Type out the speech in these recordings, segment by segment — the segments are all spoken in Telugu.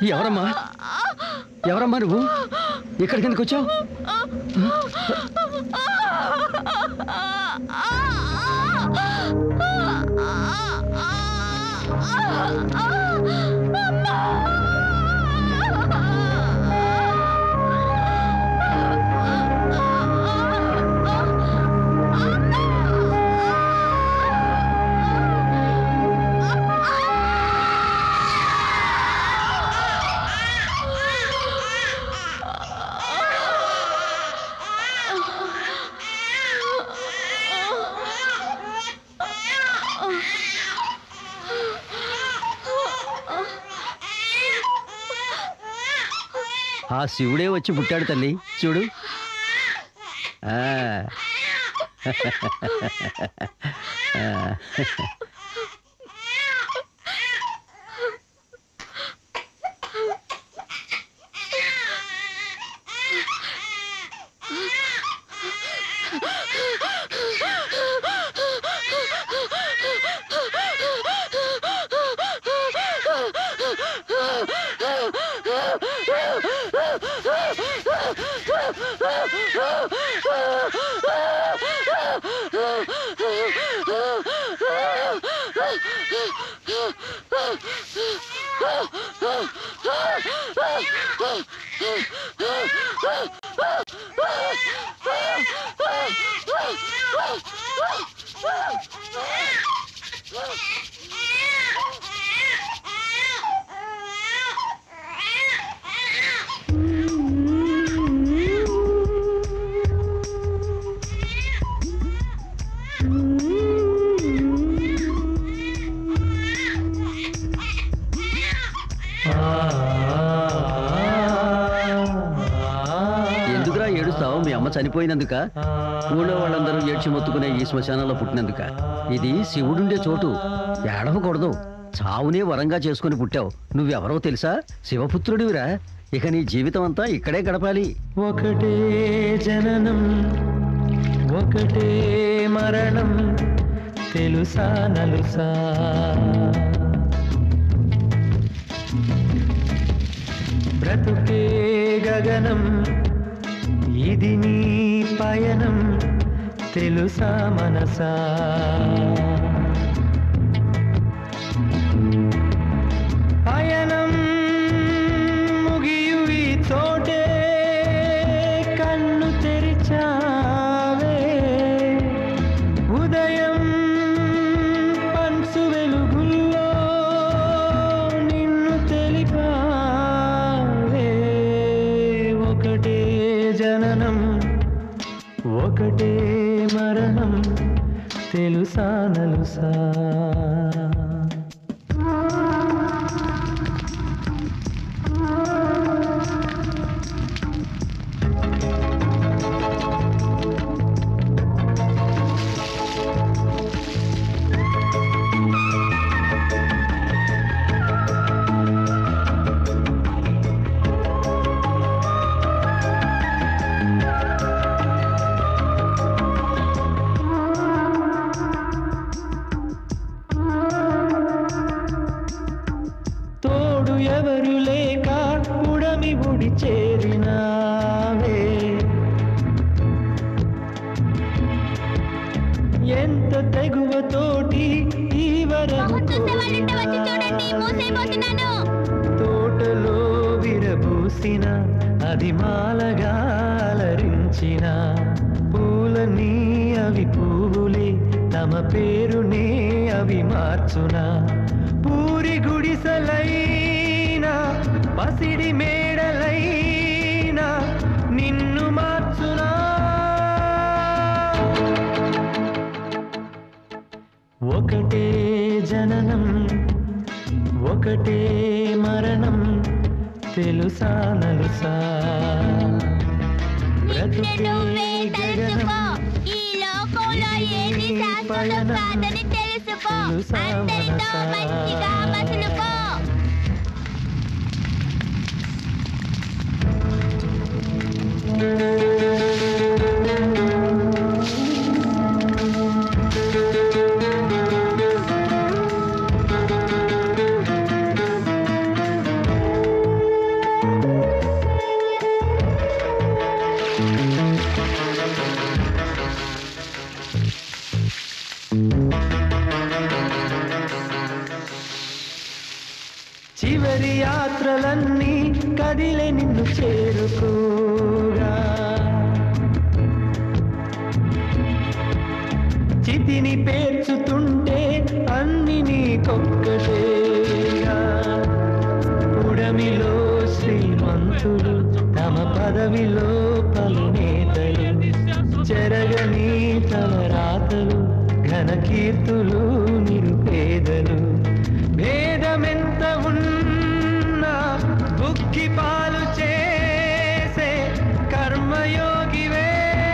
ఎవరమ్మా ఎవరమ్మా నువ్వు ఇక్కడికి ఎందుకు వచ్చావు ఆ శివుడే వచ్చి పుట్టాడు తల్లి చూడు ఆ. ఆ. ఎందుకురా ఏడుస్తావు మీ అమ్మ చనిపోయినందుక ఊళ్ళో వాళ్ళందరూ ఏడ్చి మొత్తుకునే ఈ శ్మశానంలో పుట్టినందుక ఇది శివుడుండే చోటు ఏడవకూడదు చావునే వరంగా చేసుకుని పుట్టావు నువ్వెవరో తెలుసా శివపుత్రుడివిరా ఇక నీ జీవితం అంతా ఇక్కడే గడపాలి ఒకటే జననం ఒకటే మరణం తెలుసా నలుసా బ్రతుకే గగనం ఇది నీ పయనం తెలుసా మనసా పయనం ముగియు ఈ చోటే కన్ను తెరిచావే ఉదయం పంచు వెలుగుల్లో నిన్ను తెలిపావే ఒకటే జననం ఒకటే మరణం తెలుసా నలుసా తోడు ఎవరు లేక ఉడమి ఉడి చేరినావే ఎంత తెగువతోటి ఈ వరకు తోటలో విరబూసిన అది మాలగా అలరించిన పూలని అవి పువ్వులే తమ పేరునే అవి మార్చునా పూరి గుడిసలైనా పసిడి మేడలైనా నిన్ను మార్చునా ఒకటే జననం ఒకటే మరణం తెలుసా నలుసా బ్రతుకే గగనం ఈ లోకంలో ఏది శాశ్వతం కాదని తెలుసుకో అందరితో మంచిగా మసులుకో ఆ చివరి యాత్రలన్నీ కదిలే నిన్ను చేరుకోగా చితిని పేర్చుతుంటే అన్ని నీకొక్కటేగా ఉడమిలో శ్రీమంతులు తమ పదవిలో పలు నేతలు చెరగని తలరాతలు ఘన కీర్తులు నిరుపేదలు భేదమెంత ఉన్నా బుక్కి పాలు చేసే కర్మయోగివే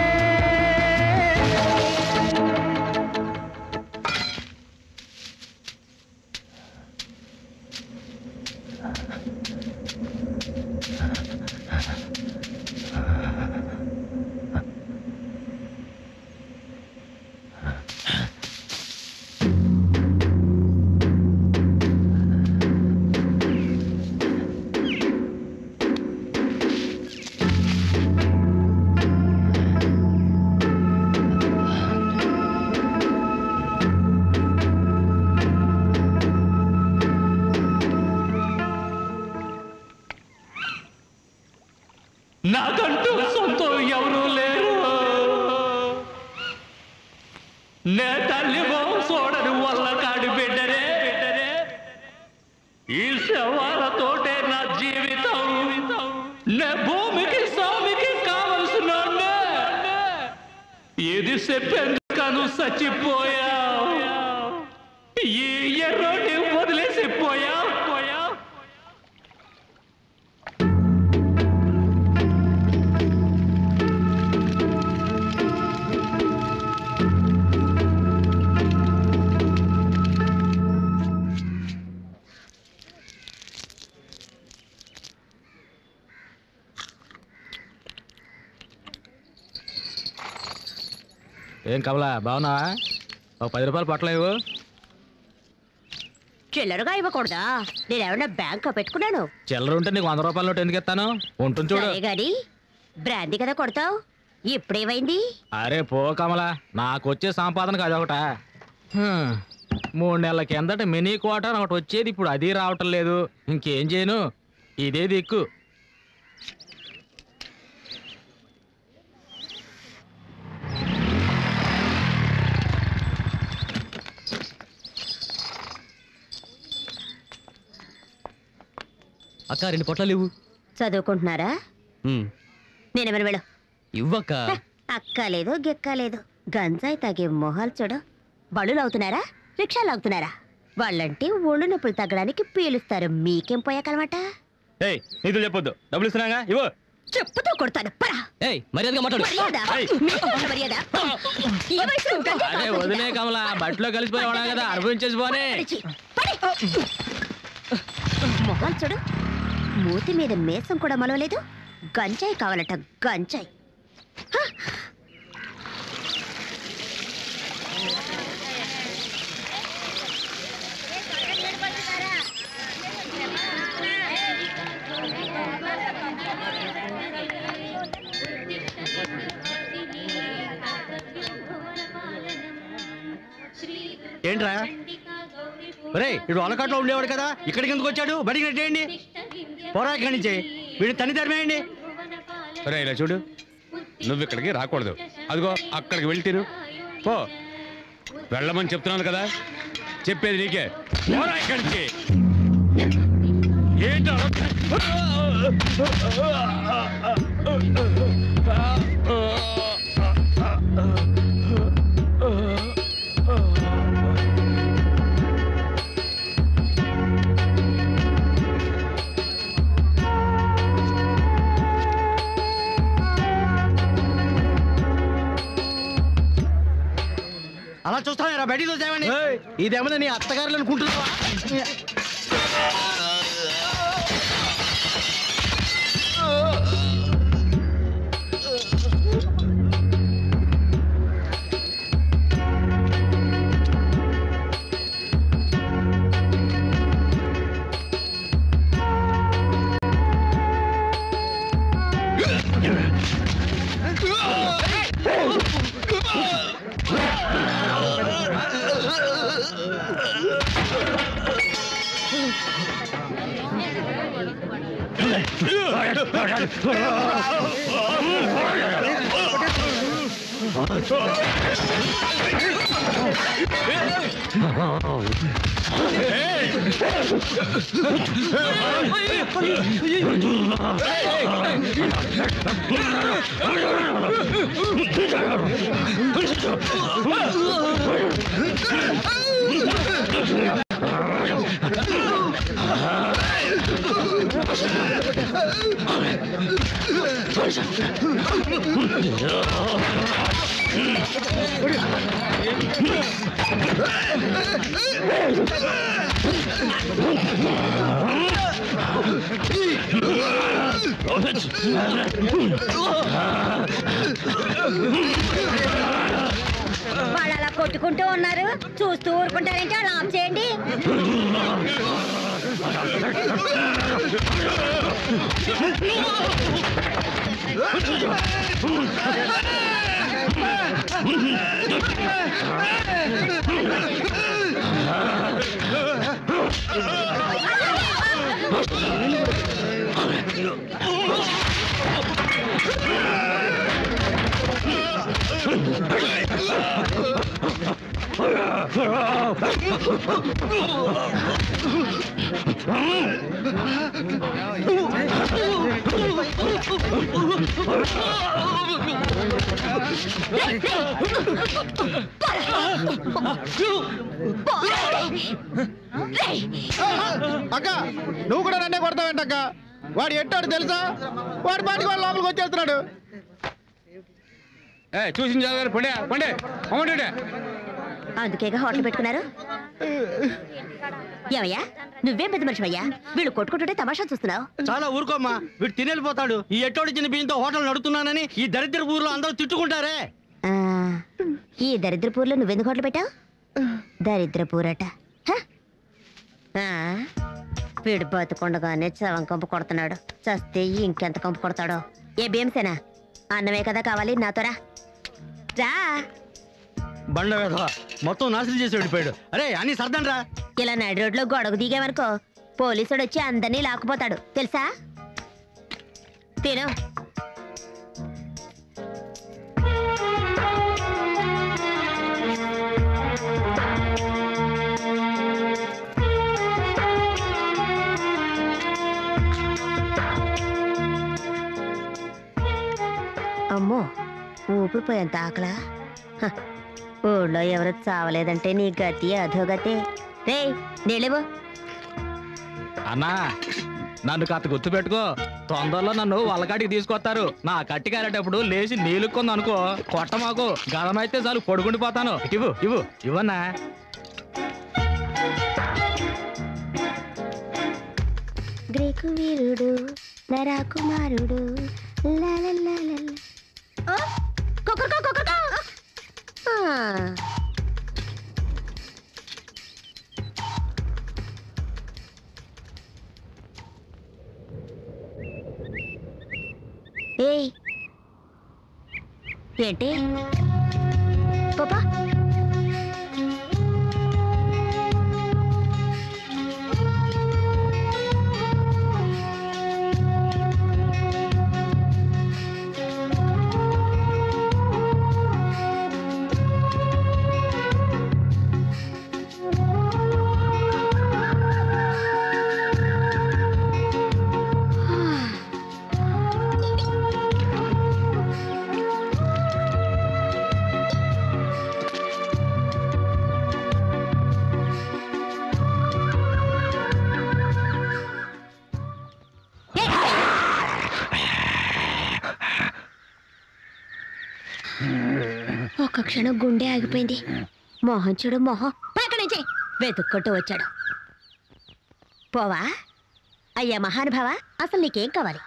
నాకంటూ సొంతం ఎవరు లేరు నే తల్లి చూడని వల్ల కాడి బిడ్డరే బిడ్డరే ఈ శవాలతోటే నా జీవితం నే భూమికి స్వామికి కావలసిన ఇది చెప్పేందుకను చచ్చిపోయా ఈ ఎర్రోని వదిలేసి పోయా పోయా ఏం కమలా బాగున్నావా ఒక పది రూపాయలు పట్టలేవు చిల్లరగా ఇవ్వకూడదా నేను ఏమన్నా బ్యాంక్ పెట్టుకున్నాను చిల్లర ఉంటే నీకు వంద రూపాయల నోటు ఎందుకు ఇస్తాను ఉంటుంది చూడు సరే గాని బ్రాందీ కదా కొడతావు ఇప్పుడేమైంది అరే పో కమలా నాకు వచ్చే సంపాదనకు అదొకట హ్మ్. మూడు నెలల కిందట మినీ క్వార్టర్ ఒకటి వచ్చేది ఇప్పుడు అది రావటం లేదు ఇంకేం చేయను ఇదే దిక్కు అక్క రెండు పొట్లాలు ఇవ్వు చదువుకుంటున్నారా నేనేమైనా వెళ్ళు ఇవ్వక్క హ, అక్కలేదు గిక్కలేదు గంజాయి తాగే మొహాలు చూడు బళ్ళు అవుతున్నారా రిక్షాలు అవుతున్నారా వాళ్ళంటే ఒళ్ళు నొప్పులు తగ్గడానికి పీలుస్తారు మీకేం పోయాకనమాట ఏయ్ నీతులు చెప్పొద్దు డబ్బులు ఇస్తున్నాగా ఇవ్వు చెప్పుతో కొడతాను పరా ఏయ్ మర్యాదగా మాట్లాడు మర్యాద మీకు ఉన్న మర్యాద ఈ వయసులో గంజాయి అరే తాగుతుందా? వదిలే కమలా బట్టలో కలిసిపోయి ఉన్నా కదా అనుభవించేసి పోనే పడిచి, పడి. మొహాలు చూడు మూతి మీద మేసం కూడా మలవలేదు గంజాయి కావాలట గంజాయి హ! ఏంట్రా ఒరే ఇడు అలకాట్లో ఉండేవాడు కదా ఇక్కడికి ఎందుకు వచ్చాడు బడికి నెట్టేయండి పోరా ఇక్కడి నుంచి వీడు తని తరిమేయండి రే ఇలా చూడు నువ్వు ఇక్కడికి రాకూడదు అదిగో అక్కడికి వెళ్తీరు పో వెళ్ళమని చెప్తున్నాను కదా చెప్పేది నీకే పోరా ఇక్కడి నుంచి ఏంటి అలా చూస్తాను బయటికి చూసామండి ఇదేమన్నా నీ అత్తగారులు అనుకుంటున్నావా వాళ్ళు అలా కొట్టుకుంటూ ఉన్నారు చూస్తూ ఊరుకుంటారేంటి అలా ఆఫ్ చేయండి అక్క నువ్వు కూడా నన్నే కొడతావేంటక్క వాడు ఎట్టాడు తెలుసా వాడి పాటికి వాడు లోపలికి వచ్చేస్తున్నాడు ఏ చూసిన చదివారు పండే పండే అమ్మంటే అందుకేగా హోటల్ పెట్టుకున్నారు ఏమయ్యా నువ్వేం పెద్ద మనిషివయ్యా వీళ్ళు కొట్టుకుంటుంటే తమాషా చూస్తున్నావు చాలా ఊరుకోమ్మా వీడు తినేళ్ళిపోతాడు ఈ ఎట్టోడిచ్చిన బియ్యంతో హోటల్ నడుపుతున్నానని ఈ దరిద్ర ఊర్లో అందరూ తిట్టుకుంటారే ఆ, ఈ దరిద్రపూర్లో నువ్వెందుకు హోటల్ పెట్టావు దరిద్రపూరట హ? ఆ, వీడు బతుకుండగానే చవం కంపు కొడుతున్నాడు చస్తే ఇంకెంత కంపు కొడతాడో ఏ భీమసేనా అన్నమే కదా కావాలి నాతో రా రా బండ వేధవ మొత్తం నాశనం చేసి వెళ్ళిపోయాడు అరే అన్ని సర్దండి రా ఇలా నడి రోడ్లో గొడవ దిగామనుకో పోలీసుడు వచ్చి అందరినీ లాక్కుపోతాడు తెలుసా తిను అమ్మో ఊపిరిపోయేంత ఆకలా హ, ఊళ్ళో ఎవరు చావలేదంటే నీ గతి అధోగతే రే నీళ్ళేవో అన్నా నన్ను కాస్త గుర్తు పెట్టుకో తొందరలో నన్ను వాళ్ళకాడికి తీసుకొస్తారు నా కట్టి కారేటప్పుడు లేచి నీలుక్కుంది అనుకో కొట్ట మాకు గదమైతే చాలు పొడుగుండిపోతాను ఇవ్వు ఇవ్వు ఇవ్వన్నా గ్రీకు వీరుడు నరాకుమారుడు లాలలాలల. ఓ, కుక్కరుకో, కుక్కరుకో. ఆ. ఏయ్ ఏంటి పాపా ఒక క్షణం గుండె ఆగిపోయింది మోహన్ చూడు మోహన్ పక్క నుంచి వెతుక్కుంటూ వచ్చాడు పోవా అయ్యా మహానుభావ అసలు నీకేం కావాలి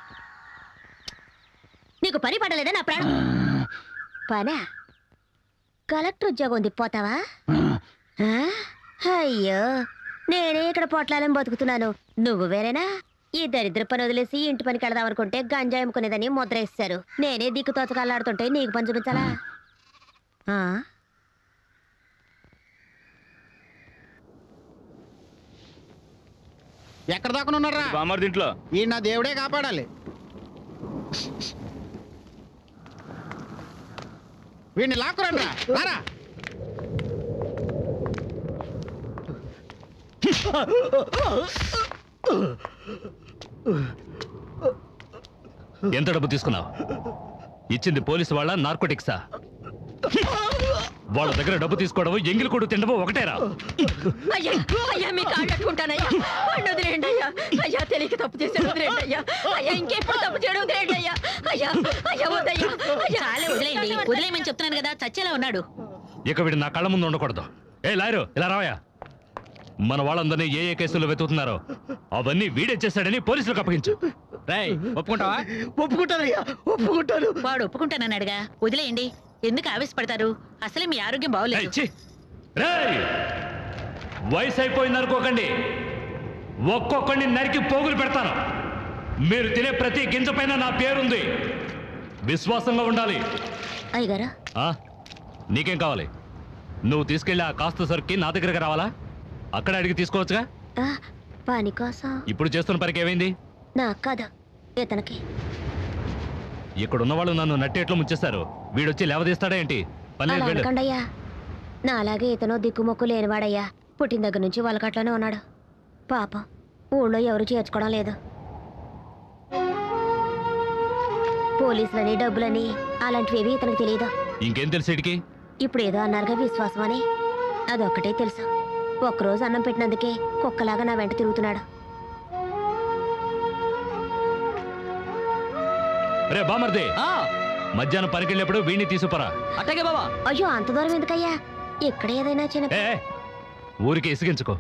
నీకు పని పడలేదా నా ప్రాణం పనా కలెక్టర్ ఉద్యోగం ఉంది పోతావా ఆ? అయ్యో నేనే ఇక్కడ పొట్లాలని బతుకుతున్నాను నువ్వు వేరేనా ఈ దరిద్ర పని వదిలేసి ఇంటి పనికి వెళదాం అనుకుంటే గంజాయి అమ్ముకునేదని ముద్ర ఇస్తారు నేనే దిక్కు తోచకాలాడుతుంటే నీకు పని చూపించాలా ఆ? ఎక్కడ దాకా ఉన్నారా బామ్మర్ దీంట్లో ఈ నా దేవుడే కాపాడాలి వీడిని లాక్కురండి రారా ఎంత డబ్బు తీసుకున్నావు ఇచ్చింది పోలీసు వాళ్ళ నార్కోటిక్సా వాళ్ళ దగ్గర డబ్బు తీసుకోవడం ఎంగిలి కొడు తినడం ఒకటేరా అయ్యా అయ్యా మీ కాళ్ళు కట్టుకుంటానయ్యా వాడిని వదిలేయండి అయ్యా అయ్యా తెలియక తప్పు చేశాడు వదిలేయండి అయ్యా అయ్యా ఇంకెప్పుడు తప్పు చేయడం వదిలేయండి అయ్యా అయ్యా అయ్యా వద్దయ్యా అయ్యా చాలే వదిలేయండి వదిలేయమని చెప్తున్నాను కదా చచ్చేలా ఉన్నాడు ఇక వీడు నా కళ్ళ ముందు ఉండకూడదు ఏ లాయరు ఇలా రావయ్యా మన వాళ్ళందరినీ ఏ ఏ కేసుల్లో వెతుకుతున్నారో అవన్నీ వీడే చేశాడని పోలీసులకు అప్పగించు రేయ్ ఒప్పుకుంటావా ఒప్పుకుంటానయ్యా ఒప్పుకుంటాను వాడు ఒప్పుకుంటానన్నాడుగా వదిలేయండి ఎందుకు ఆవేశపడతారు అసలే మీ ఆరోగ్యం ఏయ్, బాగోలేదు ఛీ! రేయ్! వయసు అయిపోయింది అనుకోకండి ఒక్కొక్కడిని నరికి పోగులు పెడతాను మీరు తినే ప్రతి గింజ పైన నా పేరుంది విశ్వాసంగా ఉండాలి అయ్యగారు ఆ? నీకేం కావాలి నువ్వు తీసుకెళ్ళి ఆ కాస్త సరుక్కి నా దగ్గరకు రావాలా అక్కడ అడిగి తీసుకోవచ్చుగా ఆ, పని కోసం ఇప్పుడు చేస్తున్న పనికి ఏమైంది నాకు కాదు ఇతనికి ఇక్కడ ఉన్న వాళ్ళు నన్ను నట్టేట్లు ముంచేస్తారు వీడొచ్చి లేవదీస్తాడా ఏంటి పని అలా లేదు, వెళ్ళు. అనకండి అయ్యా నా అలాగే ఇతను దిక్కుమొక్కు లేనివాడయ్యా పుట్టిన దగ్గర నుంచి వాళ్ళకట్లోనే ఉన్నాడు పాపం ఊళ్ళో ఎవరు చేర్చుకోవడం లేదు పోలీసులని డబ్బులని అలాంటివి ఇతనికి తెలియదు ఇంకేం తెలుసు వీడికి ఇప్పుడు ఏదో అన్నారుగా విశ్వాసం అని అదొక్కటే తెలుసు ఒక్కరోజు అన్నం పెట్టినందుకే కుక్కలాగా నా వెంట తిరుగుతున్నాడు రే బామర్ది ఆ, మధ్యాహ్నం పనికి వెళ్ళినప్పుడు వీడిని తీసుకురా అట్టగే బావా అయ్యో అంత దూరం ఎందుకయ్యా ఇక్కడ ఏదైనా చిన్న ఏ ఏ, ఊరికి ఇసిగించుకో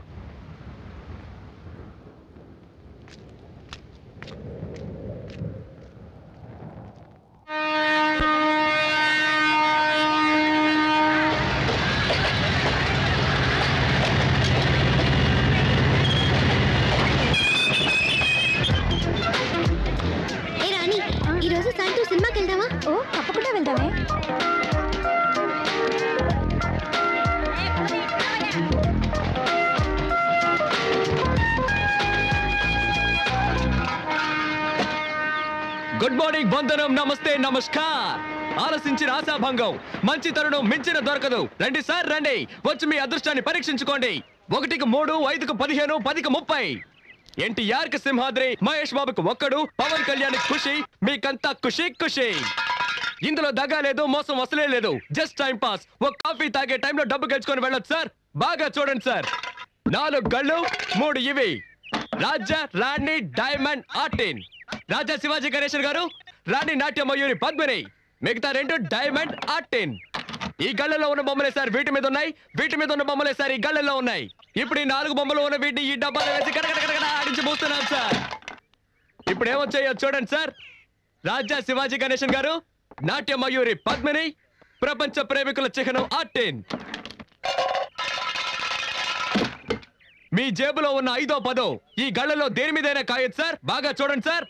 ఏ రాణి ఈరోజు సాయంత్రం సినిమాకి వెళ్దామా ఓ తప్పకుండా వెళ్దామే గుడ్ మార్నింగ్ వందనం నమస్తే నమస్కార్ ఆలసించిన ఆశాభంగం మంచి తరుణం మించిన దొరకదు రండి సార్ రండి వచ్చి మీ అదృష్టాన్ని పరీక్షించుకోండి ఒకటికి మూడు ఐదుకు పదిహేను పదికి ముప్పై ఎన్టీఆర్ కి సింహాద్రి మహేష్ బాబుకు ఒక్కడు పవన్ కళ్యాణ్ ఖుషి మీకంతా ఖుషి ఖుషి ఇందులో దగా లేదు మోసం అసలే లేదు జస్ట్ టైం పాస్ ఒక కాఫీ తాగే టైంలో డబ్బు గెలుచుకొని వెళ్ళొచ్చు సార్ బాగా చూడండి సార్ నాలుగు గళ్ళు మూడు ఇవి రాజా రాణి డైమండ్ ఆర్టిన్ రాజా శివాజీ గణేశన్ గారు రాణి నాట్య మయూరి పద్మిని మిగతా రెండు డైమండ్ ఆర్టిన్ ఈ గళ్ళలో ఉన్న బొమ్మలే సార్ వీటి మీద ఉన్నాయి వీటి మీద ఉన్న బొమ్మలే సార్ ఈ గళ్ళలో ఉన్నాయి ఇప్పుడు ఈ నాలుగు బొమ్మలు ఉన్న వీటిని ఈ డబ్బాలో వేసి కడకడ ఆడించి పోస్తున్నాం సార్ ఇప్పుడు ఏమొచ్చాయో చూడండి సార్ రాజా శివాజీ గణేశన్ గారు నాట్య మయూరి పద్మిని ప్రపంచ ప్రేమికుల చిహ్నం ఆర్టిన్ మీ జేబులో ఉన్న ఐదో పదో ఈ గళ్ళలో దేని మీదైనా కాయొచ్చు సార్ బాగా చూడండి సార్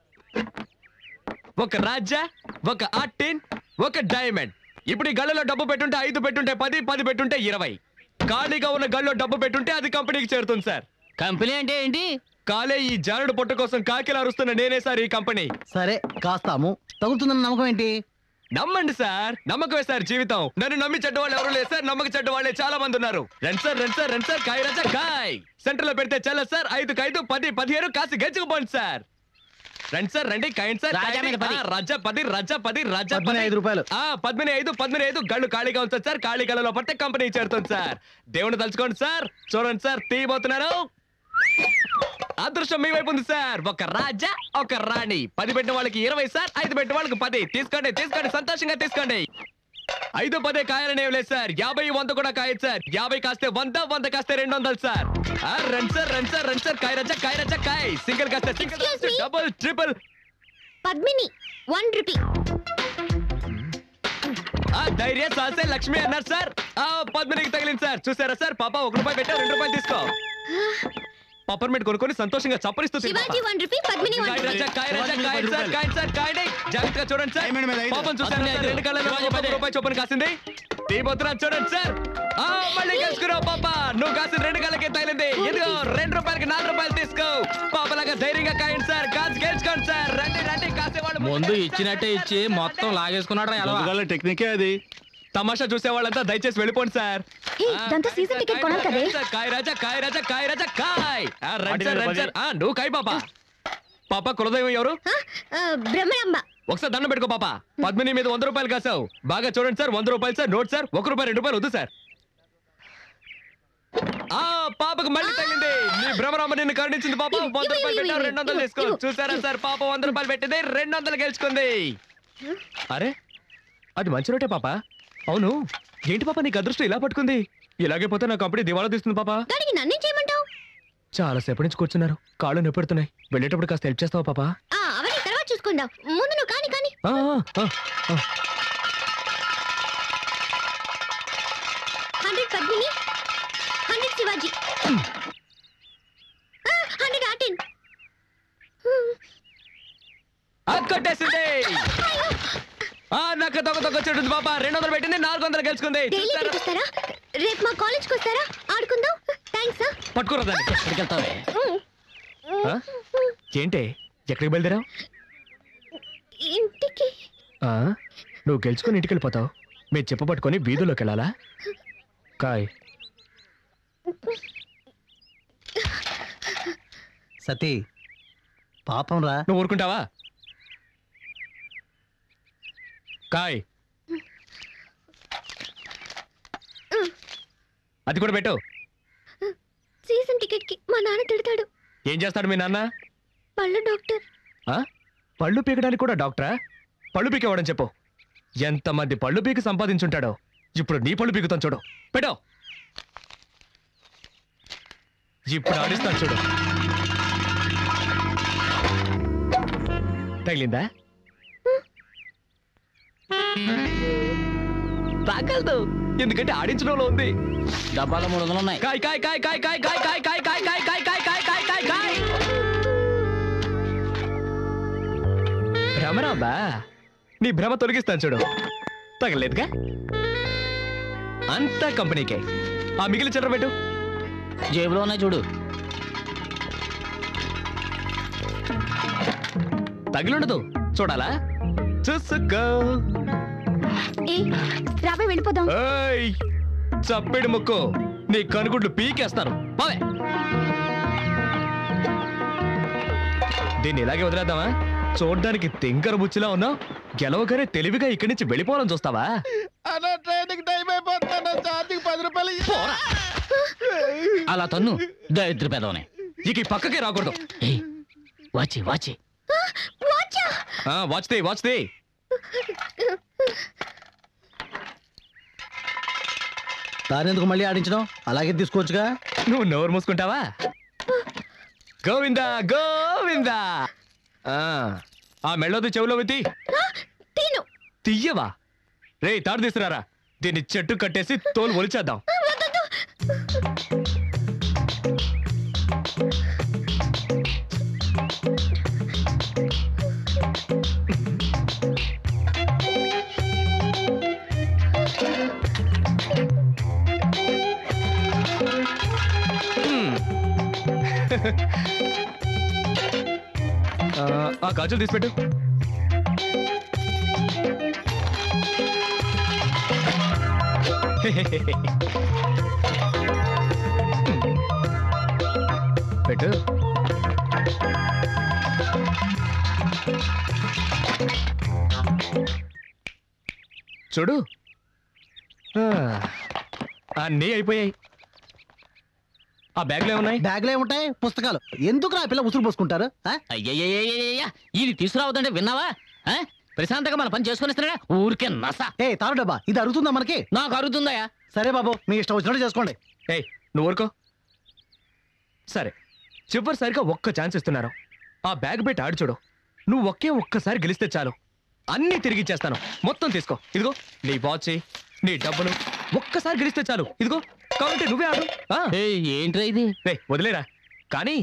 ఒక రాజా ఒక ఆర్టిన్ ఒక డైమండ్ ఇప్పుడు ఈ గళ్ళలో డబ్బు పెట్టుంటే ఐదు పెట్టుంటే పది పది పెట్టుంటే ఇరవై ఖాళీగా ఉన్న గల్లో డబ్బు పెట్టుంటే అది కంపెనీకి చేరుతుంది సార్ కంపెనీ అంటే ఏంటి కాలే ఈ జానుడు పొట్ట కోసం కాకిలా అరుస్తున్న నేనే సార్ ఈ కంపెనీ సరే కాస్తాము తగులుతుందన్న నమ్మకం ఏంటి నమ్మండి సార్ నమ్మకమే సార్ జీవితం నన్ను నమ్మి చెడ్డ వాళ్ళు ఎవరు లేదు సార్ నమ్మక చెడ్డ వాళ్ళే చాలా మంది ఉన్నారు రండి సార్ రండి సార్ రండి సార్ కాయ రాజా కాయ్ సెంటర్ లో పెడితే చాలా సార్ ఐదు ఐదు పది పదిహేను కాసి గెలుచుకుపోండి సార్ రండి సార్ రండి కాయండి సార్ రాజా మీద పది. ఆ, రాజా పది రాజా పది రాజా పద్మిని పది. ఐదు రూపాయలు. ఆ పద్మిని ఐదు పద్మిని ఐదు గళ్ళు ఖాళీగా ఉంటుంది సార్ ఖాళీ గళ్ళలో పడితే కంపెనీ చేరుతుంది సార్ దేవుని తలుచుకోండి సార్ చూడండి సార్ తీయబోతున్నారు అదృష్టం మీ వైపు ఉంది సార్ ఒక రాజా ఒక రాణి పది పెట్టిన వాళ్ళకి ఇరవై సార్ ఐదు పెట్టిన వాళ్ళకి పది తీసుకోండి తీసుకోండి సంతోషంగా తీసుకోండి ఐదు పదే కాయాలని ఏం లేదు సార్ యాభై వంద కూడా కాయదు సార్ యాభై కాస్తే వంద వంద కాస్తే రెండు వందలు సార్ ఆ, రండి సార్ రండి సార్ రండి సార్ కాయ రచ్చ కాయ రచ్చ కాయ్ సింగిల్ కాస్తే single Excuse me? Double triple Padmini one rupee ఆ ధైర్య సాసే లక్ష్మి అన్నారు సార్ ఆ పద్మనికి తగిలింది సార్ చూసారా సార్ పాప ఒక రూపాయి పెట్టా రెండు రూపాయలు తీసుకో పప్పర్మెంట్ కొనుక్కొని సంతోషంగా చప్పరిస్తూ తిను పాప. Shivaji one rupee Padmini one కాయ రూపీ రచ్చ, కాయ రచ్చ, కాయ సార్, కాయ సార్, కాయడే. జాగ్రత్తగా చూడండి సార్ డైమండ్ మీద ఐదు. పాపం చూసారా సార్ రెండు కళ్ళలో ఒక్కొక్క రూపాయి చొప్పున కాసింది తీయబోతున్నా చూడండి సార్ ఆ మళ్ళీ గెలుచుకున్నావు పాప నువ్వు కాసిన రెండు కళ్ళకే తగిలింది ఇదిగో రెండు రూపాయలకి నాలుగు రూపాయలు తీసుకో పాపలాగా ధైర్యంగా కాయండి సార్ కాసు గెలుచుకోండి సార్ రండి రండి కాసేవాళ్ళు ముందు ఇచ్చినట్టే ఇచ్చి మొత్తం లాగేసుకున్నాడు ఎలా టెక్నికే అది తమాషా చూసే వాళ్ళంతా దయచేసి వెళ్ళిపోండి సార్ హే, దాంతో సీజన్ టికెట్ కొనాలి కదే సార్, కాయ్ రాజా కాయ్ రాజా కాయ్ రాజా కాయ్ ఆ, రండి సార్ రండి సార్ ఆ, నువ్వు కాయ్ పాప పాప కులదైవం ఎవరు ఆ, ఆ, బ్రహ్మరాంబ ఒకసారి దండం పెట్టుకో పాప పద్మిని మీద వంద రూపాయలు కాసావు బాగా చూడండి సార్ వంద రూపాయలు సార్ నోట్ సార్ ఒక రూపాయి రెండు రూపాయలు వద్దు సార్ ఆ పాపకు మళ్ళీ తగిలింది నీ భ్రమరామ నిన్ను కరుణించింది పాప ఇవ్వు, వంద ఇవ్వు, రూపాయలు ఇవ్వు, పెట్టావు రెండు వందలు ఇవ్వు, తీసుకో ఇవ్వు. చూసారా సార్ పాప వంద రూపాయలు పెట్టింది రెండు వందలు గెలుచుకుంది అరే అది మంచి రోటే పాప అవును ఏంటి పాప నీకు అదృష్టం ఇలా పట్టుకుంది ఇలాగే పోతే నా కంపెనీ దివాలా తీస్తుంది పాప దానికి నన్నేం చేయమంటావు చాలా సేపటి నుంచి కూర్చున్నారు కాళ్ళు నొప్పెడుతున్నాయి వెళ్ళేటప్పుడు కాస్త హెల్ప్ చేస్తావా పాప ఆ, అవన్నీ తర్వాత చూసుకుందాం ముందు నువ్వు కాని కాని ఆ, ఆ, ఆ. Hundred Padmini hundred Shivaji hundred ఆర్టిన్ ఆ, కొట్టేసింది ఆ నాకు తొక్క తొక్క చెట్టు పాప రెండు వందలు పెట్టింది నాలుగు వందలు గెలుచుకుంది డైలీ చూసారా? ఇక్కడికి వస్తారా రేపు మా కాలేజ్కి వస్తారా ఆడుకుందాం థ్యాంక్స్ పట్టుకోరా దాన్ని ఎక్కడికి వెళ్తావే ఆ? ఏంటి ఎక్కడికి బయలుదేరావు ఇంటికి ఆ? నువ్వు గెలుచుకొని ఇంటికి వెళ్ళిపోతావు మీరు చెప్ప పట్టుకొని వీధుల్లోకి వెళ్ళాలా కాయ్ సతీ పాపం రా నువ్వు ఊరుకుంటావా కాయ్ అది కూడా పెట్టు సీజన్ టికెట్ కి మా నాన్న తిడతాడు ఏం చేస్తాడు మీ నాన్న పళ్ళు డాక్టర్ ఆ? పళ్ళు పీకడానికి కూడా డాక్టరా పళ్ళు పీకేవాడని చెప్పు ఎంతమంది పళ్ళు పీకి సంపాదించుంటాడో ఇప్పుడు నీ పళ్ళు పీకుతాను చూడు పెట్టు ఇప్పుడు ఆడిస్తాను చూడు తగిలిందా తాగలదు ఎందుకంటే ఆడించడంలో ఉంది డబ్బాలో మూడు వందలు ఉన్నాయి కాయ్ కాయ్ కాయ్ కాయ్ కాయ్ కాయ్ కాయ్ కాయ్ కాయ్ కాయ్ కాయ్ కాయ్ కాయ్ కాయ్ కాయ్ కాయ్ భ్రమరాంబా నీ భ్రమ తొలగిస్తాను చూడు తగలేదుగా అంతా కంపెనీకే ఆ మిగిలిన చిల్లర పెట్టు జేబులో ఉన్నాయి చూడు తగిలుండదు చూడాలా చూసుకో ఏ రాబోయ్ వెళ్ళిపోదాం ఏయ్ చప్పేడు ముక్కు నీ కనుగుడ్లు పీకేస్తాను పోవే దీన్ని ఇలాగే వదిలేద్దామా చూడ్డానికి తింకర బుచ్చిలా ఉన్నావు గెలవగానే తెలివిగా ఇక్కడి నుంచి వెళ్ళిపోవాలని చూస్తావా అన్న ట్రైన్కి టైం అయిపోతాను ఛార్జింగ్ పది రూపాయలు ఇయ్యి. పోరా అలా తన్ను దరిద్ర పెదవనే ఇక ఈ పక్కకే రాకూడదు ఏయ్, వాచి వాచి వాచా ఆ, వాచ్ దే వాచ్ దే తానెందుకు మళ్ళీ ఆడించడం అలాగే తీసుకోవచ్చుగా నువ్వు నోరు మూసుకుంటావా గోవిందా గోవిందా ఆ, ఆ మెళ్ళొద్దు చెవులో వెతి తీను తీయవా రే తాడు తీసుకురారా దీన్ని చెట్టు కట్టేసి తోలు ఒలిచేద్దాం ఆ, ఆ గాజులు తీసిపెట్టు పెట్టు చూడు ఆ, అన్నీ అయిపోయాయి ఆ బ్యాగ్లో ఏమున్నాయి బ్యాగ్లో ఏముంటాయి పుస్తకాలు ఎందుకు ఆ పిల్ల ఉసురు పోసుకుంటారు ఆ? అయ్యయ్యయ్యయ్యయ్య ఇది తీసుకురావద్దంటే విన్నావా ఆ? ప్రశాంతంగా మన పని చేసుకుని ఇస్తున్నాడా ఊరికే నస ఏ తారు డబ్బా ఇది అరుగుతుందా మనకి నాకు అరుగుతుందయా సరే బాబు మీ ఇష్టం వచ్చినట్టు చేసుకోండి ఏయ్ నువ్వు ఊరుకో సరే చివరిసారిగా ఒక్క ఛాన్స్ ఇస్తున్నారు ఆ బ్యాగ్ పెట్టి ఆడు చూడు నువ్వు ఒకే ఒక్కసారి గెలిస్తే చాలు అన్నీ తిరిగిచ్చేస్తాను మొత్తం తీసుకో ఇదిగో నీ వాచ్ నీ డబ్బులు ఒక్కసారి గెలిస్తే చాలు ఇదిగో కాబట్టి నువ్వే ఆడు ఆ, ఏయ్, ఏంట్రా ఇది ఏయ్, వదిలేరా కానీ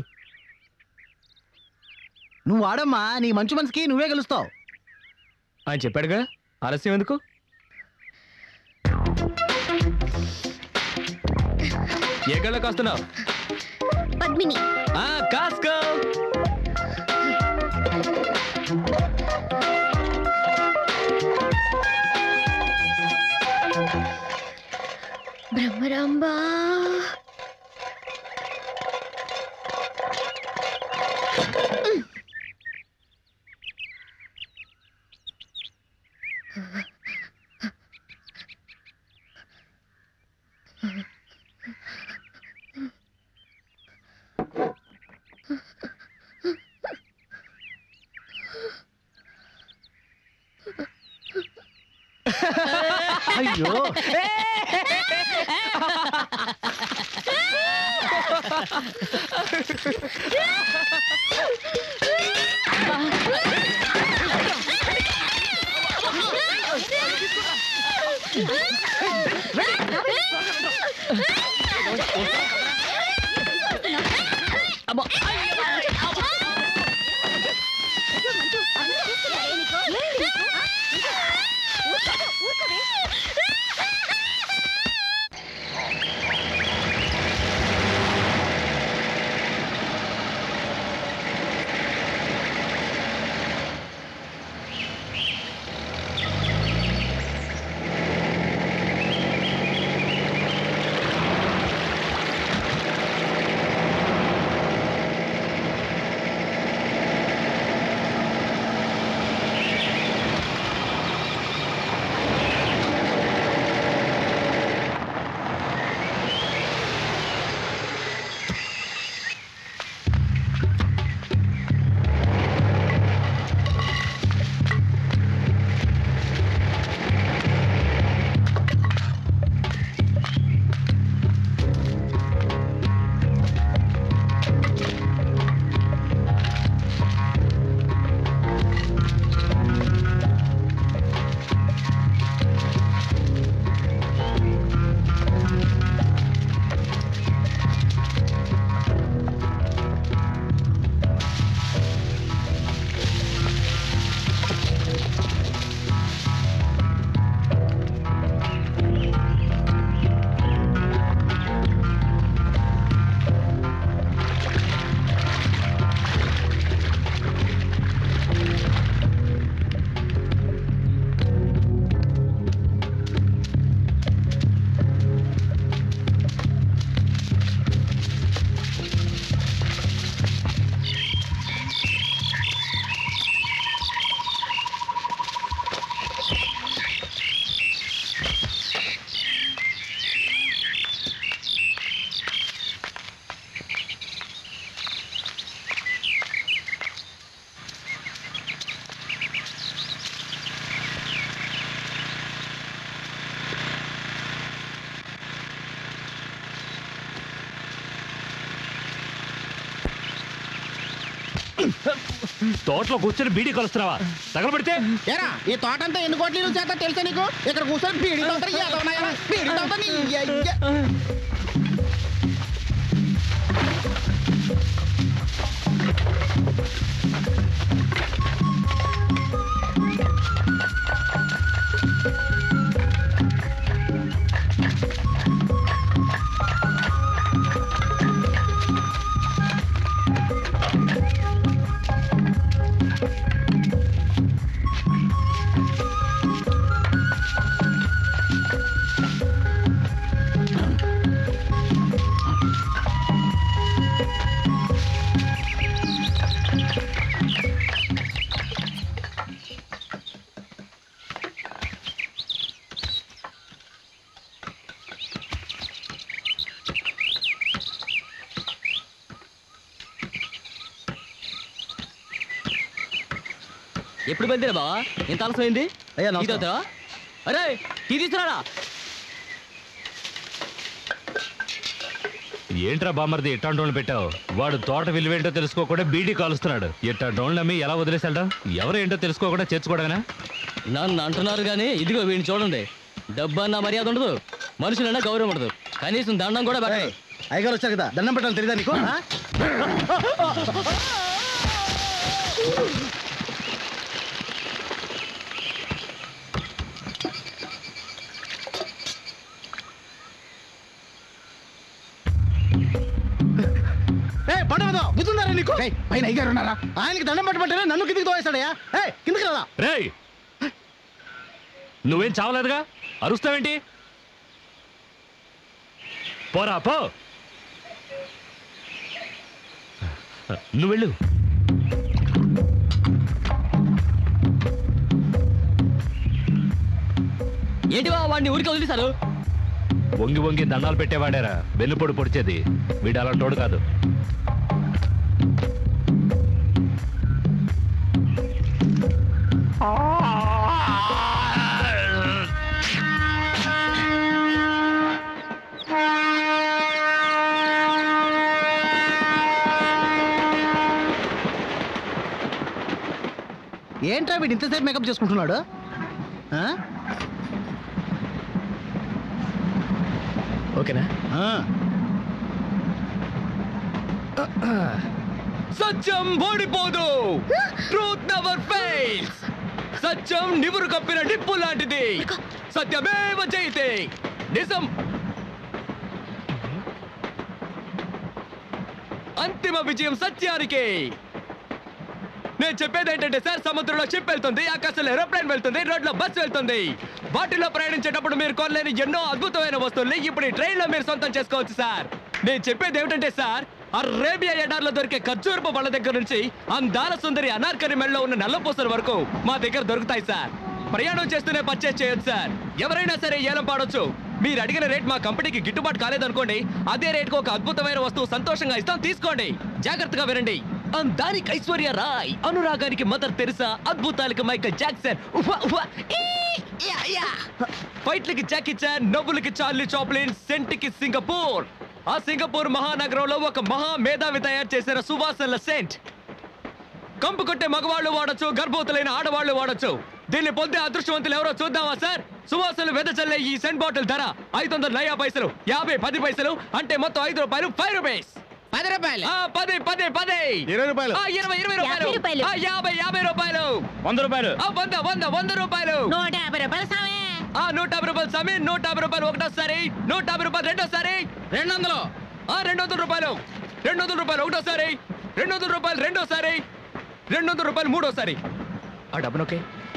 నువ్వు ఆడమ్మా నీ మంచి మనసుకి నువ్వే గెలుస్తావు ఆయన చెప్పాడుగా ఆలస్యం ఎందుకు ఏ గళ్ళ కాస్తున్నావు పద్మిని ఆ, కాసుకో బ్రహ్మరాంబా అయ్యో తోటలో కూర్చొని బీడీ కలుస్తున్నావా తగలబడితే ఏరా ఈ తోట అంతా ఎన్ని కోట్ల చేత తెలుసా నీకు ఇక్కడ కూర్చొని బీడి తోటలు ఏదవున్నాయా బీడి తోట నీ అయ్య. ఎప్పుడు బయలుదేరా బావా ఎంత ఆలస్యమైంది అయ్యా, టీ నమస్కారం. తాగుతావా? అరే టీ తీసుకురాడా ఏంట్రా బామ్మర్ది ఇట్టాంటోళ్ళు పెట్టావు వాడు తోట విలువేంటో తెలుసుకోకుండా బీడీ కాలుస్తున్నాడు ఇట్టాంటోళ్ళు నమ్మి ఎలా వదిలేసాడు ఎవరు ఏంటో తెలుసుకోకుండా చేర్చుకోవడమేనా నన్ను అంటున్నారు కానీ ఇదిగో వీడిని చూడండి డబ్బు అన్న మర్యాద ఉండదు మనుషులన్నా గౌరవం ఉండదు కనీసం దండం కూడా పెట్టదు అయ్యగారు వచ్చారు కదా దండం పెట్టాలి తెలియదా నీకు ఆ? ఏయ్, బండ మీద బుద్ధుందారా నీకు ఏయ్, పైన అయ్యారు ఉన్నారా ఆయనకి దండం పెట్టమంటే నన్ను కిందికి తోవేస్తాడయ్యా ఏ కిందికి రాదా రేయ్ నువ్వేం చావలేదుగా అరుస్తావేంటి పోరా పో నువ్వు వెళ్ళు ఏంటి బా వాడిని ఊరికి వదిలేశారు వంగి వంగి దండాలు పెట్టేవాడారా వెన్నుపొడి పొడిచేది వీడు అలాంటోడు కాదు ఏంట్రా వీడు ఇంతసేపు మేకప్ చేసుకుంటున్నాడు ఆ? ఓకేనా ఆ. సత్యం ఓడిపోదు ట్రూత్ నెవర్ ఫెయిల్స్ సత్యం నివురు కప్పిన నిప్పు లాంటిది సత్యమేవ జయితే నిజం అంతిమ విజయం సత్యానికి నేను చెప్పేది ఏంటంటే సార్ సముద్రంలో షిప్ వెళ్తుంది ఆకాశంలో ఏరోప్లేన్ వెళ్తుంది రోడ్లో బస్సు వెళ్తుంది వాటిలో ప్రయాణించేటప్పుడు మీరు కొనలేని ఎన్నో అద్భుతమైన వస్తువుల్ని ఇప్పుడు ఈ ట్రైన్ లో మీరు సొంతం చేసుకోవచ్చు సార్ నేను చెప్పేది ఏమిటంటే సార్ అరేబియా ఎడార్లో దొరికే ఖర్జూరపు పళ్ళ దగ్గర నుంచి అందాల సుందరి అనార్కరి మెడలో ఉన్న నల్లపూసల వరకు మా దగ్గర దొరుకుతాయి సార్ ప్రయాణం చేస్తూనే పర్చేస్ చేయొచ్చు సార్ ఎవరైనా సరే ఏలం పాడొచ్చు మీరు అడిగిన రేట్ మా కంపెనీకి గిట్టుబాటు కాలేదనుకోండి అదే రేట్కి ఒక అద్భుతమైన వస్తువు సంతోషంగా ఇస్తాం తీసుకోండి జాగ్రత్తగా వినండి అందానికి ఐశ్వర్య రాయ్ అనురాగానికి మదర్ తెరిసా అద్భుతాలకి మైకల్ జాక్సన్ ఉఫ్వా, ఉఫ్వా, ఈ, యా, యా. ఫైట్లకి జాకీ చాన్ నవ్వులకి చార్లీ చాప్లిన్ సెంట్కి సింగపూర్ ఆ సింగపూర్ మహానగరంలో ఒక మహా మేధావి తయారు చేసిన సువాసనల సెంట్ కంపు కొట్టే మగవాళ్ళు వాడచ్చు గర్భవతులైన ఆడవాళ్ళు వాడచ్చు దీన్ని పొందే అదృష్టవంతులు ఎవరో చూద్దామా సార్ సువాసనలు వెదచల్లే ఈ సెంట్ బాటిల్ ధర ఐదు వందల నయా పైసలు యాభై పది పైసలు అంటే మొత్తం ఐదు రూపాయలు ఫైవ్ రూపీస్ పది రూపాయలు ఆ, పది పది పది ఇరవై రూపాయలు ఆ, ఇరవై ఇరవై యాభై రూపాయలు రూపాయలు. ఆ, యాభై యాభై రూపాయలు వంద రూపాయలు ఆ, వంద వంద వంద రూపాయలు నూట యాభై రూపాయలు సామే ఆ నూట యాభై రూపాయలు సమీ నూట యాభై రూపాయలు ఒకటోసారి నూట యాభై రూపాయలు రెండోసారి రెండు వందలు ఆ రెండు వందల రూపాయలు రెండు వందల రూపాయలు ఒకటోసారి రెండు వందల రూపాయలు రెండోసారి రెండు వందల రూపాయలు మూడోసారి ఆ డబ్బునొకే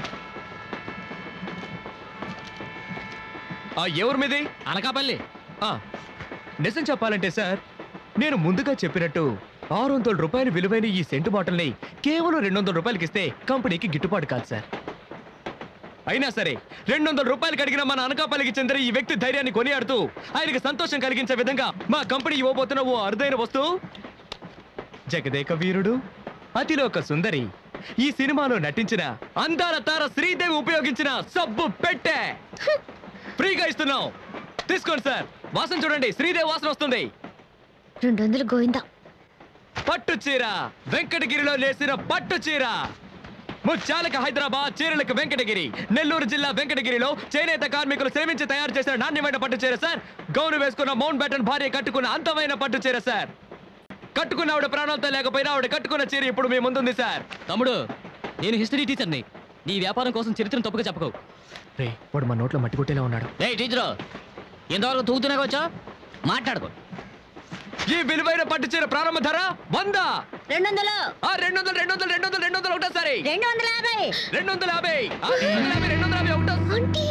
ఆ ఎవరి మీది అనకాపల్లి ఆ, నిజం చెప్పాలంటే సార్ నేను ముందుగా చెప్పినట్టు ఆరు వందల రూపాయలు విలువైన ఈ సెంటు బాటిల్ని కేవలం రెండు వందల రూపాయలకి ఇస్తే కంపెనీకి గిట్టుబాటు కాదు సార్ అయినా సరే రెండు వందల రూపాయలు కడిగిన మన అనకాపల్లికి చెందిన ఈ వ్యక్తి ధైర్యాన్ని కొనియాడుతూ ఆయనకి సంతోషం కలిగించే విధంగా మా కంపెనీ ఇవ్వబోతున్న ఓ అరుదైన వస్తువు జగదేక వీరుడు అతిలోక సుందరి ఈ సినిమాలో నటించిన అందాల తార శ్రీదేవి ఉపయోగించిన సబ్బు పెట్టే ఫ్రీగా ఇస్తున్నాం తీసుకోండి సార్ వాసన చూడండి శ్రీదేవి వాసన వస్తుంది రెండు వందలు గోవిందా పట్టు చీర వెంకటగిరిలో నేసిన పట్టు చీర ముత్యాలకు హైదరాబాద్ చీరలకు వెంకటగిరి నెల్లూరు జిల్లా వెంకటగిరిలో చేనేత కార్మికులు శ్రమించి తయారు చేసిన నాణ్యమైన పట్టు చీర సార్ గౌను వేసుకున్న మౌంట్ బ్యాటన్ భార్య కట్టుకున్న అంతమైన పట్టు చీర సార్ కట్టుకున్న ఆవిడ ప్రాణాలతో లేకపోయినా ఆవిడ కట్టుకున్న చీర ఇప్పుడు మీ ముందుంది సార్ తమ్ముడు నేను హిస్టరీ టీచర్ని నీ వ్యాపారం కోసం చరిత్రను తప్పుగా చెప్పకు రే వాడు మా నోట్లో మట్టి కొట్టేలా ఉన్నాడు ఏ టీచరు ఇంతవరకు తూగుతూనే వచ్చా మాట్లాడుకో ఈ విలువైన పట్టు చీర ప్రారంభ ధర వంద రెండు వందలు ఆ రెండు వందలు రెండు వందలు రెండు వందలు రెండు వందలు ఒకటోసారి రెండు వందల యాభై రెండు వందల యాభై ఆ, రెండు వందల యాభై రెండు వందల యాభై ఒకటో ఆంటీ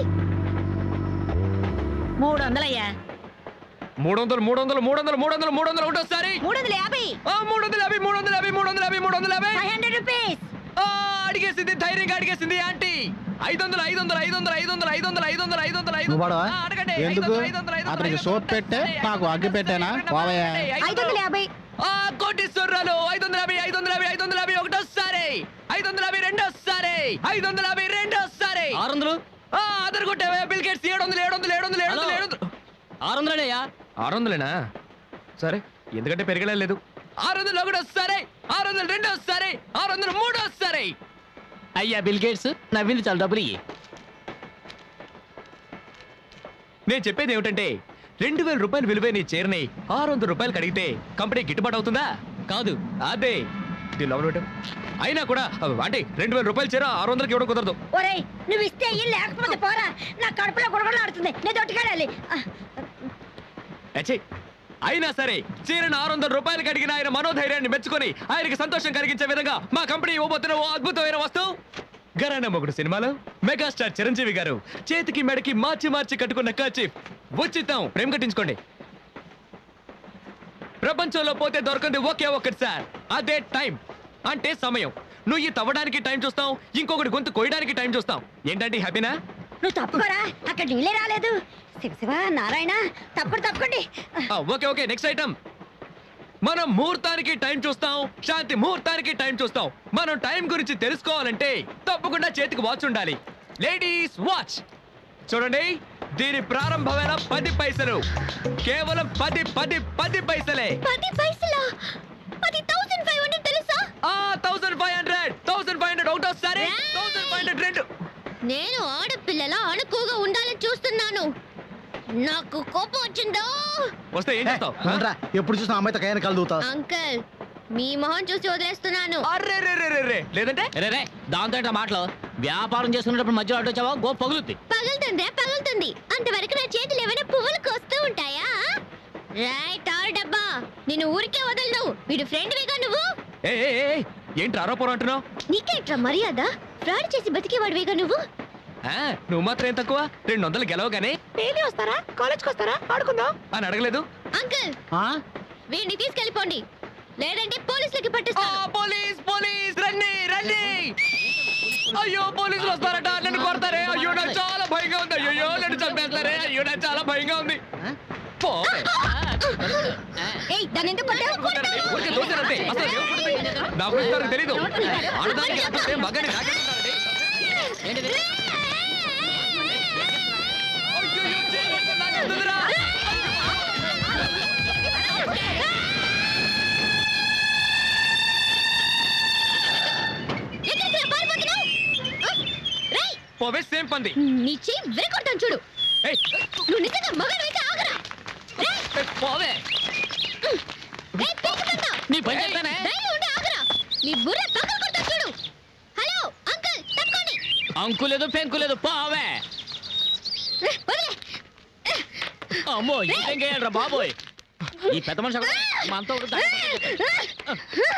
మూడు వందలయ్యా మూడు వందలు మూడు వందలు మూడు వందలు మూడు వందలు మూడు వందలు ఒకటోసారి మూడు వందల యాభై ఆ, మూడు వందల యాభై మూడు వందల యాభై మూడు వందల యాభై మూడు వందల యాభై ఫైవ్ హండ్రెడ్ రూపీస్ ఆ, అడిగేసింది ధైర్యంగా అడిగేసింది ఆంటీ ఐదు వందలు ఐదు వందలు ఐదు వందలు ఐదు వందలు ఐదు వందలు ఐదు వందలు ఐదు వందలు ఐదు నువ్వు పడవా? ఆ, అడగండి ఐదు ఎందుకు? వందలు, ఐదు వందలు, ఐదు వందలు, అతనికి ఐదు సోప్ వందలు, పెట్టే, ఐదు నాకు వందలు, అగ్గి పెట్టేనా? ఐదు వందలు, పోవయ్యా. ఐదు ఐదు వందల యాభై ఆ కోటీశ్వరరాలు ఐదు వందల యాభై ఐదు వందల యాభై ఐదు వందల యాభై ఒకటోసారి ఐదు వందల యాభై రెండోసారి ఐదు వందల యాభై రెండోసారి ఆరు వందలు ఆ, అదర్ కొట్టావే బిల్ గేట్స్ ఏడు వందలు ఏడు వందలు ఏడు వందలు ఏడు వందలు ఏడు వందలు ఆరు వందలేనయ్యా ఆరు వందలేనా సరే ఎందుకంటే పెరగలే లేదు ఆరు వందలు ఒకటి వస్తారే ఆరు వందలు రెండు వస్తారే ఆరు వందలు మూడు వస్తారే అయ్యా బిల్ గేట్స్ నవ్వింది చాలా డబ్బులు ఇయ్యి నేను చెప్పేది ఏమిటంటే రెండు వేల రూపాయలు విలువైన ఈ చీరని ఆరు వందల రూపాయలు కడిగితే కంపెనీ గిట్టుబాటు అవుతుందా కాదు అదే దీని లోపల పెట్టు. అయినా కూడా అంటే రెండు వేల రూపాయలు చీర ఆరు వందలకి ఇవ్వడం కుదరదు ఒరేయ్ నువ్వు ఇస్తే ఇల్లు లేకపోతే పోరా నా కడుపులో గుడగడలాడుతుంది నేను దొట్టుకెళ్ళాలి అచ్చే అయినా సరే చీరను ఆరు వందల రూపాయలు కడిగిన ఆయన మనోధైర్యాన్ని మెచ్చుకొని ఆయనకి సంతోషం కలిగించే విధంగా మా కంపెనీ ఇవ్వబోతున్న ఓ అద్భుతమైన వస్తువు గరానా మొగుడు సినిమాలో మెగాస్టార్ చిరంజీవి గారు చేతికి మెడకి మార్చి మార్చి కట్టుకున్న కర్చీఫ్ ఉచితం ప్రేమ కట్టించుకోండి ప్రపంచంలో పోతే దొరకంది ఒకే ఒక్కటి సార్ అదే టైం అంటే సమయం నువ్వు ఈ తవ్వడానికి టైం చూస్తావు ఇంకొకటి గొంతు కొయ్యడానికి టైం చూస్తాం ఏంటంటే హ్యాపీనా నువ్వు తప్పుకోరా అక్కడ నీళ్ళే రాలేదు శివ శివ నారాయణ తప్పకుండా తప్పకండి ఆ, ఓకే ఓకే నెక్స్ట్ ఐటమ్ మనం ముహూర్తానికి టైం చూస్తాం శాంతి ముహూర్తానికి టైం చూస్తాం మనం టైం గురించి తెలుసుకోవాలంటే తప్పకుండా చేతికి వాచ్ ఉండాలి లేడీస్ వాచ్ చూడండి దీని ప్రారంభమైన పది పైసలు కేవలం పది పది పది పైసలే పది పైసలు అది థౌసండ్ ఫైవ్ హండ్రెడ్ తెలుసా ఆ thousand five hundred thousand five hundred ఒకటో సరే థౌసండ్ ఫైవ్ హండ్రెడ్ రెండు నేను ఆడపిల్లల అణుకుగా ఉండాలని చూస్తున్నాను నాకు కోపం వచ్చిందో వస్తే ఏం చేస్తావు రా ఎప్పుడు చూసిన అమ్మాయితో కయ్యాన్ని కలుగుతా అంకుల్ మీ మొహం చూసి వదిలేస్తున్నాను అర్రే రే రే రే రే లేదంటే రే రే దాంతో ఏంటా మాటలు వ్యాపారం చేసుకునేటప్పుడు మధ్యలో అడ్డు వచ్చావా గో పగులుద్ది పగులుతుందే పగులుతుంది అంతవరకు నా చేతులు ఏమైనా పువ్వులు కోస్తూ ఉంటాయా రైట్ ఆర్ డబ్బా నేను ఊరికే వదలను వీడు ఫ్రెండ్ వేగా నువ్వు ఏ ఏ, ఏ, ఏంటి ఆరోపరం అంటున్నావు నీకేంట్రా మర్యాద ఫ్రాడ్ చేసి బతికేవాడివేగా నువ్వు ఆ, నువ్వు మాత్రం ఏం తక్కువ రెండు వందలు గెలవగానే డైలీ వస్తారా కాలేజ్కి వస్తారా ఆడుకుందాం అని అడగలేదు అంకుల్ వీడిని తీసుకెళ్ళిపోండి లేదంటే పోలీసులకి పట్టిస్తాను పోలీస్ పోలీస్ రండి రండి అయ్యో పోలీసులు వస్తారట నన్ను కొడతారే అయ్యో నాకు చాలా భయంగా ఉంది అయ్యో నన్ను చంపేస్తారే అయ్యో నాకు చాలా భయంగా ఉంది పో. ఏయ్ దాన్ని ఎందుకు కొట్టావు? కొట్టారండి. ఊరికే దోశారంతే. అసలు ఏం కొడుతుంది? నా గురించి నాకు తెలీదు ఆడదానికి అర్థం మగని నాకెందుకండి ఎక్కడికి రా, పారిపోతున్నావు? ఆ, రేయ్, పోవే సేమ్ పంది నీ చెయ్యి విరగొడతాను చూడు ఏయ్, నువ్వు నిజంగా మగనైతే ఆగరా రేయ్, ఏయ్, పోవే రేయ్, పీకుతున్నా. నీ పని చెప్తానే. ధైర్యం ఉంటే ఆగరా నీ బుర్ర పక్కన కొడతా చూడు హలో అంకుల్ తప్పుకోండి అంకులేదు పెంకులేదు పోవే రే, వదిలే అమ్మో ఇంకేం చేయాలరా బాబోయ్ ఈ పెద్ద మనిషి ఒకడు మనతో ఒకడు దా-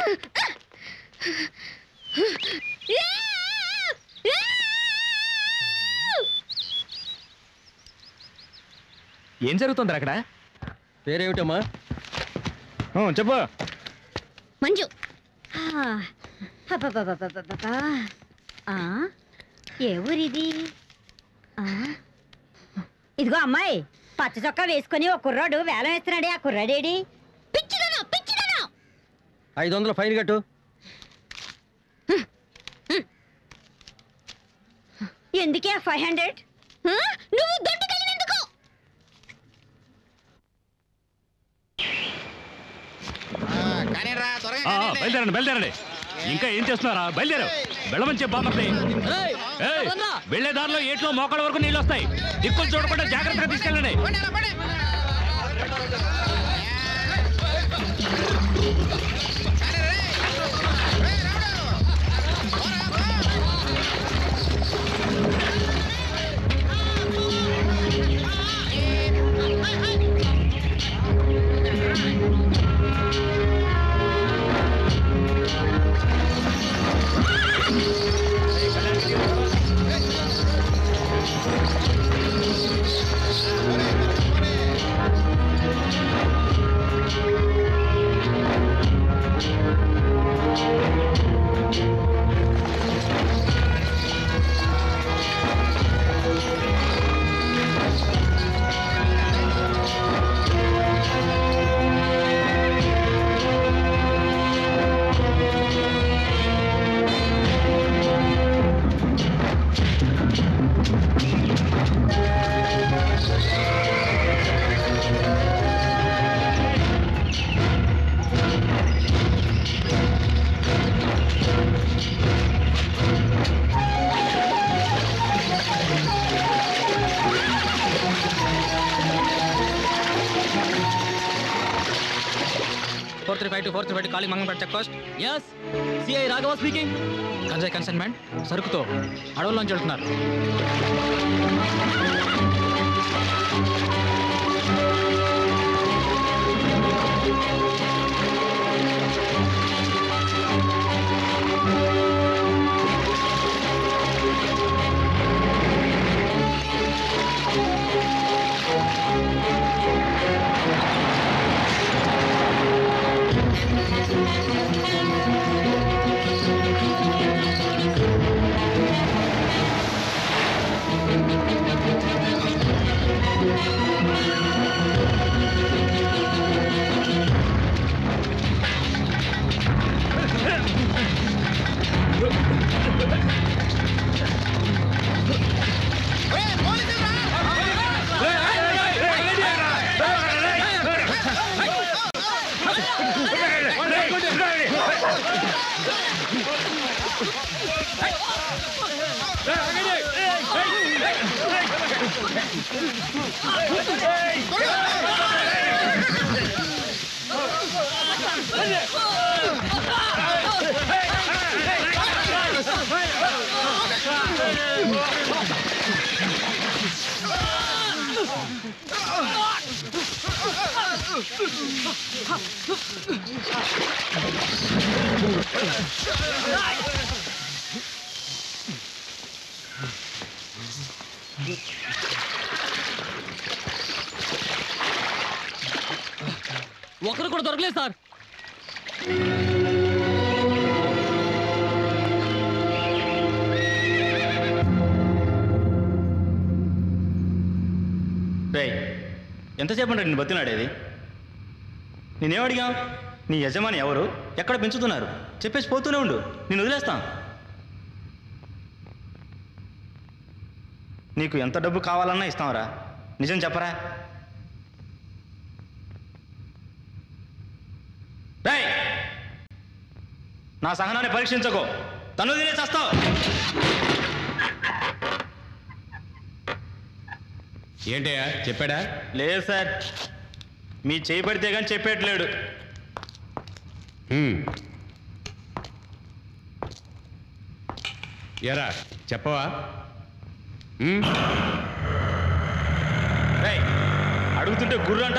ఏం జరుగుతుంది అక్కడ పేరేమిటమ్మా చెప్పు మంజు అబ్బబ్బబ్బబ్బబ్బబ్బా. ఆ, ఏ ఊరిది ఆ, ఇదిగో అమ్మాయి పచ్చ చొక్కా వేసుకొని ఒక కుర్రాడు వేలం వేస్తున్నాడే ఆ కుర్రాడేడి పిచ్చిదనా పిచ్చిదనా ఐదు వందలు ఫైన్ కట్టు ఎందుకే ఫైవ్ హండ్రెడ్ నువ్వు దొడ్డుకెళ్ళినందుకు ఆ, ఆ, బయలుదేరండి బయలుదేరండి ఇంకా ఏం చేస్తున్నారా బయలుదేరు వెళ్ళమని చెప్పి బామ్మర్ది ఏయ్, ఏయ్, వదలరా. వెళ్ళే దారిలో ఏట్లో మోకాళ్ళ వరకు నీళ్ళు వస్తాయి దిక్కులు చూడకుండా జాగ్రత్తగా తీసుకెళ్ళండి four three five two four three five calling Mangalapeta check post S CI Raghava speaking కన్సై కన్సైన్మెంట్ సరుకుతో అడవుల్లోంచి వెళ్తున్నారు ఒకరు కూడా దొరకలేదు సార్ రేయ్ ఎంతసేపు అంటే నిన్ను బతినాడేది నేనేం అడిగా నీ యజమాని ఎవరు ఎక్కడ పెంచుతున్నారు చెప్పేసి పోతూనే ఉండు నేను వదిలేస్తాం నీకు ఎంత డబ్బు కావాలన్నా ఇస్తాంరా నిజం చెప్పరా రేయ్ నా సహనాన్ని పరీక్షించకో తను తినేసి వస్తావు ఏంటయ్యా చెప్పాడా లేదు సార్ మీ చేయి పడితే కానీ చెప్పేట్లేడు హ్మ్. ఎరా చెప్పవా హ్మ్? రేయ్ అడుగుతుంటే గుర్రంట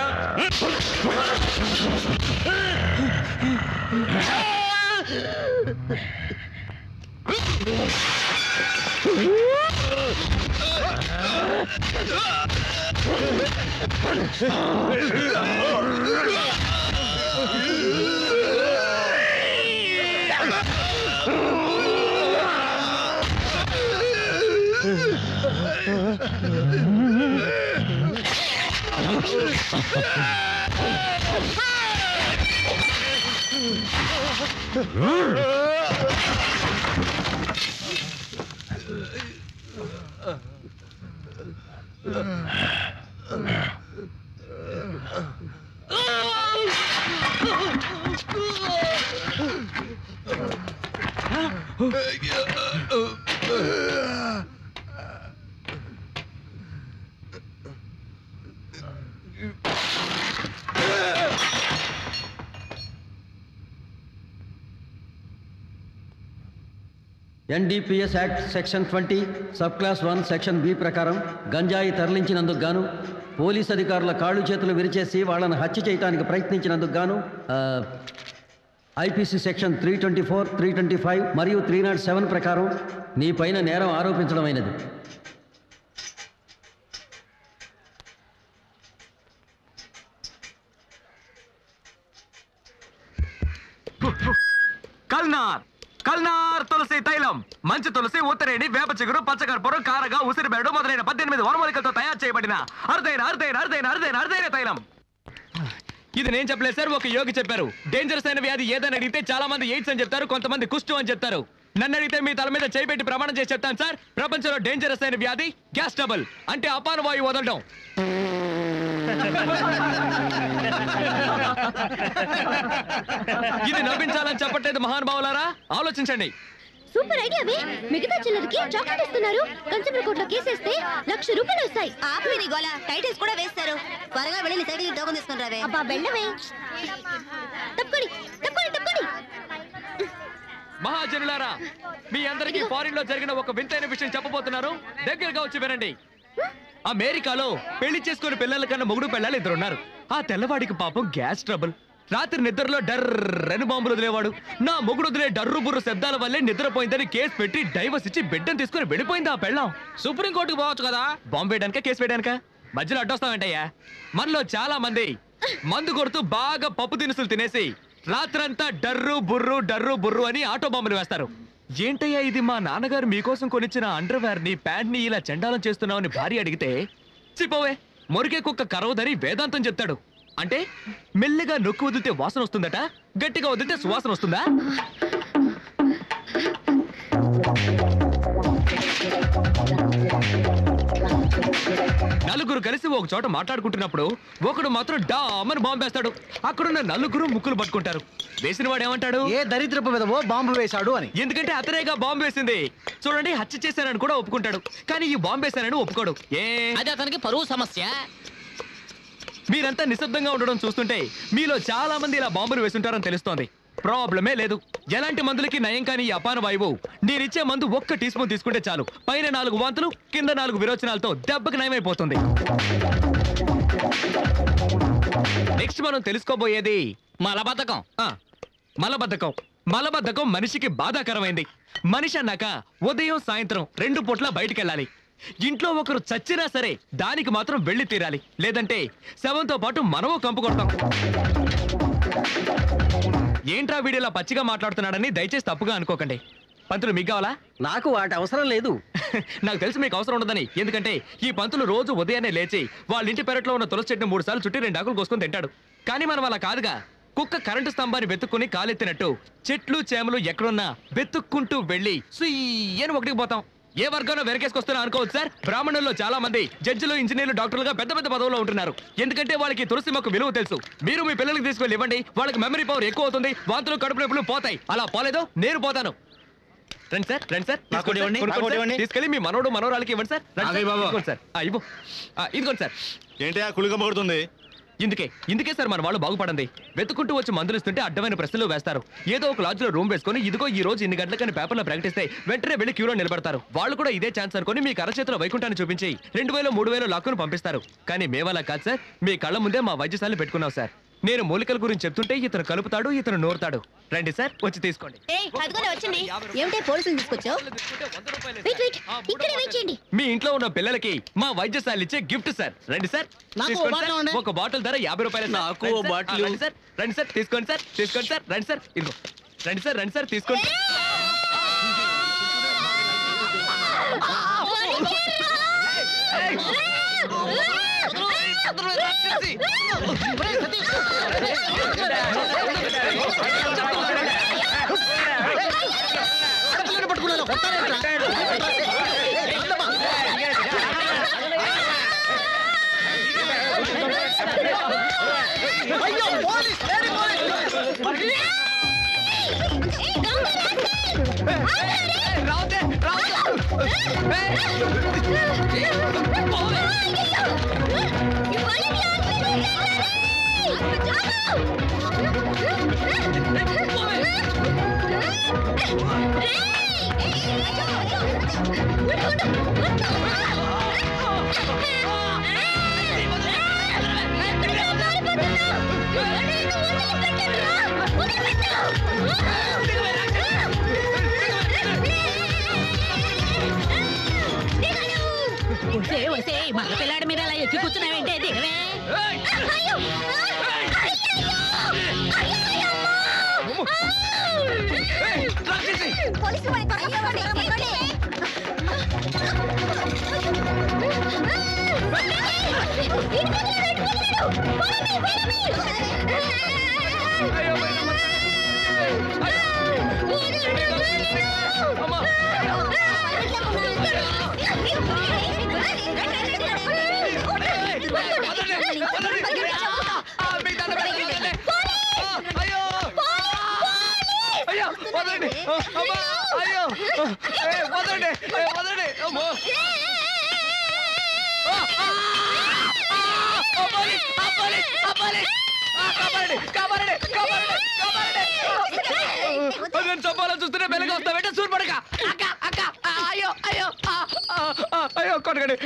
NDPS act section twenty sub clause one section B ప్రకారం గంజాయి తరలించినందుకు గాను పోలీస్ అధికారుల కాళ్ళు చేతులు విరిచేసి వాళ్ళని హత్య చేయడానికి ప్రయత్నించినందుకు గాను IPC section three twenty four three twenty five మరియు త్రీ నాట్ సెవెన్ ప్రకారం నీ పైన నేరం ఆరోపించడమైనది కల్నార్ కల్నార్ తులసి తైలం మంచి తులసి ఉత్తరేణి వేప చిగురు పచ్చకర్పూరం కారగా ఉసిరిబెరడు మొదలైన పద్దెనిమిది వనమూలికలతో తయారు చేయబడిన అరుదైన అరుదైన అరుదైన అరుదైన అరుదైన తైలం ఇది నేను చెప్పలేదు సార్ ఒక యోగి చెప్పారు డేంజరస్ అయిన వ్యాధి ఏదని అడిగితే చాలా మంది ఎయిడ్స్ అని చెప్తారు కొంతమంది కుష్టు అని చెప్తారు నన్ను అడిగితే మీ తల మీద చేపెట్టి ప్రమాణం చేసి చెప్తాను సార్ ప్రపంచంలో డేంజరస్ అయిన వ్యాధి గ్యాస్ ట్రబుల్ అంటే అపాన వాయువు వదలడం ఇది నవ్వించాలని చెప్పట్లేదు మహానుభావులారా ఆలోచించండి సూపర్ ఐడియా వే మిగతా చిల్లరకి చాక్లెట్ ఇస్తున్నారు కన్సూమర్ కోర్టులో కేసేస్తే లక్ష రూపాయలు వస్తాయి ఆపి నీ గోల టైటిల్స్ కూడా వేస్తారు త్వరగా వెళ్ళి నీ సైకిల్ టోకన్ తీసుకుని రావే అబ్బా వెళ్ళవే తప్పుకొని తప్పుకొని తప్పుకొని మహాజనులారా మీ అందరికీ ఫారిన్ లో జరిగిన ఒక వింతైన విషయం చెప్పబోతున్నారు దగ్గరగా వచ్చి వినండి అమెరికాలో పెళ్లి చేసుకుని పిల్లల కన్నా మొగుడు పిల్లలు ఇద్దరు ఉన్నారు ఆ తెల్లవాడికి పాపం గ్యాస్ ట్రబుల్ రాత్రి నిద్రలో డర్రని బాంబులు వదిలేవాడు నా మొగుడు వదిలే డర్రు బుర్రు శబ్దాల వల్లే నిద్రపోయిందని కేసు పెట్టి డైవర్స్ ఇచ్చి బిడ్డను తీసుకుని వెళ్ళిపోయింది ఆ పెళ్ళం సుప్రీం కోర్టుకు పోవచ్చు కదా బాంబు వేయడానిక కేసు వేయడానిక మధ్యలో అడ్డొస్తామంటయ్యా మనలో చాలా మంది మందు కొడుతూ బాగా పప్పు దినుసులు తినేసి రాత్రంతా డర్రు బుర్రు డర్రు బుర్రు అని ఆటో బాంబులు వేస్తారు ఏంటయ్యా ఇది మా నాన్నగారు మీకోసం కొనిచ్చిన అండర్వేర్ ని ప్యాంట్ ని ఇలా చండాలం చేస్తున్నావని భార్య అడిగితే చిపోవే మొరికే కుక్క కరవదని వేదాంతం చెప్తాడు అంటే మెల్లిగా నొక్కి వదిలితే వాసన వస్తుందట గట్టిగా వదిలితే సువాసన వస్తుందా నా నలుగురు కలిసి ఒక చోట మాట్లాడుకుంటున్నప్పుడు ఒకడు మాత్రం డామని బాంబు వేస్తాడు అక్కడున్న నలుగురు ముక్కులు పట్టుకుంటారు వేసిన వాడు ఏమంటాడు ఏ దరిద్రపు విధవో బాంబు వేశాడు అని ఎందుకంటే అతనేగా బాంబు వేసింది చూడండి హత్య చేశానని కూడా ఒప్పుకుంటాడు కానీ ఈ బాంబు వేశానని ఒప్పుకోడు ఏ అది అతనికి పరువు సమస్య మీరంతా నిశ్శబ్దంగా ఉండడం చూస్తుంటే మీలో చాలా మంది ఇలా బాంబులు వేసుంటారని తెలుస్తోంది ప్రాబ్లమే లేదు ఎలాంటి మందులకి నయం కాని ఈ అపాన వాయువు నేనిచ్చే మందు ఒక్క టీ స్పూన్ తీసుకుంటే చాలు పైన నాలుగు వాంతులు కింద నాలుగు విరోచనాలతో దెబ్బకి నయమైపోతుంది నెక్స్ట్ మనం తెలుసుకోబోయేది మలబద్ధకం ఆ, మలబద్ధకం మలబద్ధకం మనిషికి బాధాకరమైంది మనిషి అన్నాక ఉదయం సాయంత్రం రెండు పూట్ల బయటికి వెళ్ళాలి ఇంట్లో ఒకరు చచ్చినా సరే దానికి మాత్రం వెళ్ళి తీరాలి లేదంటే శవంతో పాటు మనము కంపు కొడతాం ఏంట్రా వీడియోలా పచ్చిగా మాట్లాడుతున్నాడని దయచేసి తప్పుగా అనుకోకండి పంతులు మీకు కావాలా నాకు వాటి అవసరం లేదు నాకు తెలుసు మీకు అవసరం ఉండదని ఎందుకంటే ఈ పంతులు రోజు ఉదయాన్నే లేచి వాళ్ళ ఇంటి పెరట్లో ఉన్న తులసి చెట్టును మూడు సార్లు చుట్టి రెండు ఆకులు కోసుకొని తింటాడు కానీ మనం అలా కాదుగా కుక్క కరెంటు స్తంభాన్ని వెతుక్కుని కాలెత్తినట్టు చెట్లు చేమలు ఎక్కడున్నా వెతుక్కుంటూ వెళ్ళి సుయ్యని ఒకటికి పోతాం ఏ వర్గంలో వెనకేసుకొస్తున్నా అనుకోవచ్చు సార్ బ్రాహ్మణుల్లో చాలా మంది జడ్జిలు ఇంజనీర్లు డాక్టర్లుగా పెద్ద పెద్ద పదవుల్లో ఉంటున్నారు ఎందుకంటే వాళ్ళకి తులసి మొక్క విలువ తెలుసు మీరు మీ పిల్లలకి తీసుకెళ్ళి ఇవ్వండి వాళ్ళకి మెమరీ పవర్ ఎక్కువ అవుతుంది వాంతులు కడుపు నొప్పులు పోతాయి అలా పోలేదో నేను పోతాను రండి సార్ రండి సార్ నాకు ఒకటి ఇవ్వండి, కొనుక్కోండి నాకు ఒకటి సార్. ఇవ్వండి. తీసుకెళ్ళి మీ మనోడు మనోరాలకి ఇవ్వండి సార్ రండి ఆగయ్య సార్. బాబు. ఇదిగోండి సార్ ఆ, ఇవ్వు ఆ, ఇదిగోండి సార్ ఏంటి ఆ కుళిక పడుతుంది ఇందుకే ఇందుకే సార్ మన వాళ్ళు బాగుపడండి వెతుకుంటూ వచ్చి మందులు ఇస్తుంటే అడ్డమైన ప్రశ్నలు వేస్తారు ఏదో ఒక లాడ్జ్ లో రూమ్ వేసుకొని ఇదిగో ఈ రోజు ఇన్ని గంటలకని పేపర్లో ప్రకటిస్తే వెంటనే వెళ్ళి క్యూలో నిలబడతారు వాళ్ళు కూడా ఇదే ఛాన్స్ అనుకొని మీ అరచేతిలో వైకుంఠాన్ని చూపించి రెండు వేలు మూడు వేలు లాక్కుని పంపిస్తారు కానీ మేమలా కాదు సార్ మీ కళ్ళ ముందే మా వైద్యశాలను పెట్టుకున్నాం సార్ నేను మూలికల గురించి చెప్తుంటే ఇతను కలుపుతాడు ఇతను నూరుతాడు రండి సార్ వచ్చి తీసుకోండి ఏయ్ అదిగోనే వచ్చింది ఏమిటే పోలీసులు తీసుకొచ్చావు వెయిట్ వెయిట్ ఇక్కడే వెయిట్ చేయండి మీ ఇంట్లో ఉన్న పిల్లలకి మా వైద్యశాల ఇచ్చే గిఫ్ట్ సార్ రండి సార్ నాకు ఓ తీసుకోండి బాటిల్ సార్. ఇవ్వండి. ఒక బాటిల్ ధర యాభై రూపాయలు సార్. నాకు రండి ఓ సార్. బాటిల్. ఆ, రండి సార్ రండి సార్ తీసుకోండి సార్ తీసుకోండి సార్ రండి సార్ ఇదిగో రండి సార్ రండి సార్ తీసుకోండి ఒసే ఒసే మగ పిల్లాడి మీద అలా ఎక్కి కూర్చున్నావేంటే దిగవే పోలీసు వాడి త్వరగా ఇవ్వండి, ఇవ్వండి. అయ్యో వదలండి అమ్మా అయ్యో ఏ, వదలండి ఏ, వదలండి అమ్మో ఆ, ఆ, ఆ, ఆ, పోలీస్, ఆ, పోలీస్, ఆ, పోలీస్. ఆ, కాపాడండి, కాపాడండి, కాపాడండి, కాపాడండి. ఆ, నేను చంపాలని చూస్తూనే మెల్లగా వస్తా వెంట సూర్పడక అక్క అక్క ఆ, అయ్యో అయ్యో ఆ, ఆ, ఆ, అయ్యో కొట్టకండి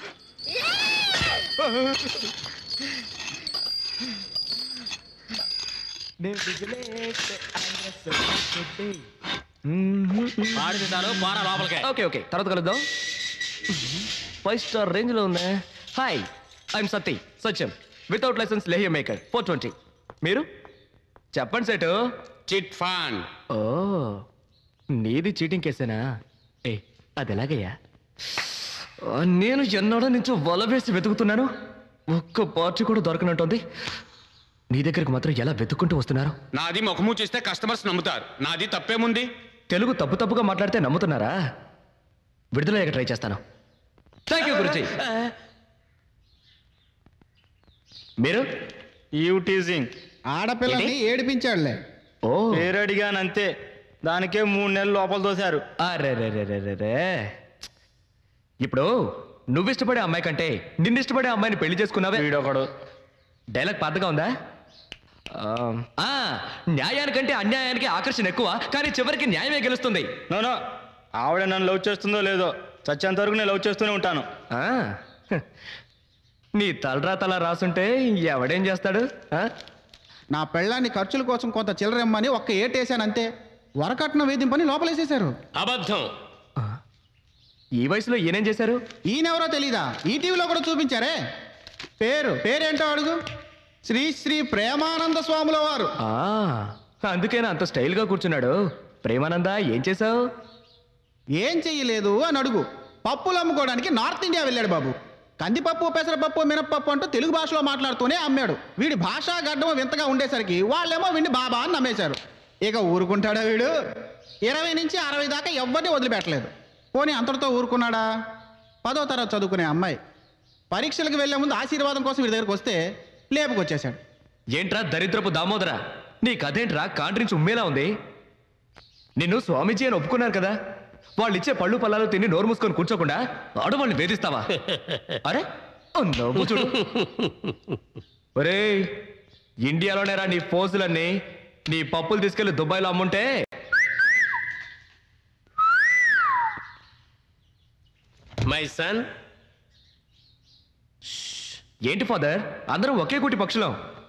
పాడితే చాలు పోరా లోపలికే ఓకే ఓకే తర్వాత కలుద్దాం ఫైవ్ స్టార్ రేంజ్ లో ఉందా hi I'm Satti Satyam without licence లేహ్య మేకర్ ఫోర్ ట్వంటీ మీరు చెప్పండి సెటు చిట్ ఫాన్ ఓ నీది చీటింగ్ కేసేనా ఏ అది ఎలాగయ్యా ఆ, నేను ఎన్నడో నుంచి వల వేసి వెతుకుతున్నాను ఒక్క పార్టీ కూడా దొరకనట్టుంది నీ దగ్గరకు మాత్రం ఎలా వెతుక్కుంటూ వస్తున్నారు నాది ముఖము చూస్తే కస్టమర్స్ నమ్ముతారు నాది తప్పేముంది తెలుగు తప్పు తప్పుగా మాట్లాడితే నమ్ముతున్నారా విడుదలయ్యాక ట్రై చేస్తాను థ్యాంక్ యూ గురుజీ మీరు యూ టీజింగ్ ఆడపిల్లని ఏడిపించాడులే ఓ పేరు అడిగాను అంతే దానికే మూడు నెలలు లోపల తోశారు అరెరెరెరెరెరే. ఇప్పుడు నువ్వు ఇష్టపడే అమ్మాయి కంటే నిన్ను ఇష్టపడే అమ్మాయిని పెళ్లి చేసుకున్నావే వీడొకడు డైలాగ్ పెద్దగా ఉందా ఆ, ఆ, న్యాయానికంటే అన్యాయానికి ఆకర్షణ ఎక్కువ కానీ చివరికి న్యాయమే గెలుస్తుంది నోనో ఆవిడ నన్ను లవ్ చేస్తుందో లేదో చచ్చేంత వరకు నేను లవ్ చేస్తూనే ఉంటాను ఆ, హ. నీ తలరా తల రాసుంటే ఎవడేం చేస్తాడు ఆ? నా పెళ్ళాన్ని ఖర్చుల కోసం కొంత చిల్లరమ్మని ఒక్క ఏటేశాను అంతే వరకట్న వేధింపని లోపలేసేశారు అబద్ధం ఈ వయసులో ఈయనేం చేశారు ఈయనెవరో తెలీదా ఈ టీవీలో కూడా చూపించారే పేరు పేరేంటో అడుగు శ్రీ శ్రీ ప్రేమానంద స్వాముల వారు ఆ, అందుకేనా అంత స్టైల్గా కూర్చున్నాడు ప్రేమానంద ఏం చేశావు ఏం చెయ్యలేదు అని అడుగు పప్పులు అమ్ముకోవడానికి నార్త్ ఇండియా వెళ్ళాడు బాబు కందిపప్పు పెసరపప్పు మినప్పప్పు అంటూ తెలుగు భాషలో మాట్లాడుతూనే అమ్మాడు వీడి భాషా గడ్డం వింతగా ఉండేసరికి వాళ్ళేమో వీడిని బాబా అని నమ్మేశారు ఇక ఊరుకుంటాడా వీడు ఇరవై నుంచి అరవై దాకా ఎవ్వరిని వదిలిపెట్టలేదు పోనీ అంతటితో ఊరుకున్నాడా పదో తరగతి చదువుకునే అమ్మాయి పరీక్షలకు వెళ్లే ముందు ఆశీర్వాదం కోసం వీడి దగ్గరకు వస్తే లేపుకొచ్చేశాడు ఏంట్రా దరిద్రపు దామోదరా నీ కథేంట్రా కాండ్రించి ఉమ్మేలా ఉంది నిన్ను స్వామీజీ అని ఒప్పుకున్నారు కదా వాళ్ళు ఇచ్చే పళ్ళు పళ్ళాలు తిని నోరు మూసుకొని కూర్చోకుండా ఆడవాళ్ళని వేధిస్తావా అరే ఓ నవ్వు చూడు ఒరే ఇండియాలోనే రా నీ ఫోజులన్నీ నీ పప్పులు తీసుకెళ్లి దుబాయ్లో అమ్ముంటే మై సన్ ఏంటి ఫాదర్ అందరం ఒకే కూటి పక్షులం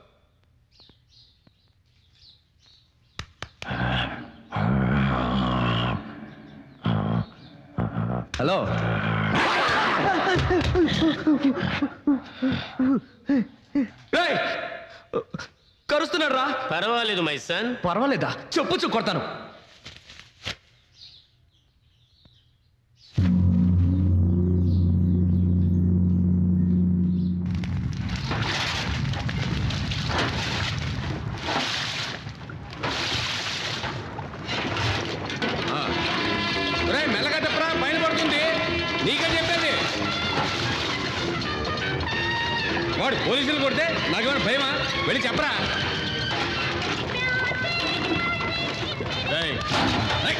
హలో ఏయ్! కరుస్తున్నాడు రా పర్వాలేదు మై సన్ పర్వాలేదా చెప్పు చూ కొడతాను ఒరేయ్, మెల్లగా చెప్పరా పైన పడుతుంది నీకే చెప్పేది వాడు పోలీసులు కొడితే నాకేమైనా భయమా వెళ్ళి చెప్పరా ఏయ్, ఏయ్.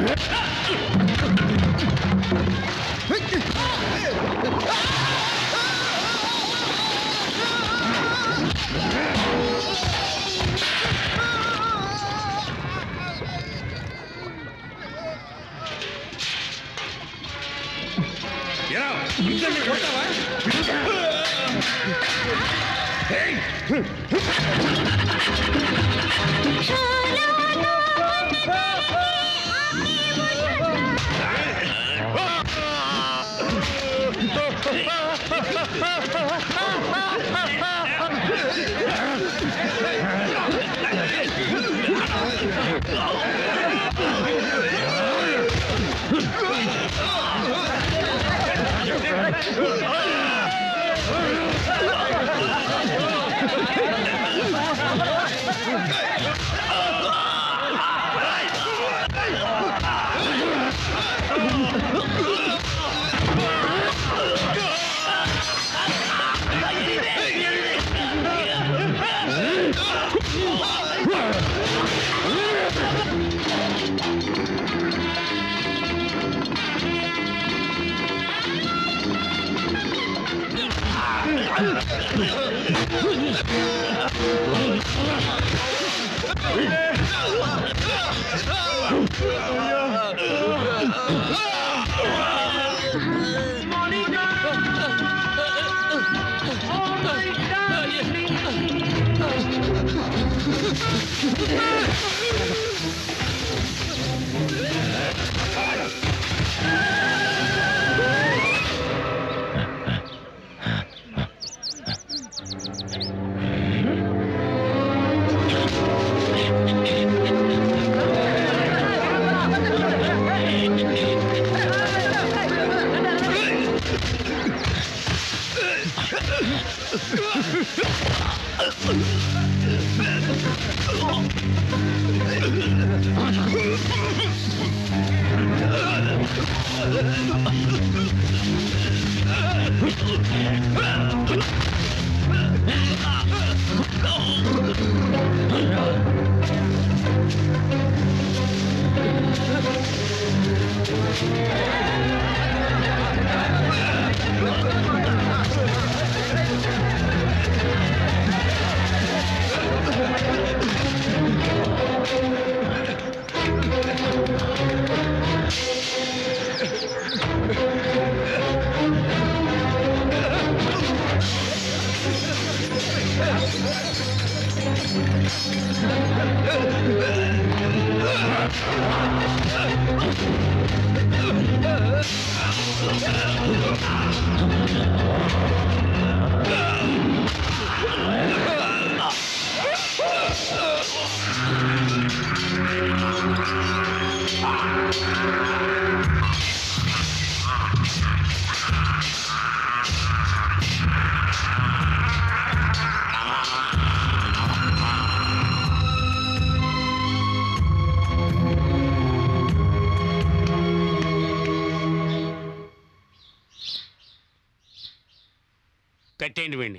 ఎరా, ఇద్దరిని కొడతావా? ఏయ్. Ah! వదిలేయండి వీడిని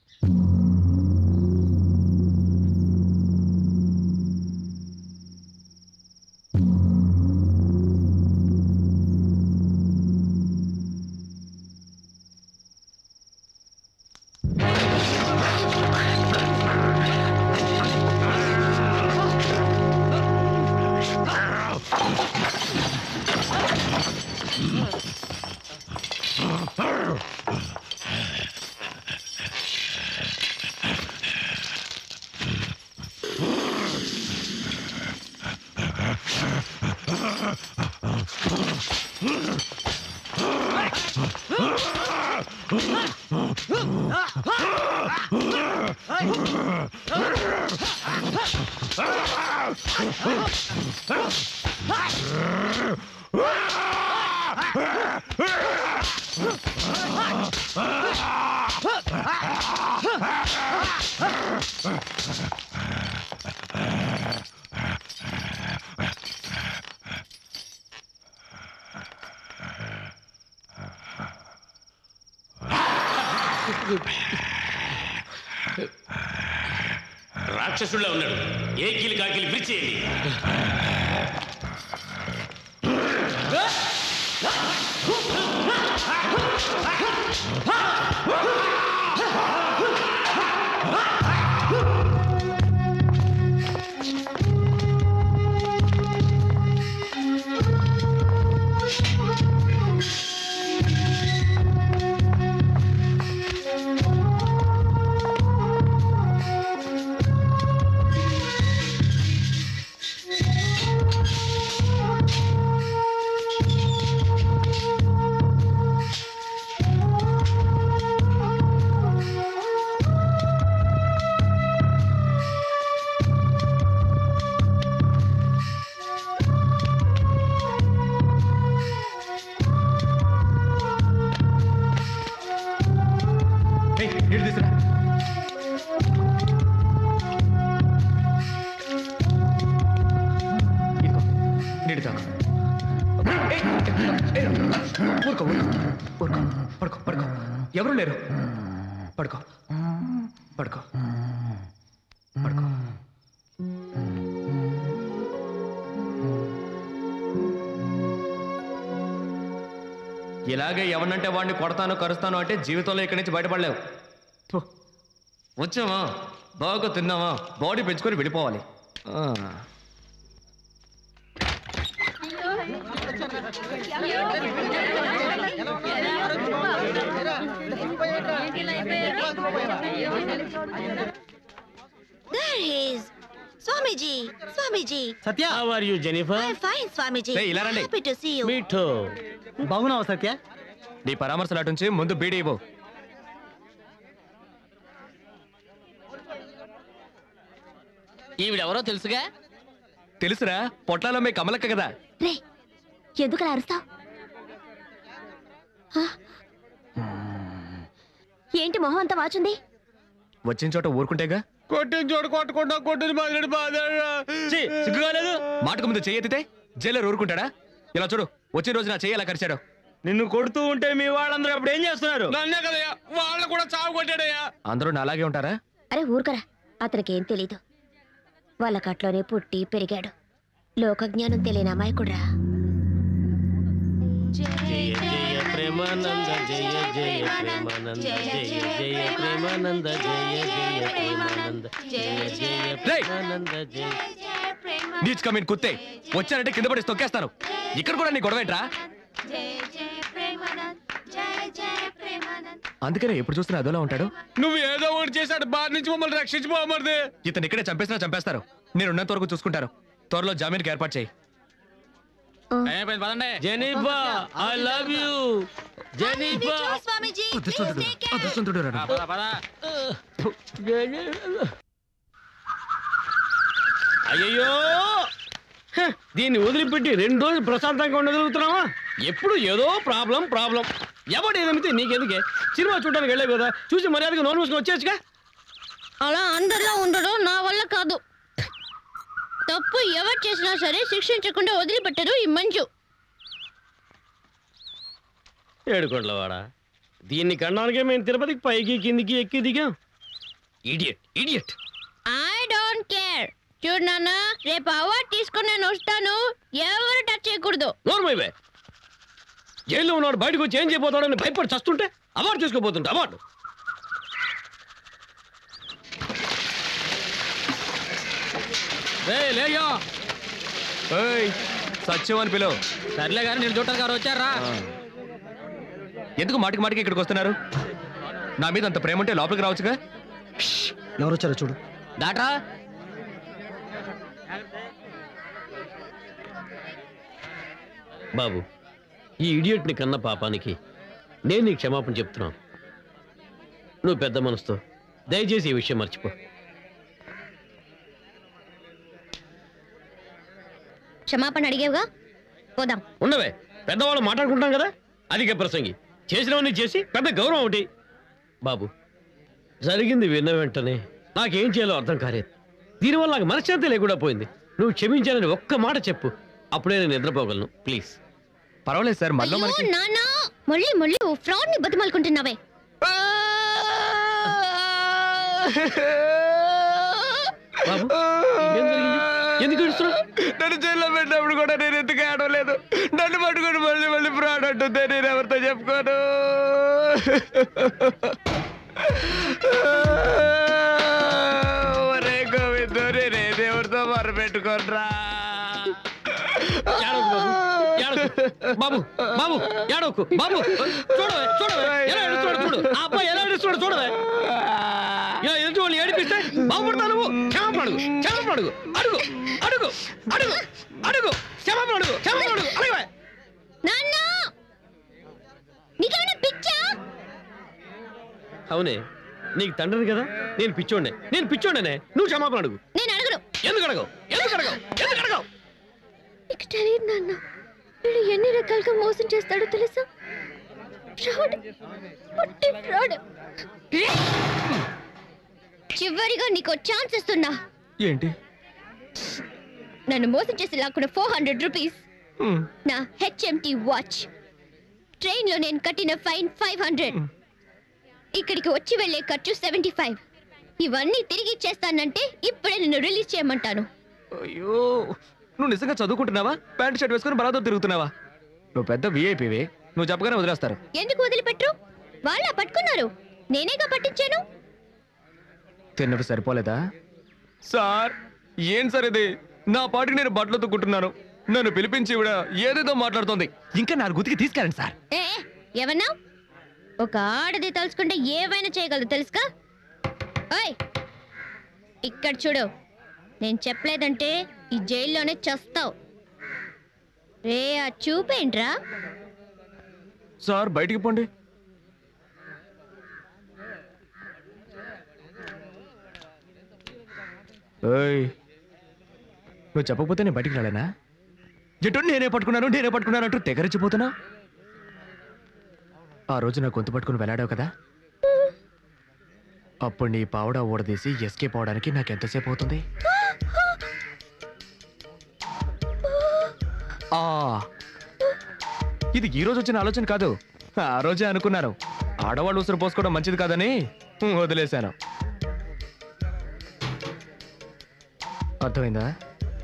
రాక్షసుల్లో ఉన్నాడు ఏ కీలు కాకిలు విరిచేయండి ఏయ్, నీళ్ళు తీసురా ఇదిగో, నీళ్ళు తాగు ఏయ్, ఏయ్, ఊరుకో ఊరుకో ఊరుకో పడుకో పడుకో ఎవరు లేరు పడుకో పడుకో పడుకో ఇలాగే ఎవరినంటే వాడిని కొడతాను కరుస్తాను అంటే జీవితంలో ఇక్కడి నుంచి బయటపడలేవు ఫు. వచ్చామా బాగా తిన్నామా బాడీ పెంచుకొని వెళ్ళిపోవాలి ఆ. There he is. Swamiji Swamiji Satya how are you Jennifer I fine Swamiji ఏయ్, ఇలా రండి. Happy to see you me too బాగున్నావా సత్య నీ పరామర్శలు అటుంచి ముందు బీడీ ఇవ్వు ఈవిడెవరో తెలుసుగా తెలుసురా పొట్లాలో మీ కమలక్క కదా రే ఎందుకు అలా అరుస్తావు ఏంటి మొహం అంతా వాచుంది వచ్చిన చోట ఊరుకుంటేగా కొట్టిన చోటు కొట్టకుండా కొట్టిన మాదిరి బాధ ఛీ, సిగ్గుగాలేదు మాటకు ముందు చెయ్యెత్తితే జైలర్ ఊరుకుంటాడా ఇలా చూడు వచ్చిన రోజు నా చెయ్యి ఎలా కరిచాడు నిన్ను కొడుతూ ఉంటే మీ వాళ్ళందరూ అప్పుడు ఏం చేస్తున్నారు నన్నే కదయ్యా వాళ్ళు కూడా చావు కొట్టాడయ్యా అందరూ నా అలాగే ఉంటారా అరే ఊరుకరా అతనికి ఏం తెలీదు వాళ్ళ కట్లోనే పుట్టి పెరిగాడు లోకజ్ఞానం తెలియని అమాయకుడ్రా జయ జయ ప్రేమానంద జయ జయ ప్రేమానంద జయ జయ ప్రేమానంద జయ జయ ప్రేమానంద జయ జయ ప్రేమానంద జయ నీచ్ కమీన్ కుత్తే వచ్చానంటే కింద పడి తొక్కేస్తాను ఇక్కడ కూడా నీ గొడవ ఏంట్రా అందుకనే ఎప్పుడు చూస్తున్నా అదోలా ఉంటాడు నువ్వు ఏదో ఒకటి చేశాడు బాధ నుంచి మమ్మల్ని రక్షించిపోమరిది ఇతను ఇక్కడే చంపేసినా చంపేస్తారు నేను ఉన్నంత వరకు చూసుకుంటారు త్వరలో జామీన్కి ఏర్పాటు చేయి పదండి Jennifer I love you Jennifer Swamiji అదృష్టవంతుడు, అదృష్టవంతుడు రాడు. పద, పద. అయ్యో దీన్ని వదిలిపెట్టి రెండు రోజులు ప్రశాంతంగా ఉండగలుగుతున్నావా ఎప్పుడు ఏదో ప్రాబ్లం ప్రాబ్లం ఎవడు ఏదమితే నీకెందుకే సినిమా చూడడానికి వెళ్ళావు కదా చూసి మర్యాదగా నోన్ మూసుకొని వచ్చేచ్చుగా అలా అందరిలో ఉండడం నా వల్ల కాదు తప్పు ఎవరు చేసినా సరే శిక్షించకుండా వదిలిపెట్టరు ఈ మంజు ఏడుకొండలవాడా దీన్ని కనడానికే మేము తిరుపతికి పైకి కిందికి ఎక్కి దిగాం idiot idiot I don't care చూడు నాన్న రేపు అవార్డు తీసుకుని నేను వస్తాను ఎవరు టచ్ చేయకూడదు నోర్మైవే జైల్లో ఉన్నాడు బయటకు వచ్చి ఏం చేయబోతాడని భయపడి చస్తుంటే అవార్డు తీసుకోబోతుంటే అవార్డు రేయ్, లేయ్యో ఏయ్ సత్యం అని పిలువు సర్లే గారు నేను చూడటానికి గారు వచ్చారా ఎందుకు మాటికి మాటికి ఇక్కడికి వస్తున్నారు నా మీద అంత ప్రేమ ఉంటే లోపలికి రావచ్చుగా ఎవరు వచ్చారో చూడు దాట్రా బాబు ఈ ఇడియట్ని కన్న పాపానికి నేను నీకు క్షమాపణ చెప్తున్నాను నువ్వు పెద్ద మనసుతో దయచేసి ఈ విషయం మర్చిపో క్షమాపణ అడిగేవుగా పోదాం ఉండవే పెద్దవాళ్ళు మాట్లాడుకుంటాం కదా అధిక ప్రసంగి చేసినవన్నీ చేసి పెద్ద గౌరవం ఒకటి బాబు జరిగింది విన్న వెంటనే నాకేం చేయాలో అర్థం కాలేదు దీనివల్ల నాకు మనశ్శాంతి లేకుండా పోయింది నువ్వు క్షమించాలని ఒక్క మాట చెప్పు అప్పుడే నేను నిద్రపోగలను ప్లీజ్ పర్వాలేదు సార్ మళ్ళీ అయ్యో, మనకి నాన్న మళ్ళీ మళ్ళీ ఫ్రాడ్ ని బతిమాలుకుంటున్నావే బాబు ఏం జరిగింది ఎందుకు ఏడుస్తున్నావు నన్ను జైల్లో పెట్టినప్పుడు కూడా నేను ఎందుకు ఆడలేదు నన్ను పట్టుకొని మళ్ళీ మళ్ళీ ఫ్రాడ్ అంటుంది నేను ఎవరితో చెప్పుకోను ఒరే గోవిందు నేను ఎవరితో మొరపెట్టుకోనరా ఏడవకు బాబు ఏడవకు. బాబు బాబు ఏడవకు బాబు చూడవే చూడవే ఎలా ఏడుస్తున్నాడు చూడు ఆ అబ్బాయి ఎలా ఏడుస్తున్నాడు చూడవే ఇలా ఎదుటి వాళ్ళు ఏడిపిస్తే బాగుపడతావు నువ్వు క్షమాపణ అడుగు క్షమాపణ అడుగు అడుగు అడుగు అడుగు అడుగు క్షమాపణ అడుగు క్షమాపణ అడుగు అడగవే నాన్న నీకేమైనా పిచ్చా అవునే నీకు తండ్రిని కదా నేను పిచ్చోండే నేను పిచ్చోండేనే నువ్వు క్షమాపణ అడుగు నేను అడగను ఎందుకు అడగవు ఎందుకు అడగవు ఎందుకు అడగవు నీకు తెలియదు నాన్న వీడు ఎన్ని రకాలుగా మోసం చేస్తాడో తెలుసా ఫ్రాడ్ పుట్టి ఫ్రాడ్ చివరిగా నీకు ఛాన్స్ ఇస్తున్నా ఏంటి నన్ను మోసం చేసి లాక్కున్న ఫోర్ హండ్రెడ్ రూపీస్ నా హెచ్ఎంటి వాచ్ ట్రైన్ లో నేను కట్టిన ఫైన్ ఫైవ్ హండ్రెడ్ ఇక్కడికి వచ్చి వెళ్ళే ఖర్చు సెవెంటీ ఫైవ్ ఇవన్నీ తిరిగి ఇచ్చేస్తానంటే ఇప్పుడే నిన్ను రిలీజ్ చేయమంటాను అయ్యో నువ్వు నిజంగా చదువుకుంటున్నావా ప్యాంట్ షర్ట్ వేసుకుని బలాతో తిరుగుతున్నావా నువ్వు పెద్ద విఐపివి నువ్వు చెప్పగానే వదిలేస్తారు ఎందుకు వదిలిపెట్టరు వాళ్ళ పట్టుకున్నారు నేనేగా పట్టించాను తిన్నవి సరిపోలేదా సార్ ఏం సార్ ఇది నా పాటికి నేను బట్టలు తుక్కుంటున్నాను నన్ను పిలిపించి ఇవిడ ఏదేదో మాట్లాడుతోంది ఇంకా నాలుగు గుతికి తీసుకెళ్ళండి సార్ ఏ ఏమన్నా ఒక ఆడది తలుచుకుంటే ఏవైనా చేయగలదు తెలుసుకా ఓయ్ ఇక్కడ చూడు నేను చెప్పలేదంటే ఈ జైల్లోనే చస్తావు రే ఆ చూపేంట్రా సార్ బయటికి పోండి ఏయ్, నువ్వు చెప్పకపోతే నేను బయటికి రాలేనా జట్టు నేనే పట్టుకున్నాను నేనే పట్టుకున్నాను అంటూ తెగరిచిపోతున్నా ఆ రోజు నా గొంతు పట్టుకుని వెళ్ళాడావు కదా అప్పుడు నీ పావడ ఊడదీసి ఎస్కేప్ అవడానికి నాకు ఎంతసేపు అవుతుంది ఆ ఇది ఈ రోజు వచ్చిన ఆలోచన కాదు ఆ రోజే అనుకున్నాను ఆడవాళ్ళు ఉసురు పోసుకోవడం మంచిది కాదని వదిలేశాను అర్థమైందా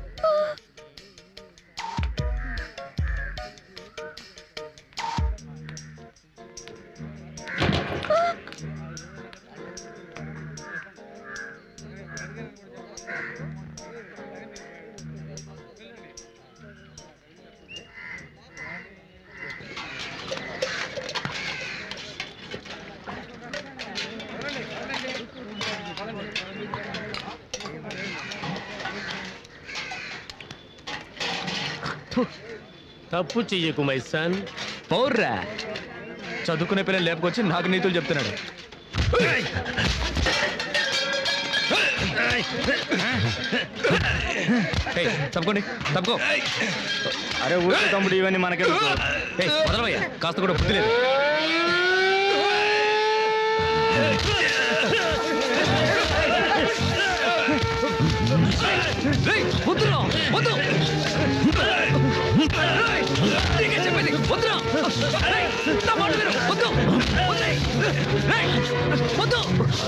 తప్పు చెయ్యకు మై సన్ పౌర్రా చదువుకునే పిల్లలు లేపుకొచ్చి నాకు నీతులు చెప్తున్నాడు ఏయ్, తప్పుకోండి తప్పుకో అరే ఊరికి తమ్ముడు ఇవన్నీ మనకే ఏయ్, వదలవయ్యా కాస్త కూడా బుద్ధి లేదు రేయ్, వద్దురా, వద్దు. రేయ్, నీకే చెప్పేది, వద్దురా. రేయ్, నా మాట విను, వద్దు. వదిలేయ్. రేయ్, వద్దు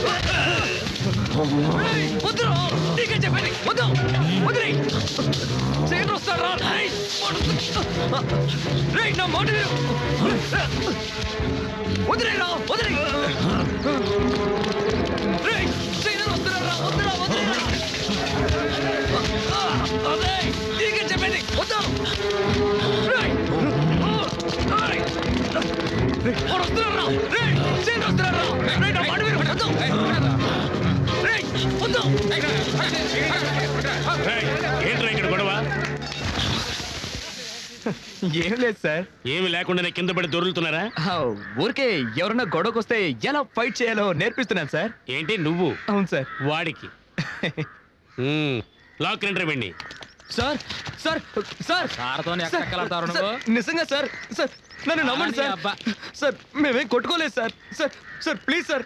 రేయ్, వద్దురా నీకే చెప్పండి వద్దు వదిలే సేన్ వస్తాడు రా రేయ్, రేయ్ నా మాట విను వదిలే రా వదిలే రేయ్ సేన్ వస్తున్నాడు రా వద్దురా వదిలేరా అదే నీకే చెప్పండి వద్దు రేయ్ రేయ్ వాడు వస్తున్నాడు రా రేయ్ సేన్ వస్తున్నాడు రా రేయ్ నా మాట విను వద్దు రేయ్ వద్దు ఏంట్రా ఇక్కడ గొడవ ఏం లేదు సార్ ఏమి లేకుండానే కింద పడి దొరుకుతున్నారా ఊరికే ఎవరన్నా గొడవకు వస్తే ఎలా ఫైట్ చేయాలో నేర్పిస్తున్నాను సార్ ఏంటి నువ్వు అవును సార్ వాడికి మ్మ్. లాక్ రండి వెండి సార్ సార్ సార్ సార్తో ఎక్కడెక్కలాడతారు సార్, నువ్వు నిజంగా సార్ సార్ నన్ను నమ్మండి నీ సార్ అబ్బా. సార్ మేమేం కొట్టుకోలేదు sir sir sir please sir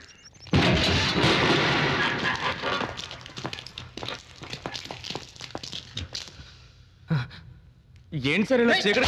ఏంటి సార్ ఇలా చీకటి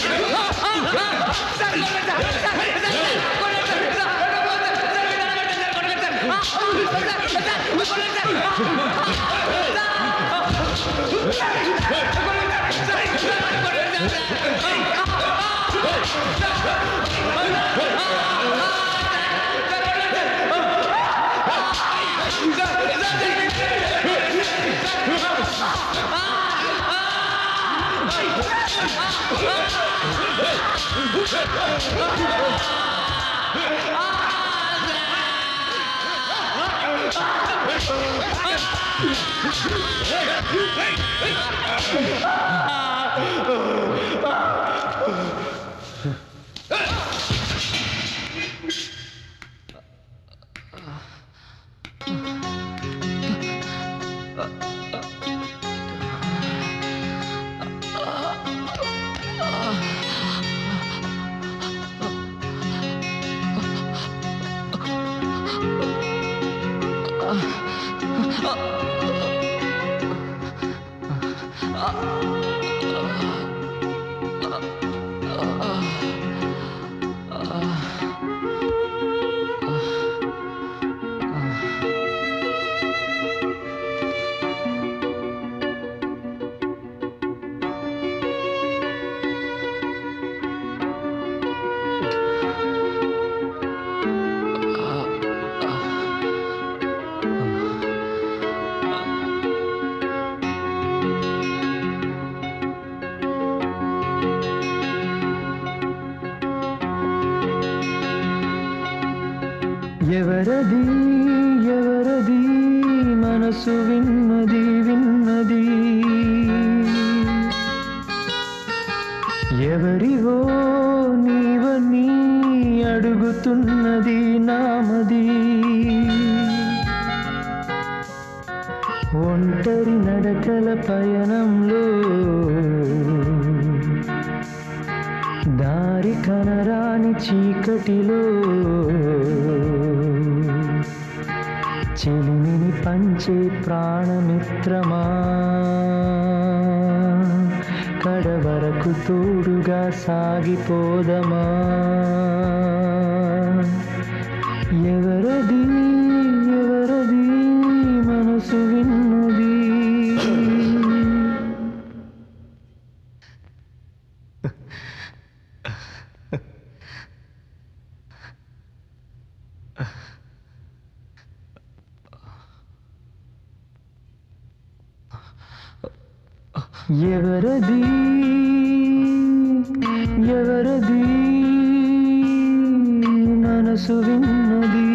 ఎవరది ఎవరది మనసు విన్నది విన్నది ఎవరివో నీవని అడుగుతున్నది నామది ఒంటరి నడకల పయనంలో దారి కనరాని చీకటిలో చెలిమిని పంచే ప్రాణమిత్రమా కడవరకు తోడుగా సాగిపోదమా ఎవరది ఎవరది మనసు విన్నది ఎవరది ఎవరది మనసు విన్నది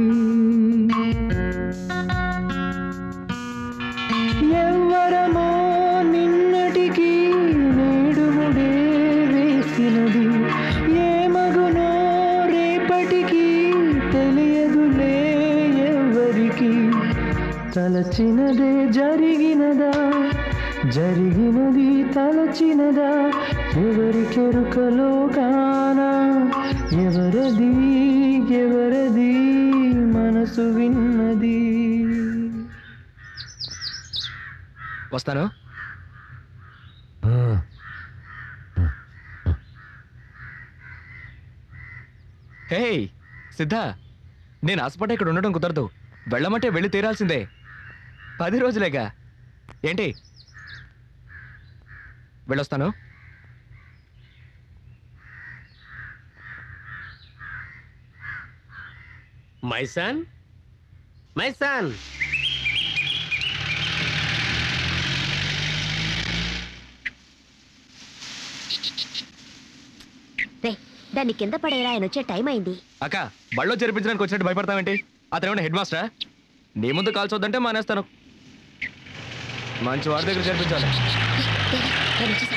ఎవ్వరమో నిన్నటికి నేడు ముడే వేసినది ఏ మగునో రేపటికి తెలియదులే ఎవరికి తలచినదే జరిగినదా జరిగినది తలచినదా ఎవరికెరుకలో కానా ఎవరది ఎవరది మనసు విన్నది వస్తాను హే సిద్ధ నేను ఆశపడ్డ ఇక్కడ ఉండడం కుదరదు వెళ్ళమంటే వెళ్ళి తీరాల్సిందే పది రోజులేగా ఏంటి వెళ్ళొస్తాను మై సన్ మై సన్ రే దాన్ని కింద పడేరా ఆయన వచ్చే టైం అయింది అక్క బళ్ళో చేర్పించడానికి వచ్చినట్టు భయపడతావేంటి అతను ఏమైనా హెడ్ మాస్టరా నీ ముందు కాల్చొద్దంటే మానేస్తాను మంచి వాడి దగ్గర చేర్పించాలి నేను వచ్చేసా.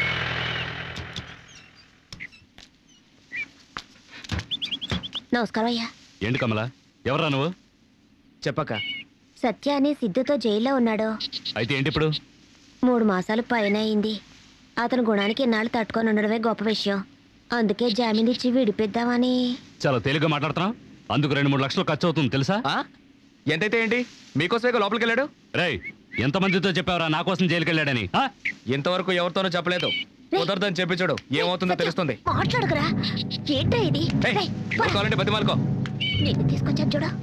నమస్కారం అయ్యా ఏంటి కమల ఎవరా నువ్వు చెప్పక్క సత్య అని సిద్ధుతో జైల్లో ఉన్నాడు అయితే ఏంటి ఇప్పుడు మూడు మాసాలు పైన అయింది అతని గుణానికి ఇన్నాళ్ళు తట్టుకొని ఉండడమే గొప్ప విషయం అందుకే జామీన్ ఇచ్చి విడిపిద్దామని చాలా తేలిగ్గా మాట్లాడుతున్నావు అందుకు రెండు మూడు లక్షలు ఖర్చు అవుతుంది తెలుసా ఎంతైతే ఏంటి మీకోసమే లోపలికి వెళ్ళాడు రేయ్ ఎంతమందితో చెప్పావరా నా కోసం జైలుకి వెళ్ళాడని ఆ? ఇంతవరకు ఎవరితోనూ చెప్పలేదు కుదరదని చెప్పి చూడు ఏమవుతుందో తెలుస్తుంది మాట్లాడకురా ఏంట్రా ఇది ఏయ్, రేయ్, పోరా. కావాలంటే బతిమాలుకో నిన్ను తీసుకొచ్చాను చూడు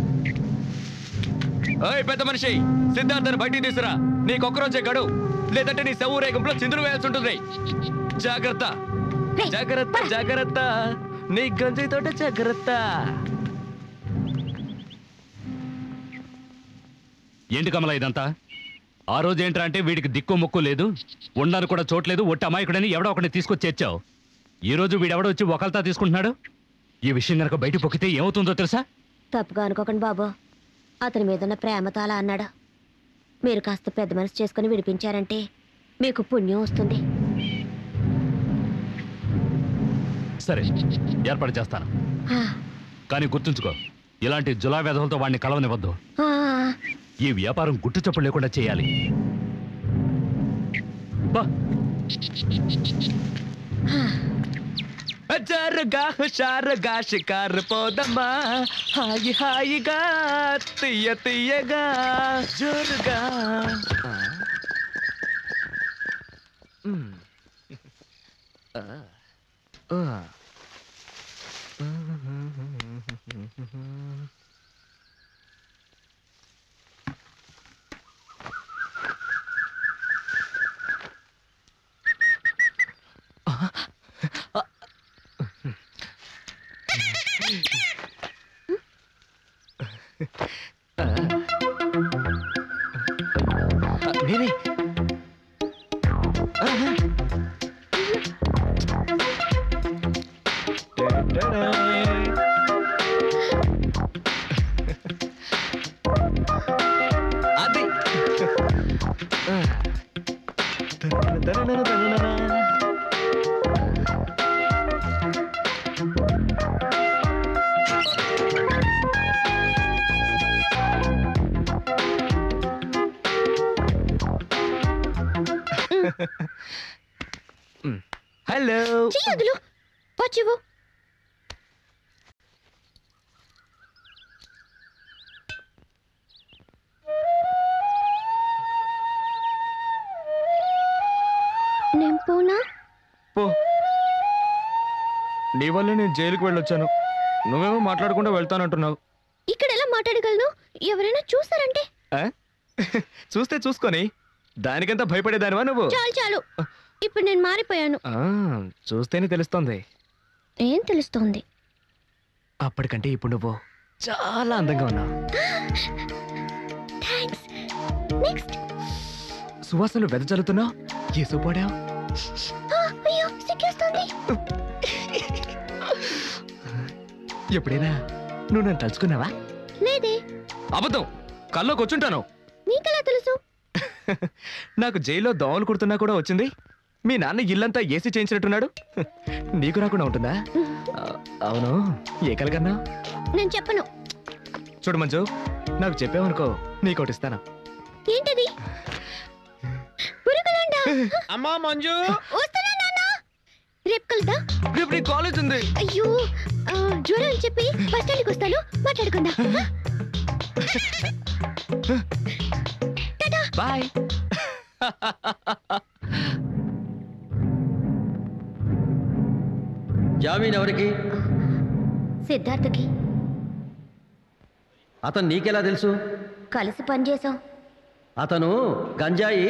ఓయ్ పెద్ద మనిషి సిద్ధార్థని బయటికి తీసురా నీకొక్కరోజే గడు లేదంటే నీ శవ రేగంలో చిందులు వేయాల్సి ఉంటుంది జాగ్రత్త జాగ్రత్త జాగ్రత్త నీ గంజి తోట జాగ్రత్త ఏంటి కమల ఇదంతా ఆ రోజు ఏంట్రా అంటే వీడికి దిక్కు మొక్కు లేదు ఉండడానికి కూడా చోట్లేదు ఒట్టి అమాయకుడని ఎవడో ఒకటి తీసుకొచ్చి చేర్చావు ఈ రోజు వీడెవడో వచ్చి ఒకల్తా తీసుకుంటున్నాడు ఈ విషయం కనుక బయట పొక్కితే ఏమవుతుందో తెలుసా తప్పుగా అనుకోకండి బాబు అతని మీద ఉన్న ప్రేమతో అలా అన్నాడు మీరు కాస్త పెద్ద మనసు చేసుకుని విడిపించారంటే మీకు పుణ్యం వస్తుంది సరే ఏర్పాటు చేస్తాను ఆ, కానీ గుర్తుంచుకో ఇలాంటి జులా వ్యధలతో వాడిని కలవనివ్వద్దు ఆ, ఈ వ్యాపారం గుట్టు చప్పుడు లేకుండా చేయాలి బా జరగా హుషారుగా షికారు పోదమ్మా హాయి హాయిగా తీయ తీయగా జోరుగా మ్. ఆ. ఆ. నేనే అది హలో చెయ్యదులు వచ్చివు నేను పోనా పో నీ వల్ల నేను జైలుకి వెళ్ళొచ్చాను నువ్వేమో మాట్లాడకుండా వెళ్తానంటున్నావు ఇక్కడ ఎలా మాట్లాడగలను ఎవరైనా చూసారంటే ఆ? చూస్తే చూసుకొని దానికంతా భయపడేదానివా నువ్వు చాలు చాలు ఇప్పుడు నేను మారిపోయాను ఆ, చూస్తేనే తెలుస్తుంది ఏం తెలుస్తోంది అప్పటికంటే ఇప్పుడు నువ్వు చాలా అందంగా ఉన్నావు థ్యాంక్స్ నెక్స్ట్ సువాసనలు వెదజల్లుతున్నావు ఏ సూపాడావు అయ్యో సిగ్గేస్తుంది ఎప్పుడైనా నువ్వు నన్ను తలుచుకున్నావా లేదే అబద్ధం కల్లోకి వచ్చుంటాను నీకెలా తెలుసు నాకు జైల్లో దోమలు కుడుతున్నా కూడా వచ్చింది మీ నాన్న ఇల్లంతా ఏసీ చేయించినట్టున్నాడు నీకు రాకుండా ఉంటుందా ఆ, అవును ఏ కలగన్నా నేను చెప్పను చూడు మంజు నాకు చెప్పావనుకో నీకోటి ఇస్తాను ఏంటది పురుగులుండా అమ్మా మంజు వస్తున్నా నాన్న రేపు కలుద్దాం రేపు నీ కాలేజ్ ఉంది అయ్యో ఆ, జ్వరం అని చెప్పి బస్ స్టాండ్కి వస్తాను మాట్లాడుకుందాం బాయ్ జామీన్ ఎవరికి సిద్ధార్థకి అతను నీకెలా తెలుసు కలిసి పనిచేసాం అతను గంజాయి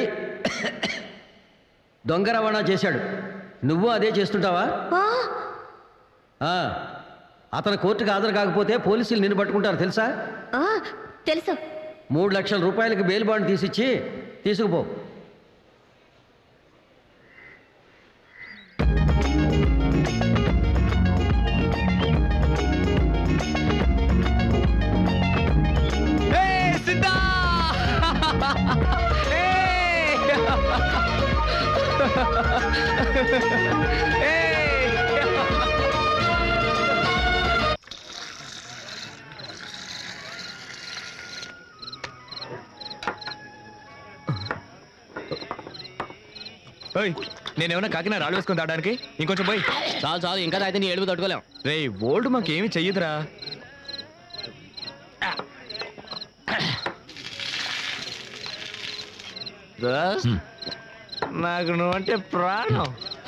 దొంగ రవాణా చేశాడు నువ్వు అదే చేస్తుంటావా ఆ, ఆ, అతను కోర్టుకు హాజరు కాకపోతే పోలీసులు నిన్ను పట్టుకుంటారు తెలుసా ఆ, తెలుసు మూడు లక్షల రూపాయలకి బెయిల్ బాండ్ తీసిచ్చి తీసుకుపో ఏయ్, సిద్ధా! ఏయ్! ఏయ్! ఓయ్, నేనేమన్నా కాకినా రాళ్ళు వేసుకొని తాగడానికి ఇంకొంచెం పోయి చాలు చాలు ఇంకా తాగితే నీ ఏడుపు తట్టుకోలేం రే ఓల్డ్ మాకేమి చెయ్యదురా దోస్త్, నాకు నువ్వంటే ప్రాణం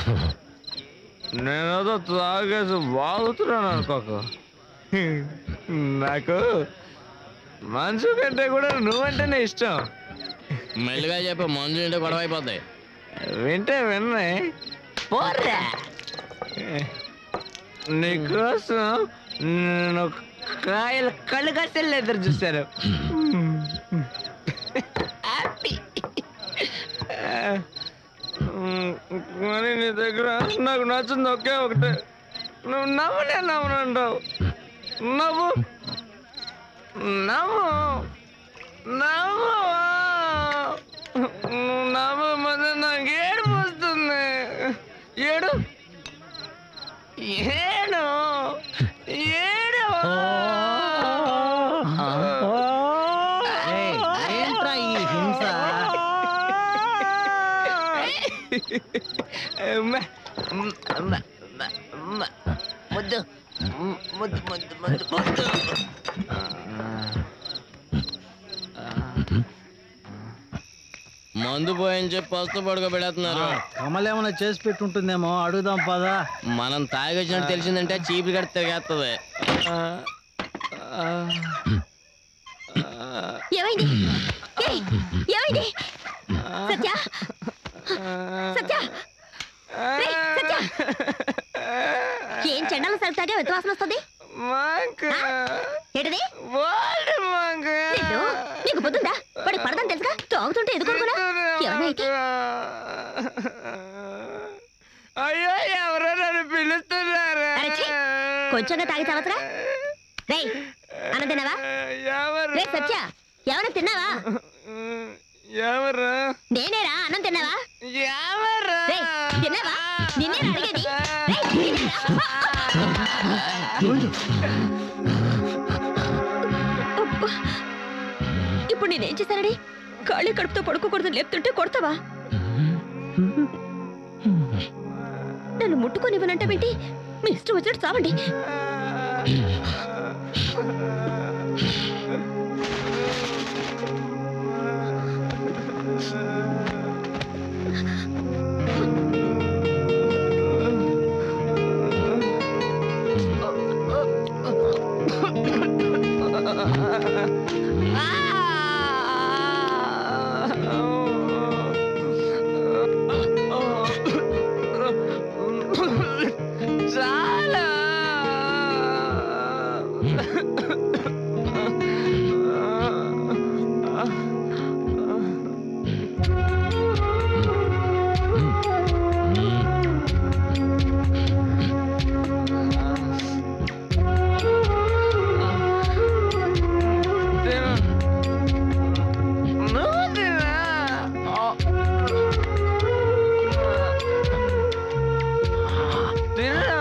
నేనేదో తాగేసి బాగుతున్నాను అనుకోక నాకు మనసు కంటే కూడా నువ్వంటేనే ఇష్టం మెల్లిగా చెప్పు మంజు ఇంటే గొడవ అయిపోద్ది వింటే విన్నే పోరా నీకోసం నేను కాయలు కళ్ళు కట్టెలు ఎదురు చూశాను హ్యాపీ కానీ నీ దగ్గర నాకు నచ్చింది ఒకే ఒకటే నువ్వు నవ్వనే నవ్వనంటావు నవ్వు నవ్వు నవ్వు నువ్వు నవ్వు మధ్య నాకు ఏడుపు వస్తుంది ఏడు ఏడు ఏడు ఏంట్రా ఈ హింస ముద్దు ముద్దు ముద్దు ముద్దు ముద్దు మందు పోయని చెప్పి పస్తు పడుకోబెడుతున్నారు కమల్ ఏమైనా చేసి పెట్టుంటుందేమో అడుగుదాం పదా మనం తాగొచ్చినట్టు తెలిసిందంటే చీపులు కట్టి తిరిగేస్తుంది ఏమైంది ఏయ్, ఏమైంది సత్య సత్య రేయ్, సత్య ఏం చెండాలం సరుకుతాగే వ్యత్యాసం వస్తుంది ఏంటది నిన్ను, నీకు బుద్ధుందా వాడి పడదని తెలుసుగా తాగుతుంటే ఎదుర్కొనుకున్నా ఏమన్నా అయితే అయ్యో ఎవరో నన్ను పిలుస్తున్నారు అరే ఛీ, కొంచెంగా తాగి చావచ్చురా రేయ్ అన్నం తిన్నావా ఎవరు రే సత్య ఏమన్నా తిన్నావా ఎవరు నేనేరా అన్నం తిన్నావా ఎవరు రేయ్ తిన్నావా నిన్నే అడిగేది రేయ్, తిన్నావా? అబ్బా. ఇప్పుడు నేనేం చేశానని ఖాళీ కడుపుతో పడుకోకూడదు లేపుతుంటే కొడతావా నన్ను ముట్టుకొనివ్వనంటే ఏంటి మీ ఇష్టం వచ్చినట్టు చావండి చాలా నువ్వు తినా తిన్నా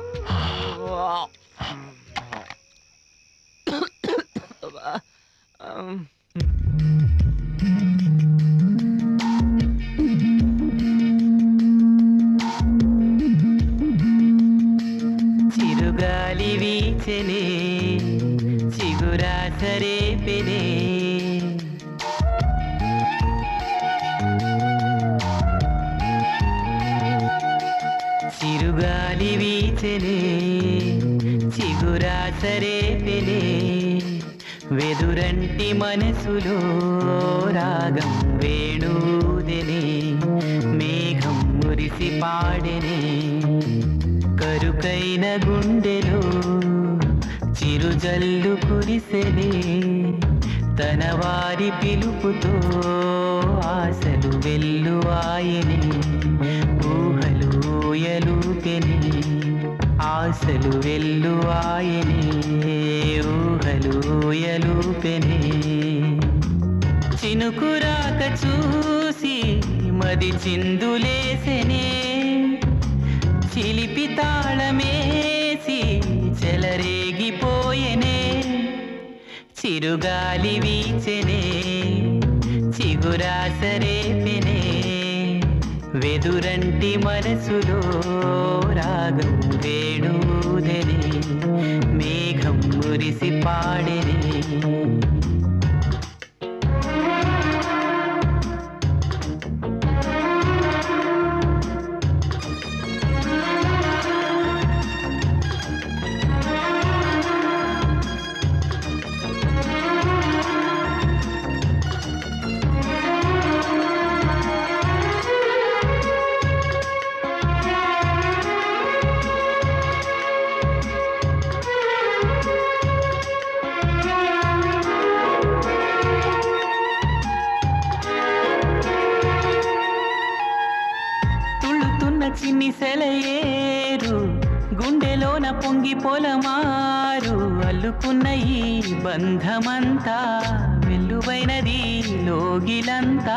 చిరుగాలి వీచెనే చిగురాసరే పెనే చిరుగాలి వీచెనే చిగురాసరే పెనే వెద వెదురంటి మనసులో రాగం వేణుదెనే మేఘం మురిసి పాడెనే కరుకైన గుండెలో చిరుజల్లు కురిసెనే తన వారి పిలుపుతో ఆశలు వెల్లువాయనే ఊహలు ఊయలుకెనే ఆశలు వెల్లువాయనే ఊహలు ఊయలుపెనే చినుకురాక చూసి మది చిందులేసెనే చిలిపి తాళమేసి చెలరేగిపోయెనే చిరుగాలి వీచెనే చిగురాసరేపెనే వెదురంటి మనసులో రాగం వేణుదెనే మేఘం మురిసి పాడెనే తుళ్ళుతున్న చిన్ని సెలయేరు గుండెలోన పొంగి పొలమారు అల్లుకున్న ఈ బంధమంతా వెల్లువైనది లోగిలంతా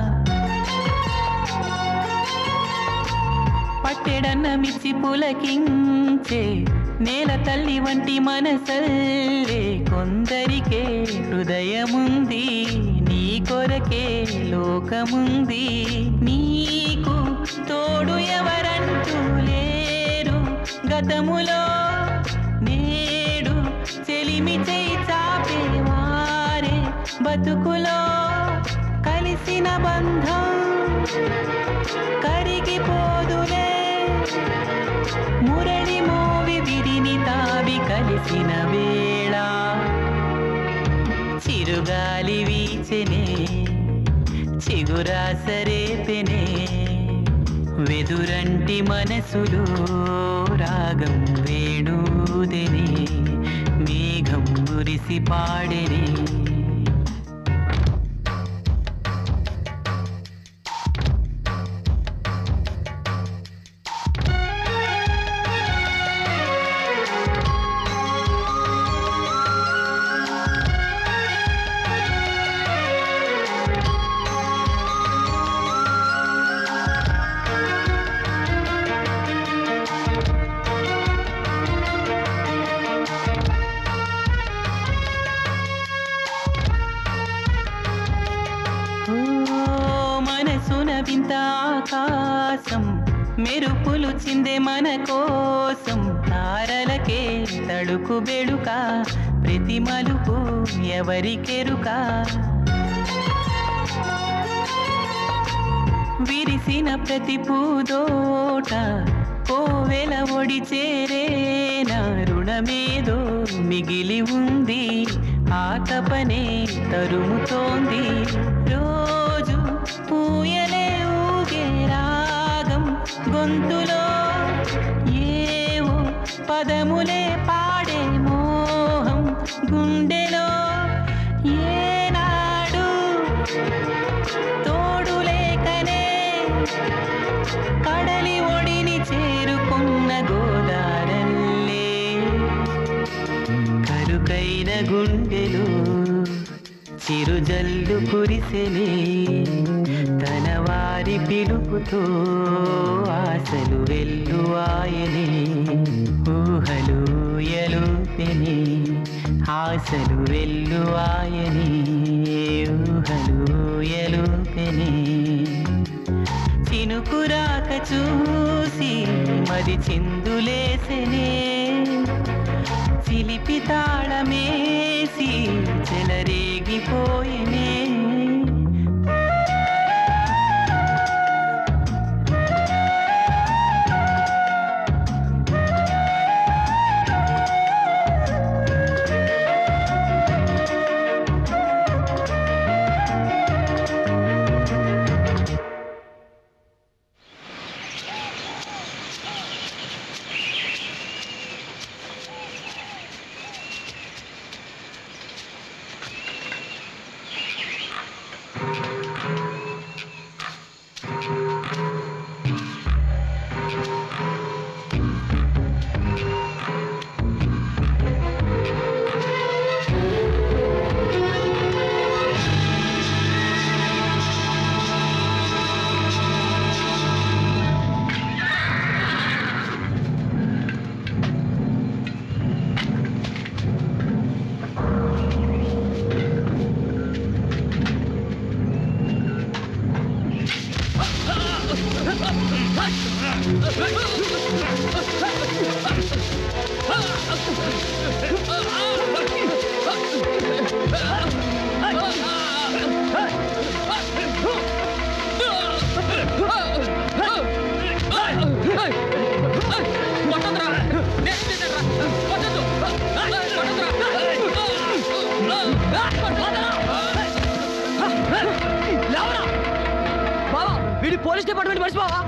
పట్టెడన్న మిచ్చి పులకించే నేల తల్లి వంటి మనసల్లే కొందరికే హృదయముంది నీ కొరకే లోకముంది నీకు తోడు ఎవరంటూ లేరు గతములో నేడు చెలిమి చేయి చాపేవారే బతుకులో కలిసిన బంధం కరిగిపోదులే మురళి మోవి విడిని తావి కలిసిన వేళ చిరుగాలి వీచెనే చిగురాసరేపెనే వెదురంటి మనసులో రాగం వేణుదెనే మేఘం మురిసి పాడెనే ఓ మనసున వింత ఆకాశం మెరుపులు చిందే మన కోసం తారలకే తడుకు బెడుక ప్రతి మలుపు ఎవరికెరుక విరిసిన ప్రతి పూదోట కోవెల ఒడి చేరేనా రుణమేదో మిగిలి ఉంది ఆ తపనే తరుముతోంది రోజు పూయలే ఊగే రాగం గొంతులో ఏవో పదములే పాడే మోహం గుండెలో ఏనాడు తోడు లేకనే కడలి ఒడిని చేరుకున్న గోదారల్లే కరుకైన గుండెలు చిరుజల్లు కురిసెనే తన వారి పిలుపుతో ఆశలు వెల్లువాయనే ఊహలు ఎలుపెనే ఆశలు వెల్లువాయనే ఊహలు ఎలుపెనే చినుకురాక చూసి మది చిందులేసెనే చిలిపి తాళమేసి చెలరేగిపోయినే బావా వీడి పోలీస్ డిపార్ట్మెంట్ మర్చిపోవా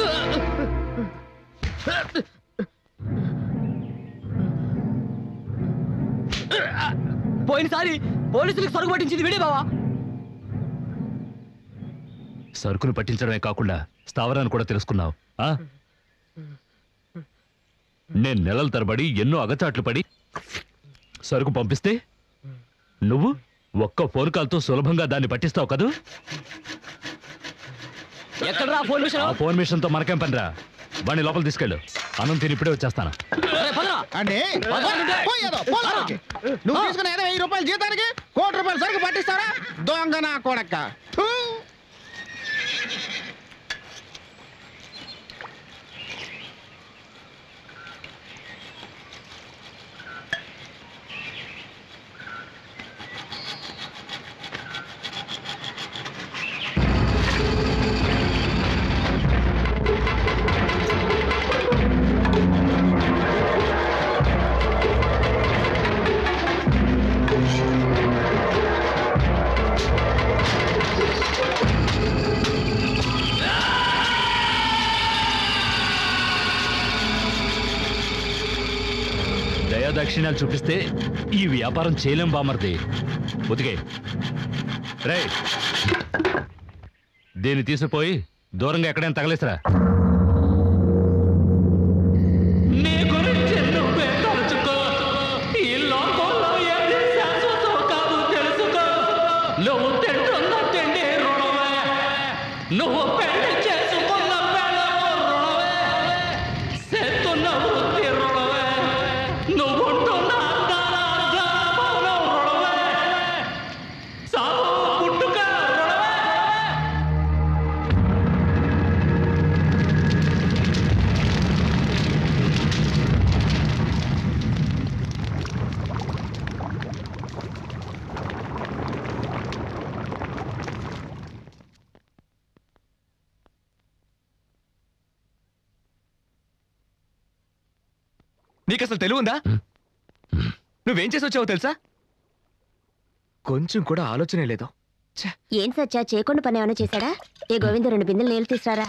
పోయినసారి పోలీసులకు సరుకు పట్టించింది వీడే బావా సరుకును పట్టించడమే కాకుండా స్థావరాన్ని కూడా తెలుసుకున్నావు ఆ? నేను నెలల తరబడి ఎన్నో అగచాట్లు పడి సరుకు పంపిస్తే నువ్వు ఒక్క ఫోన్ కాల్తో సులభంగా దాన్ని పట్టిస్తావు కదూ ఎక్కడరా ఫోన్ మిషన్ ఆ ఫోన్ మిషన్తో మనకేం పనిరా వాడిని లోపల తీసుకెళ్ళు అన్నం తిని ఇప్పుడే వచ్చేస్తాను అంటే పోయేదో, పోలానికి. నువ్వు తీసుకున్న ఏదో వెయ్యి రూపాయలు జీతానికి కోటి రూపాయలు సరుకు పట్టిస్తారా దొంగ నా కొడక్క ఫు. దయాదక్షిణాలు చూపిస్తే ఈ వ్యాపారం చేయలేం బామర్ది ఉతికే రే దీన్ని తీసుకుపోయి దూరంగా ఎక్కడైనా తగలేసరా నీ గురించి నువ్వే తలుచుకో ఈ లోకంలో ఏది శాశ్వతం కాదు తెలుసుకో నువ్వు తింటున్న తిండి రుణమే నువ్వు పెళ్లి చేసుకున్న పెళ్ళము రుణమే చేస్తున్న వృత్తి రుణమే నువ్వు ఉంటున్న అందాల అర్ధాభవనం రుణమే సావు పుట్టుక రుణమే నీకు అసలు తెలివి ఉందా నువ్వేం చేసి వచ్చావో తెలుసా కొంచెం కూడా ఆలోచనే లేదు ఏం సచ్చా చేయకుండా పని ఏమైనా చేశాడా ఏ గోవింద రెండు బిందెలు నీళ్ళు తీసుకురారా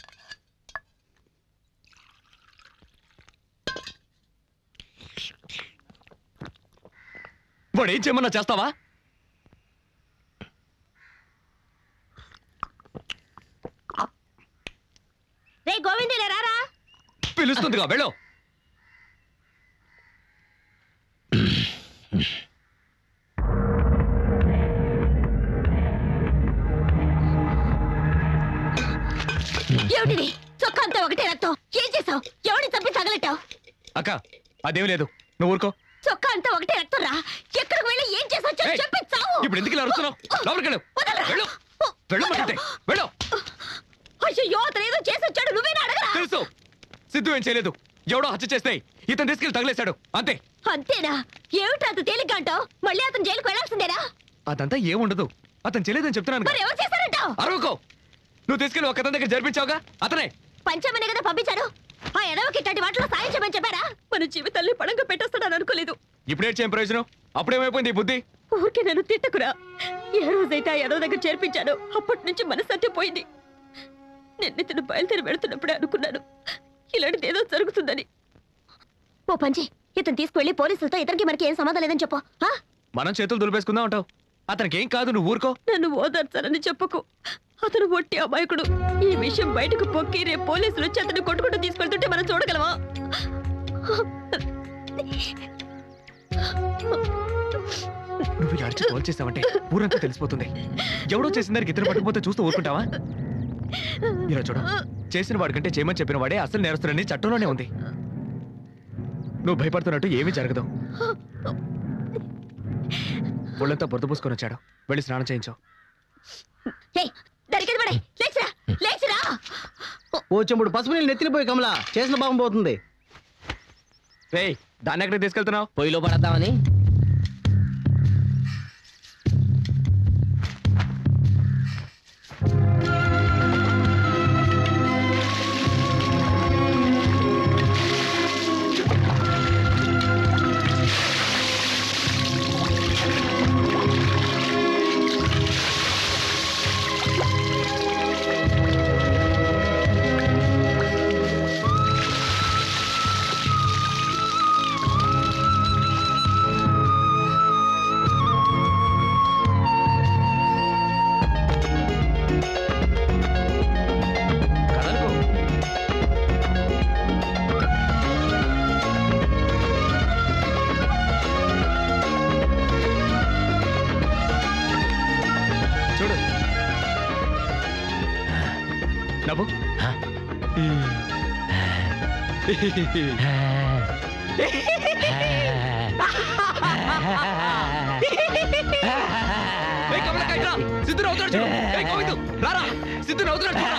వాడు ఏం చేయమన్నా చేస్తావా రే గోవిందులే రారా పిలుస్తుందిగా వెళ్ళు ఏమిటిది చొక్కా అంతా ఒకటే రక్తం ఏం చేసావు ఎవరిని చంపి తగలెట్టావు అక్క అదేం లేదు నువ్వు ఊరుకో చొక్కా అంతా ఒకటే రక్తం రా ఎక్కడికి వెళ్ళి ఏం చేసావు చెప్పు, ఏయ్, చెప్పి చావు ఇప్పుడు ఎందుకు ఇలా అరుస్తున్నావు లోపలికి వెళ్ళు వెళ్ళు వెళ్ళు మంటుంటే వెళ్ళు అయ్యో అతను ఏదో చేసి వచ్చాడు నువ్వేనా అడగరా తెలుసు సిద్ధు ఏం చేయలేదు ఎవడో హత్య చేస్తే ఇతను తీసుకెళ్లి తగిలేశాడు అంతే అంతేనా ఏమిటి అంత తేలిగ్గా అంటావు మళ్ళీ అతను జైలుకు వెళ్ళాల్సిందేనా అదంతా ఏముండదు అతను చేయలేదని చెప్తున్నాను మరి ఎవరు చేశారంటావు అరవకో నువ్వు తీసుకెళ్ళి ఒక దగ్గర జరిపించావుగా అతనే పంచమనే కదా పంపించారు ఆ ఎడవకి ఇట్లాంటి వాటిలో సాయం చేయమని చెప్పారా మన జీవితాన్ని పడంగా పెట్టేస్తాడని అనుకోలేదు ఇప్పుడే చేయం ప్రయోజనం అప్పుడేమైపోయింది ఈ బుద్ధి ఊరికే నన్ను తిట్టకురా ఏ రోజైతే ఆ ఎడవ దగ్గర చేర్పించాను అప్పటి నుంచి మనసత్తే పోయింది నిన్న ఇతను బయలుదేరి వెళ్తున్నప్పుడే అనుకున్నాను ఇలాంటిది ఏదో జరుగుతుందని ఓ పంచి ఇతను తీసుకువెళ్ళి పోలీసులతో ఇతనికి మనకి ఏం సంబంధం లేదని చెప్పు ఆ? మనం చేతులు దులిపేసుకుందాం అంటావు అతనికి ఏం కాదు నువ్వు ఊరుకో నన్ను ఓదార్చాలని చెప్పకు అతను ఒట్టి అమాయకుడు ఈ విషయం బయటకు పొక్కి రేపు పోలీసులు వచ్చి అతను కొట్టుకుంటూ తీసుకెళ్తుంటే మనం చూడగలమా నువ్వు ఇలా అరిచి కాల్ చేసావంటే ఊరంతా తెలిసిపోతుంది ఎవడో చేసిన దానికి ఇద్దరు పట్టుకుపోతే చూస్తూ ఊరుకుంటావా ఇలా చూడ చేసిన వాడికంటే చేయమని చెప్పిన వాడే అసలు నేరస్తుడని చట్టంలోనే ఉంది నువ్వు భయపడుతున్నట్టు ఏమీ జరగదు ఒళ్ళంతా బురద పూసుకొని వచ్చాడు వెళ్ళి స్నానం చేయించావు ఏయ్, దరికింది పడే లేచిరా లేచిరా ఓ చెంబుడు పసుపు నీళ్ళు నెత్తిన కమలా చేసిన పాపం పోతుంది రేయ్ దాన్ని ఎక్కడికి తీసుకెళ్తున్నావు పొయ్యిలో పడద్దామని చూడు నవ్వు ఏయ్, కమలకాయ, రా. సిద్ధు నవ్వుతున్నాడు చూడు. ఏయ్, గోవిందు, రారా. సిద్ధు నవ్వుతున్నాడు చూడురా.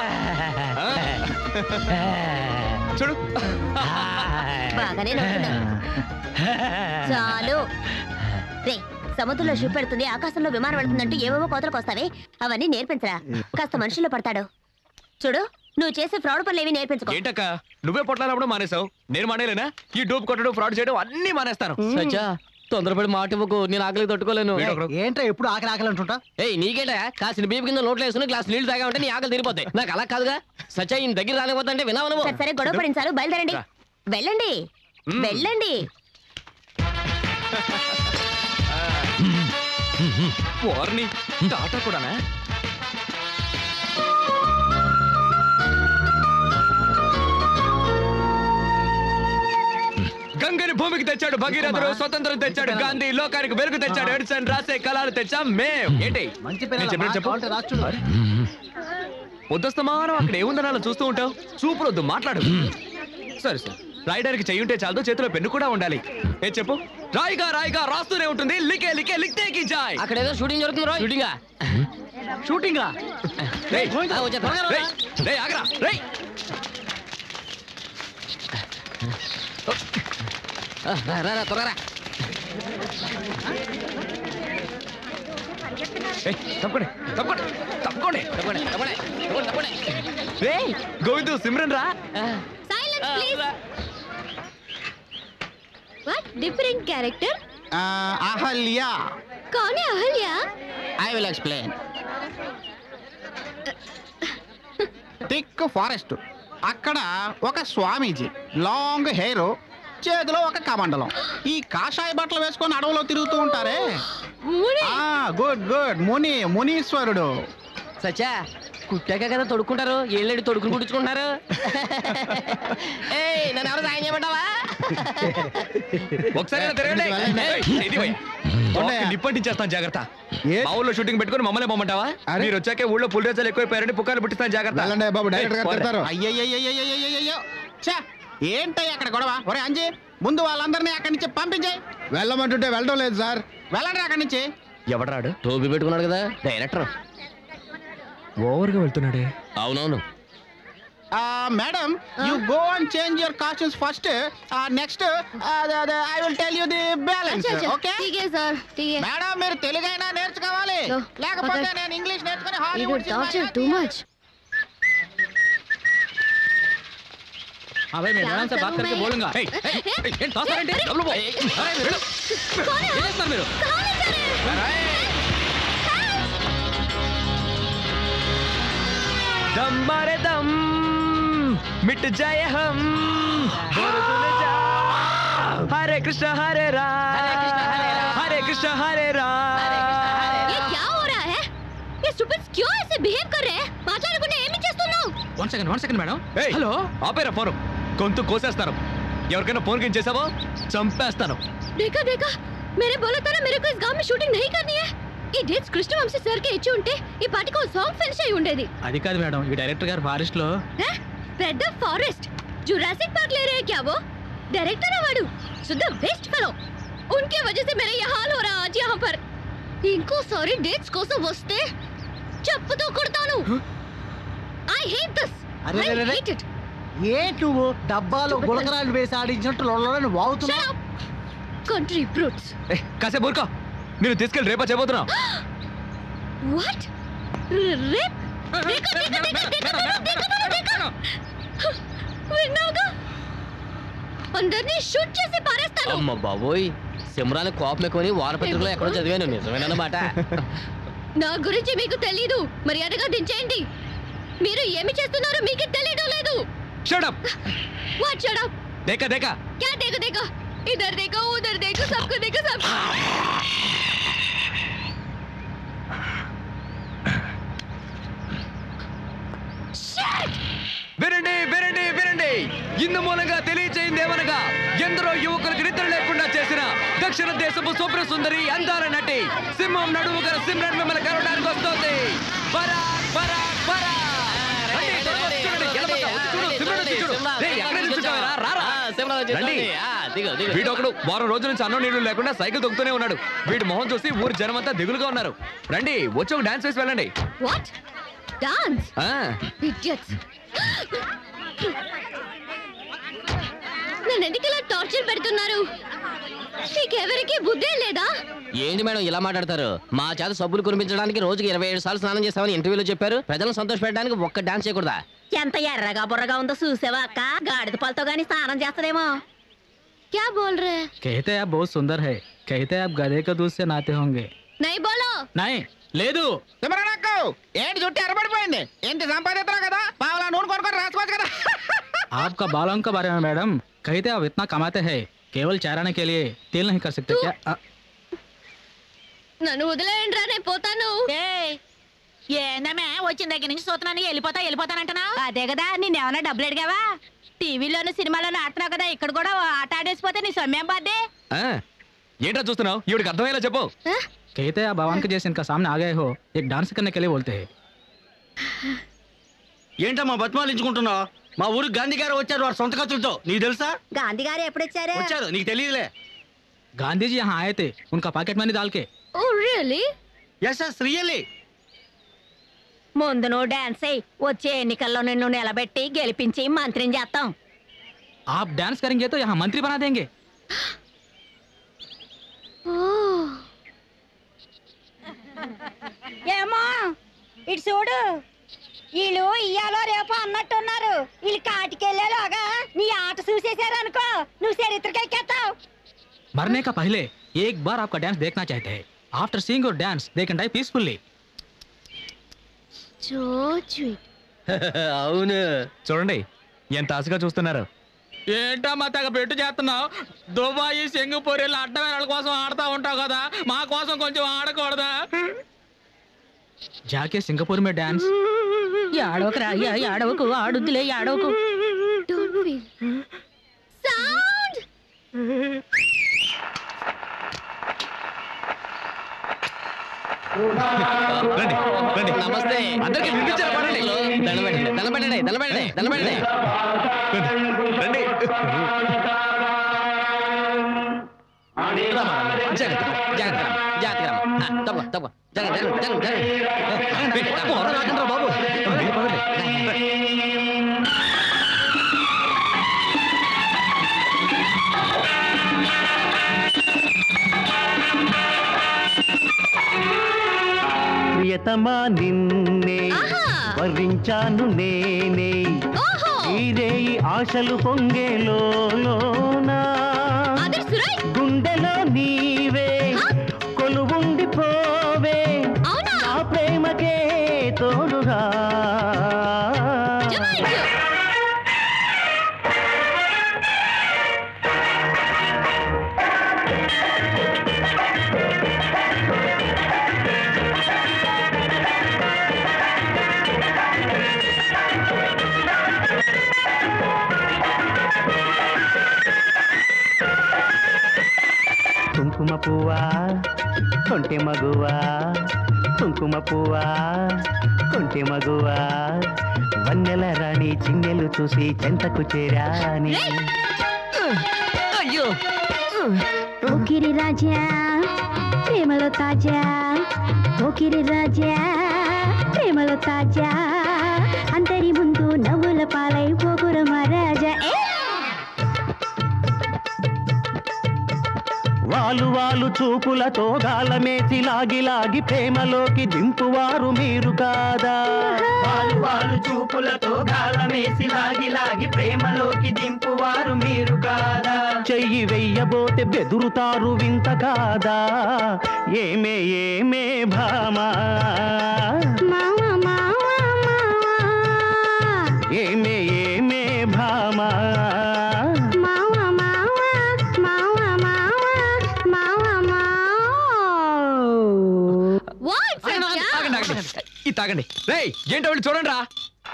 ఆ. చూడు బాగానే నవ్వుతున్నావు. చాలు రే సముద్రంలో షిప్ పెడుతుంది ఆకాశంలో విమానం వెళ్తుందంటూ ఏవేవో కోతలకు వస్తావే అవన్నీ నేర్పించరా కాస్త మనుషుల్లో పడతాడు చూడు నువ్వు చేసే ఫ్రాడ్ పనులు ఏవి నేర్పించుకో ఏంటక్క నువ్వే పొట్లాలప్పుడు మానేసావు నేను మానేలేనా ఈ డూప్ కొట్టడం ఫ్రాడ్ చేయడం అన్ని మానేస్తాను సచ్చా తొందరపడి మాట ఇవ్వకు నేను ఆకలికి తట్టుకోలేను వీడొకడు. ఏంట్రా ఎప్పుడు ఆకలి ఆకలి అంటుంటా ఏయ్ నీకేటా కాసిన బీపు కింద నోట్లో వేసుకుని గ్లాస్ నీళ్లు తాగా ఉంటే నీ ఆకలి తీరిపోతాయి నాకు అలా కాదుగా సచ్చా ఈయన దగ్గర రానిపోతుంటే వినావు నువ్వు సరే సరే గొడవ పడించాలు బయలుదేరండి వెళ్ళండి వెళ్ళండి వార్ని టాటా కూడానా గంగని భూమికి తెచ్చాడు భగీరథుడు స్వతంత్రం తెచ్చాడు గాంధీ లోకానికి వెలుగు తెచ్చాడు ఎడిసన్ రాసే కళలు తెచ్చాం మేం ఏంటి మంచి నేను చెప్పినట్టు చెప్పు పిల్లలు రాష్ట్రుడు పొద్దుస్తమానం అక్కడ ఏముందని అలా చూస్తూ ఉంటావు చూపులొద్దు మాట్లాడు సరే సరే రాయడానికి చెయ్యుంటే చాలదు చేతిలో పెన్ను కూడా ఉండాలి ఏ చెప్పు రాయిగా రాయిగా రాస్తూనే ఉంటుంది లికే లికే లిక్తే కి జాయ్ అక్కడ ఏదో షూటింగ్ జరుగుతుంది షూటింగా షూటింగా రేయ్, ఆ, వచ్చే త్వరగా రా. రేయ్, రేయ్, ఆగరా, రేయ్. ఆ, రా, రా, రా, త్వరగా రా. ఏయ్, తప్పుకోండి తప్పుకోండి తప్పుకోండి తప్పండి, తప్పండి, తప్పండి, తప్పండి. రేయ్ గోవిందు సిమ్రన్ రా silence please what different character Ahalya कौन है Ahalya I will explain thick forest అక్కడ ఒక స్వామీజీ లాంగ్ హెయిర్ చేతిలో ఒక కమండలం ఈ కాషాయ బట్టలు వేసుకొని అడవిలో తిరుగుతూ ఉంటారే గుడ్ గుడ్ ముని మునీశ్వరుడు సచ్చా కుట్టాక కదా తొడుక్కుంటారు ఏళ్ళేడు తొడుకుని కుట్టించుకుంటున్నారు ఏయ్ నన్ను ఎవరు సాయం చేయమంటావా ఒకసారి ఇలా తిరగండి ఏయ్, ఇది పోయి. బాక్స్ నిప్పంటించేస్తాను జాగ్రత్త మా ఊళ్ళో షూటింగ్ పెట్టుకొని మమ్మల్ని పొమ్మంటావా మీరు వచ్చాకే ఊళ్ళో పుల్ రేసాలు ఎక్కువైపోయారని పుకార్లు పుట్టిస్తాను జాగ్రత్త వెళ్ళండి బాబు డైరెక్టర్ గారు ఏయ్, తిడతారు పోరా. అయ్యయ్యయ్యయ్యయ్యయ్యో ఛా ఏంటయ్య అక్కడ గొడవ ఒరే అంజీ ముందు వాళ్ళందరినీ అక్కడి నుంచి పంపించాయి వెళ్ళమంటుంటే వెళ్ళడం లేదు సార్ వెళ్ళండి అక్కడి నుంచి ఎవడరాడు టోపీ పెట్టుకున్నాడు కదా డైరెక్టర్ ఓవర్గా వెళ్తున్నాడే అవునవును madam you go and change your costumes first next I will tell you the balance अच्छा अच्छा ఓకే ठीक है सर ठीक है మేడం మీరు తెలుగైనా నేర్చుకోవాలి लो, లేకపోతే पकड़। నేను ఇంగ్లీష్ నేర్చుకుని You Hollywood got torture too much. हाँ भाई क्या मैडम से बात करूं करके मैं? बोलूंगा ఏయ్, ఏయ్, ఏయ్, ఏంటి తోస్తారేంటి? డబ్బులు పో. అరే, వెళ్ళు. कौन है ఏం आप? చేస్తున్నారు మీరు कहाँ ले जा रहे हैं दम मारे दम मिट जाए हम दर्द जा हरे कृष्ण हरे राम हरे कृष्ण हरे राम ये क्या हो रहा है ये स्टूपिड्स क्यों ऐसे बिहेव कर रहे हैं మాట్లాడకుండా ఏమి చేస్తున్నావు one second one second madam hello ఆపేరా ఫోన్ గొంతు కోసేస్తాను ఎవరికైనా ఫోన్ కింద చేసావో చంపేస్తాను देखा देखा मेरे बोला था ना मेरे को इस गांव में शूटिंग नहीं करनी है ఈ డేట్స్ కృష్ణవంశీ సార్ కి ఇచ్చి ఉంటే ఈ పాటికి ఒక సాంగ్ ఫినిష్ అయి ఉండేది అది కాదు మేడం ఈ డైరెక్టర్ గారు ఫారెస్ట్ లో हैं? పెద్ద ఫారెస్ట్ जुरासिक पार्क ले रहे हैं क्या वो डायरेक्टर है वाडू शुद्ध वेस्ट फेलो उनके वजह से मेरा ये हाल हो रहा है आज यहाँ पर ఇంకోసారి డేట్స్ కోసం వస్తే చెప్పుతో కొడతాను ఐ హేట్ దిస్ అరే, ఐ అరే, అరే. హేట్ ఇట్ ఏంటి నువ్వు డబ్బాలో గులకరాలు వేసి ఆడించినట్టు లొల్లని వాగుతున్నావు కంట్రీ బ్రూట్స్ ఏ, కాసేపు ఊరుకో నేను తీసుకెళ్ళి రేపా చేయబోతున్నా వాట్ రేప్ దేక దేక దేక దేక దేక దేక విన్నావుగా అందరినీ షూట్ చేసి పారేస్తాను అమ్మ బాబోయ్ సిమ్రాన్ కోపం ఎక్కువని వారపత్రికలో ఎక్కడో చదివాను నిజమేనన్నమాట నా గురించి మీకు తెలీదు మర్యాదగా దించేయండి మీరు ఏమి చేస్తున్నారో మీకు తెలియడం లేదు షడప్ వాట్ షట్ అప్ దేకా దేకా क्या देखो देखो इधर देखो उधर देखो सबको देखो सब వినండి వినండి వినండి ఇందు మూలంగా తెలియచేయిందేమనగా ఎందరో యువకులకు నిద్ర లేకుండా చేసిన దక్షిణ దేశపు శుభ్ర సుందరి అందాల నటి సింహం నడుము గల సిమ్రన్ మిమ్మల్ని కలవడానికి వస్తోంది పరాక్, పరాక్, పరాక్. రండి, త్వరగా వచ్చి చూడండి. గెలవక, వచ్చి చూడు, సిమ్రన్ వచ్చి చూడు. రేయ్, ఎక్కడ నిల్చుంటావురా? రారా. రండి. వీడొకడు వారం రోజుల నుంచి అన్నం నీళ్లు లేకుండా సైకిల్ తొక్కుతూనే ఉన్నాడు వీడి మొహం చూసి ఊరు జనమంతా దిగులుగా ఉన్నారు రండి వచ్చి ఒక డాన్స్ వేసి వెళ్ళండి వాట్ డాన్స్ ఆ, ఇడియట్స్ నన్ను ఎందుకు ఇలా టార్చర్ పెడుతున్నారు నీకెవరికి బుద్ధే లేదా ఏంటి మేడం ఇలా మాట్లాడతారు మా చేత సబ్బులు కురిపించడానికి రోజుకి ఇరవై ఏడు సార్లు స్నానం చేస్తామని ఇంటర్వ్యూలో చెప్పారు ప్రజలను సంతోషపెట్టడానికి ఒక్క డాన్స్ చేయకూడదా ఎంత ఎర్రగా బుర్రగా ఉందో చూసావా అక్క గాడిద పాలతో గాని స్నానం చేస్తదేమో क्या बोल रहे हैं कहते हैं आप बहुत सुंदर है कहते हैं आप गधे का दूध से नहाते होंगे नहीं बोलो नहीं లేదు తిమ్మరాకు ఏంటి చుట్టూ ఎర్రబడిపోయింది ఏంటి సంపాదిస్తున్నావు కదా పావులా నూనె కొనుక్కొని రాసుకోవచ్చు కదా आपका बालों के बारे में मैडम कहते हैं आप इतना कमाते हैं केवल चराने के लिए तेल नहीं कर सकते क्या आ, నన్ను వదిలేయండి రా నేను పోతాను ఏందమ్మే వచ్చిన దగ్గర నుంచి చూస్తున్నాను వెళ్ళిపోతా వెళ్ళిపోతానంటున్నా అదే కదా నిన్నేమన్నా డబ్బులు అడిగావా టీవీలోను సినిమాలోను ఆడుతున్నావు కదా ఇక్కడ కూడా ఓ ఆట ఆడేసిపోతే నీ సొమ్మేం బాధ్యే ఆ. ఏంట్రా చూస్తున్నావు ఈవిడికి అర్థమయ్యేలా చెప్పు कहते हैं आप भगवान के जैसे इनका सामने आ गए हो एक डांस करने के लिए बोलते हैं ఏంటమ్మా బతిమాలించుకుంటున్నావు మా ఊరు గాంధీ గారు వచ్చారు వాడు సొంత ఖర్చులతో నీకు తెలుసా గాంధీ గారు ఎప్పుడు వచ్చారు వచ్చారు నీకు తెలియదులే गांधी जी यहाँ आए थे उनका पॉकेट मनी डाल के oh really yes yes really ముందు నువ్వు డాన్స్ అయ్యి వచ్చే ఎన్నికల్లో నిన్ను నిలబెట్టి గెలిపించి మంత్రిని చేస్తాం आप डांस करेंगे तो यहाँ मंत्री बना देंगे ఏమో ఇటు చూడు వీళ్ళు ఇయ్యాలో రేపు అన్నట్టున్నారు వీళ్ళు కాటికెళ్ళేలోగా నీ ఆట చూసేశారు అనుకో నువ్వు చరిత్రకెక్కేస్తావు मरने का पहले एक बार आपका डांस देखना चाहते हैं after seeing your dance they can die peacefully అవును చూడండి ఎంత ఆశగా చూస్తున్నారు ఏంటమ్మా తెగ పెట్టు చేస్తున్నావు దుబాయ్ సింగపూర్ ఇలా అడ్డమైన వాళ్ళ కోసం ఆడుతా ఉంటావు కదా మా కోసం కొంచెం ఆడకూడదా జాకే సింగపూర్ మే డాన్స్ ఆడవకురా ఆడవకు ఆడుద్దులే ఆడవకు డోంట్ ఫీల్ సౌండ్ రండి రండి నమస్తే అందరికీ వినిపించాలి పాడండి దండం పెట్టండి దండం పెట్టండి దండం పెట్టండి దండం పెట్టండి రండి రామా, రామా. జాగ్రత్త జాగ్రత్త రామా, జాగ్రత్త రామా. ఆ, తప్ప తప్ప జరగండి జరగండి జరగండి జరగండి బాబు ప్రియతమా నిన్నే వరించాను నేనే ఈరే ఈ ఆశలు పొంగేలోనా గుండెలో నీవే కొలువుండిపోవే నా ప్రేమకే తోడురా కుంకుమ పువ్వా కొంటె మగువా కుంకుమ పువ్వా కొంటె మగువా వన్నెల రాణి చిన్నెలు చూసి చెంతకు చేరాని అయ్యో ఓకిరి రాజా ప్రేమలో తాజా ఓకిరి రాజా ప్రేమలో తాజా అంతరి వాలు వాలు చూపులతో గాలమేసి లాగి లాగి ప్రేమలోకి దింపువారు మీరు కాదా వాలు వాలు చూపులతో గాలమేసి లాగి లాగి ప్రేమలోకి దింపువారు మీరు కాదా చెయ్యి వెయ్యబోతే బెదురుతారు వింత కాదా ఏమే ఏమే భామా ఏమే ఏమే భామా ఆగండి, ఆగండి, ఆగండి. ఇది తాగండి రేయ్ ఏంటో వెళ్ళి చూడండి రా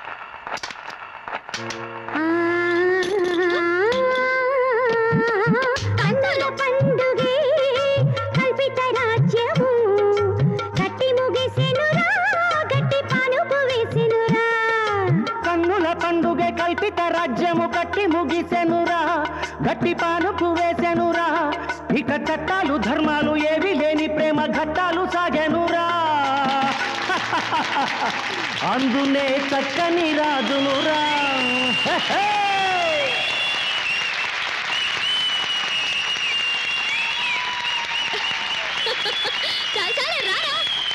కన్నుల పండుగే కల్పిత రాజ్యము కట్టి ముగిసెనురా గట్టి పానుపు వేసెనురా కన్నుల పండుగ కల్పిత రాజ్యము కట్టి ముగిసెనురా గట్టి పానుపు వేసెనురా ఇక చట్టాలు ధర్మాలు ఏవి లేని ప్రేమ ఘట్టాలు సాగెనురా అందునే చక్కని రాజునురా హే, హే. చాలు చాలు రారా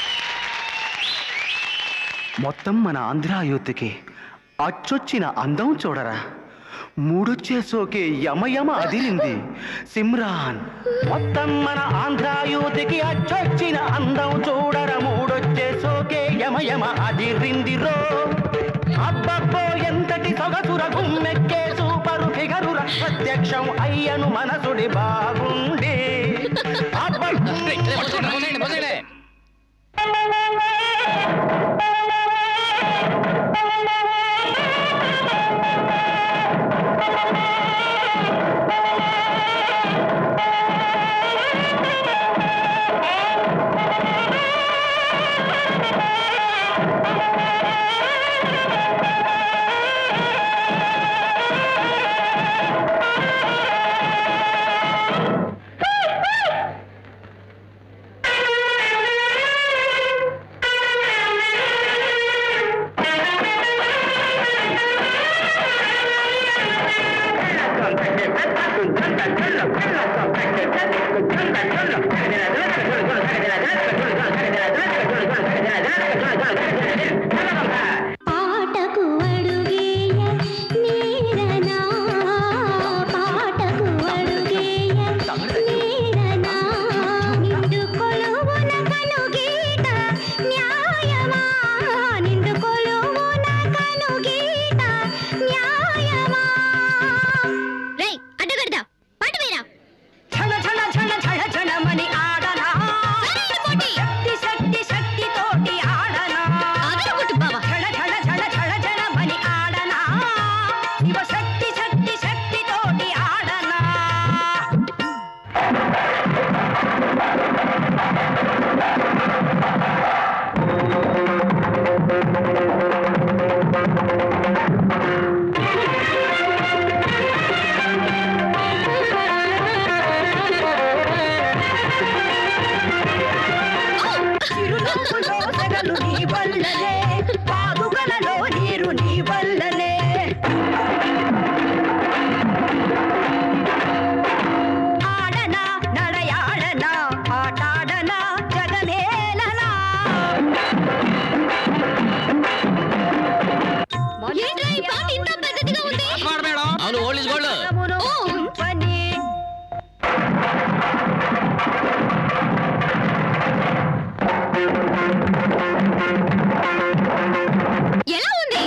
మొత్తం మన ఆంధ్ర యూత్కి అచ్చొచ్చిన అందం చూడరా మూడొచ్చే సోకే యమయమ అదిరింది సిమ్రాన్ మొత్తం మన ఆంధ్ర యూత్కి అచ్చొచ్చిన అందం చూడర మూడొచ్చే సోకే యమయమ అదిరింది రో అబ్బబ్బో ఎంతటి సొగసుర గుమ్మెక్కే సూపరు ఫిగరుర ప్రత్యక్షం అయ్యను మనసుడి బాగుండే అబ్బబ్బో పాటకు అడుగేయ నీరనా పాటకు అడుగేయ నీరనా నిండు కొలువున కనుగీట న్యాయమా నిండు కొలువున కనుగీట న్యాయమా రేయ్ అడ్డగడదా పాట వేరా ఛణ ఛణ ఛణ ఛణ ఛణమని ఆడనా శక్తి శక్తి శక్తి తోటి ఆడనా ఛణ ఛణ ఛణ ఛణ ఛణమని ఆడనా శివ శక్తి శక్తి శక్తి తోటి ఆడనా చిరునవ్వులో సెగలు నీ వల్లనే పాదుకలలో నీరు నీ వల్లనే ఆడనా నడయాడనా ఆటాడనా జగమేలనా ఏంట్రా ఈ పాట ఇంత పద్ధతిగా ఉంది అవును ఓల్డ్ ఇస్ గోల్డ్ పని ఎలా ఉంది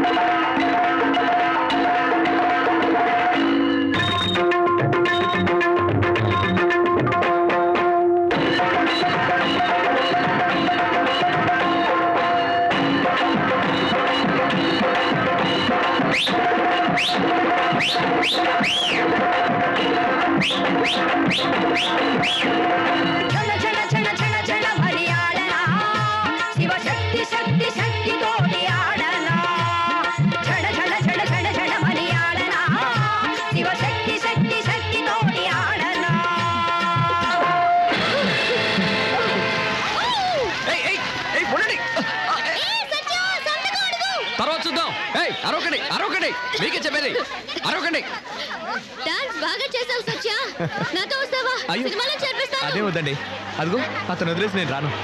ఛణ ఛణ ఛణ ఛణ ఛణమని ఆడనా శివ శక్తి శక్తి శక్తి తోటి ఆడనా ఛణ ఛణ ఛణ ఛణ ఛణమని ఆడనా శివ శక్తి శక్తి శక్తి తోటి ఆడనా ఏయ్, ఏయ్, ఏయ్, ఉండండి. తర్వాత చూద్దాం ఏయ్ అరవకండి అరవకండి మీకే చెప్పేది అరవకండి డాన్స్ బాగా చేసావు సత్య నాతో వస్తావా అయ్యో. సినిమాలో చేర్పిస్తాను అదే వద్దండి అదిగో అతను వదిలేసి నేను రాను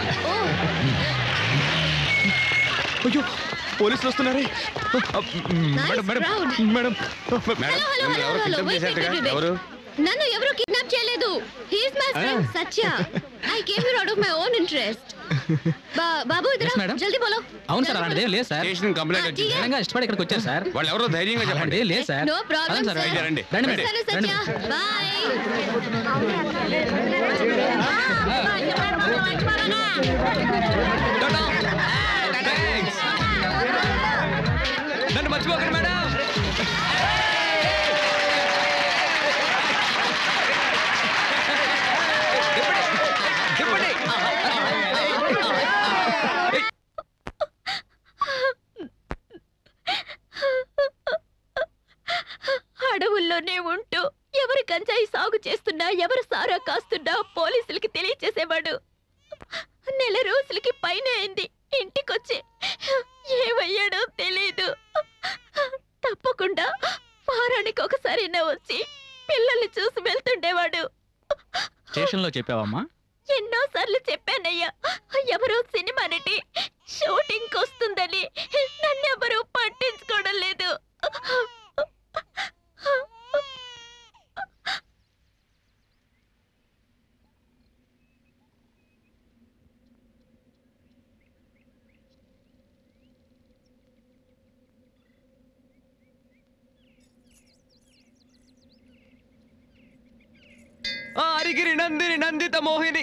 అయ్యో పోలీసులు వస్తున్నారే madam madam crowd. Madam hello hello hello hello wait, wait, wait, wait. ఎవరు నన్ను ఎవరు కిడ్నాప్ చేయలేదు he's my friend Ah. Satya I came here out of my own interest బాబు Yes, ఇద్దరా madam. జల్దీ బోలో అవును సార్ అలాంటిది ఏం లేదు సార్ స్టేషన్ కంప్లైంట్ ఆ, వచ్చింది టీగా. ఇష్టపడి ఇక్కడికి వచ్చారు సార్ వాళ్ళు ఎవరో ధైర్యంగా చెప్పండి అలాంటిది ఏం లేదు సార్ నో ప్రాబ్లం పదండి సార్, సార్ రండి, రండి వస్తాను రండి. సత్య బాయ్ నన్ను మర్చిపోకండి మేడం తిప్పండి, తిప్పండి. అడవుల్లోనే ఉంటూ ఎవరు గంజాయి సాగు చేస్తున్నా ఎవరు సారా కాస్తున్నా పోలీసులకి తెలియచేసేవాడు నెల రోజులకి పైన అయింది ఇంటికొచ్చి ఏమయ్యాడో తెలీదు తప్పకుండా వారానికి ఒకసారైనా వచ్చి పిల్లల్ని చూసి వెళ్తుండేవాడు స్టేషన్లో చెప్పావమ్మా ఎన్నో సార్లు చెప్పానయ్యా ఎవరో సినిమా నటి షూటింగ్ వస్తుందని నన్నెవరూ పట్టించుకోవడం లేదు ఆ, అరిగిరి నందిని నందిత మోహిని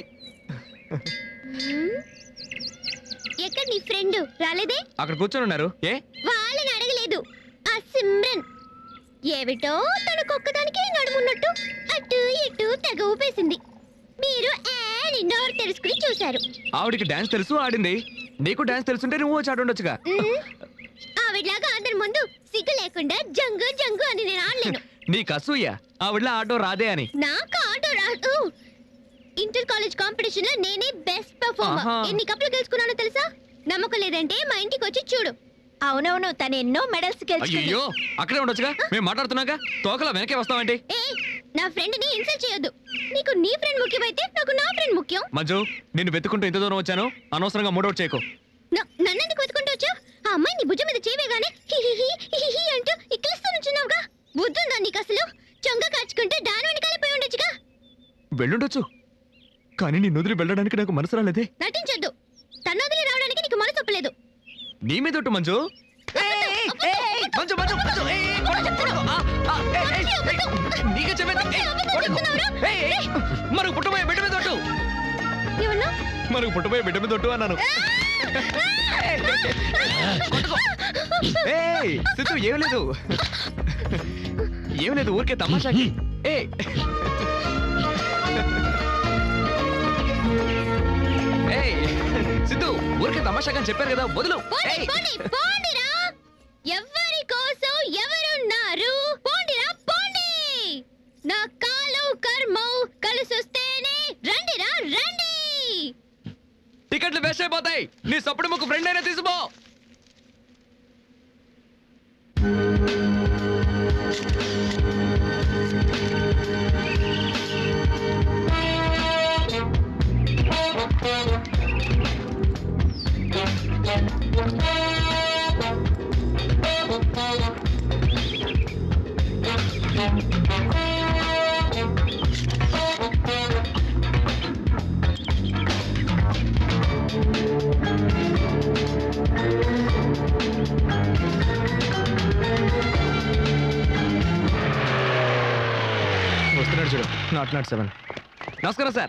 ఎక్కడ నీ ఫ్రెండ్ రాలేదే అక్కడ కూర్చొని ఉన్నారు ఏ వాళ్ళని అడగలేదు ఆ సిమ్రన్ ఏమిటో తనకొక్కదానికే నడుమున్నట్టు అటు ఇటు తెగ ఊపేసింది మీరు ఏని నోరు తెరుచుకుని చూశారు ఆవిడికి డాన్స్ తెలుసు ఆడింది నీకు డాన్స్ తెలుసుంటే నువ్వు వచ్చి ఆడుండొచ్చుగా మ్మ్. ఆవిడలాగా అందరి ముందు సిగ్గు లేకుండా జంగు జంగు అని నేను ఆడలేను నీకు అసూయ ఆవిడలా ఆడో రాదే అని నాకు ఆటో రాదు ఇంటర్ కాలేజ్ కాంపిటీషన్ లో నేనే బెస్ట్ పర్ఫార్మర్ ఆహా. ఎన్ని కప్పులు గెలుచుకున్నానో తెలుసా నమ్మకం లేదంటే మా ఇంటికి వచ్చి చూడు అవునవును తను ఎన్నో మెడల్స్ అయ్యో అక్కడే ఉండొచ్చుగా మేము మాట్లాడుతున్నాగా తోకలా వెనకే వస్తామంటే ఏ నా ఫ్రెండ్ ని ఇన్సల్ట్ చేయొద్దు నీకు నీ ఫ్రెండ్ ముఖ్యమైతే నాకు నా ఫ్రెండ్ ముఖ్యం మంజు నిన్ను వెతుకుంటూ ఇంత దూరం వచ్చాను అనవసరంగా మూడౌట్ చేయకు న- నన్నెందుకు వెతుకుంటూ వచ్చావు ఆ అమ్మాయి నీ భుజం మీద చేయగానే హిహిహి హిహిహి అంటూ ఇక్కిలిస్తూ నుంచున్నావుగా బుద్ధుందా నీకు అసలు చొంగ కాచుకుంటే దాని వెనకాల పోయి ఉండొచ్చుగా వెళ్ళుండొచ్చు కానీ నీ నుదిరి వెళ్ళడానికి నాకు మనసు రాలేదే నటించొద్దు తన వదిలి రావడానికి నీకు మనసు ఒప్పలేదు నీ మీద ఒట్టు మంజు మంజు మంజు మంజు ఏయ్, ఏయ్, కొడకు, కొడకు. ఆ, ఆ, ఏయ్, ఏయ్, ఏయ్, నీకే చెప్పేది ఏయ్, కొడకు. ఏయ్, ఏయ్, మనకు పుట్టబోయే బిడ్డ మీద ఒట్టు ఏమన్నా మనకు పుట్టబోయే బిడ్డ మీద ఒట్టు అన్నాను కొట్టుకో. ఏయ్ సిద్ధు ఏం లేదు ఏం లేదు ఊరికే తమాషాకి ఏ ఏయ్ సిద్ధు ఊరికే తమాషాగా అని చెప్పారు కదా వదులు పోండి పోండి పోండిరా ఎవరి కోసం ఎవరున్నారు పోండిరా పోండి నా కాలు కర్మం కలిసొస్తేనే రండిరా రండి టికెట్లు వేస్ట్ అయిపోతాయి నీ సప్పుడు ముక్కు ఫ్రెండ్ అయినా తీసుకో వస్తున్నాడు చూడు నాట్ నాట్ సెవెన్ నమస్కారం సార్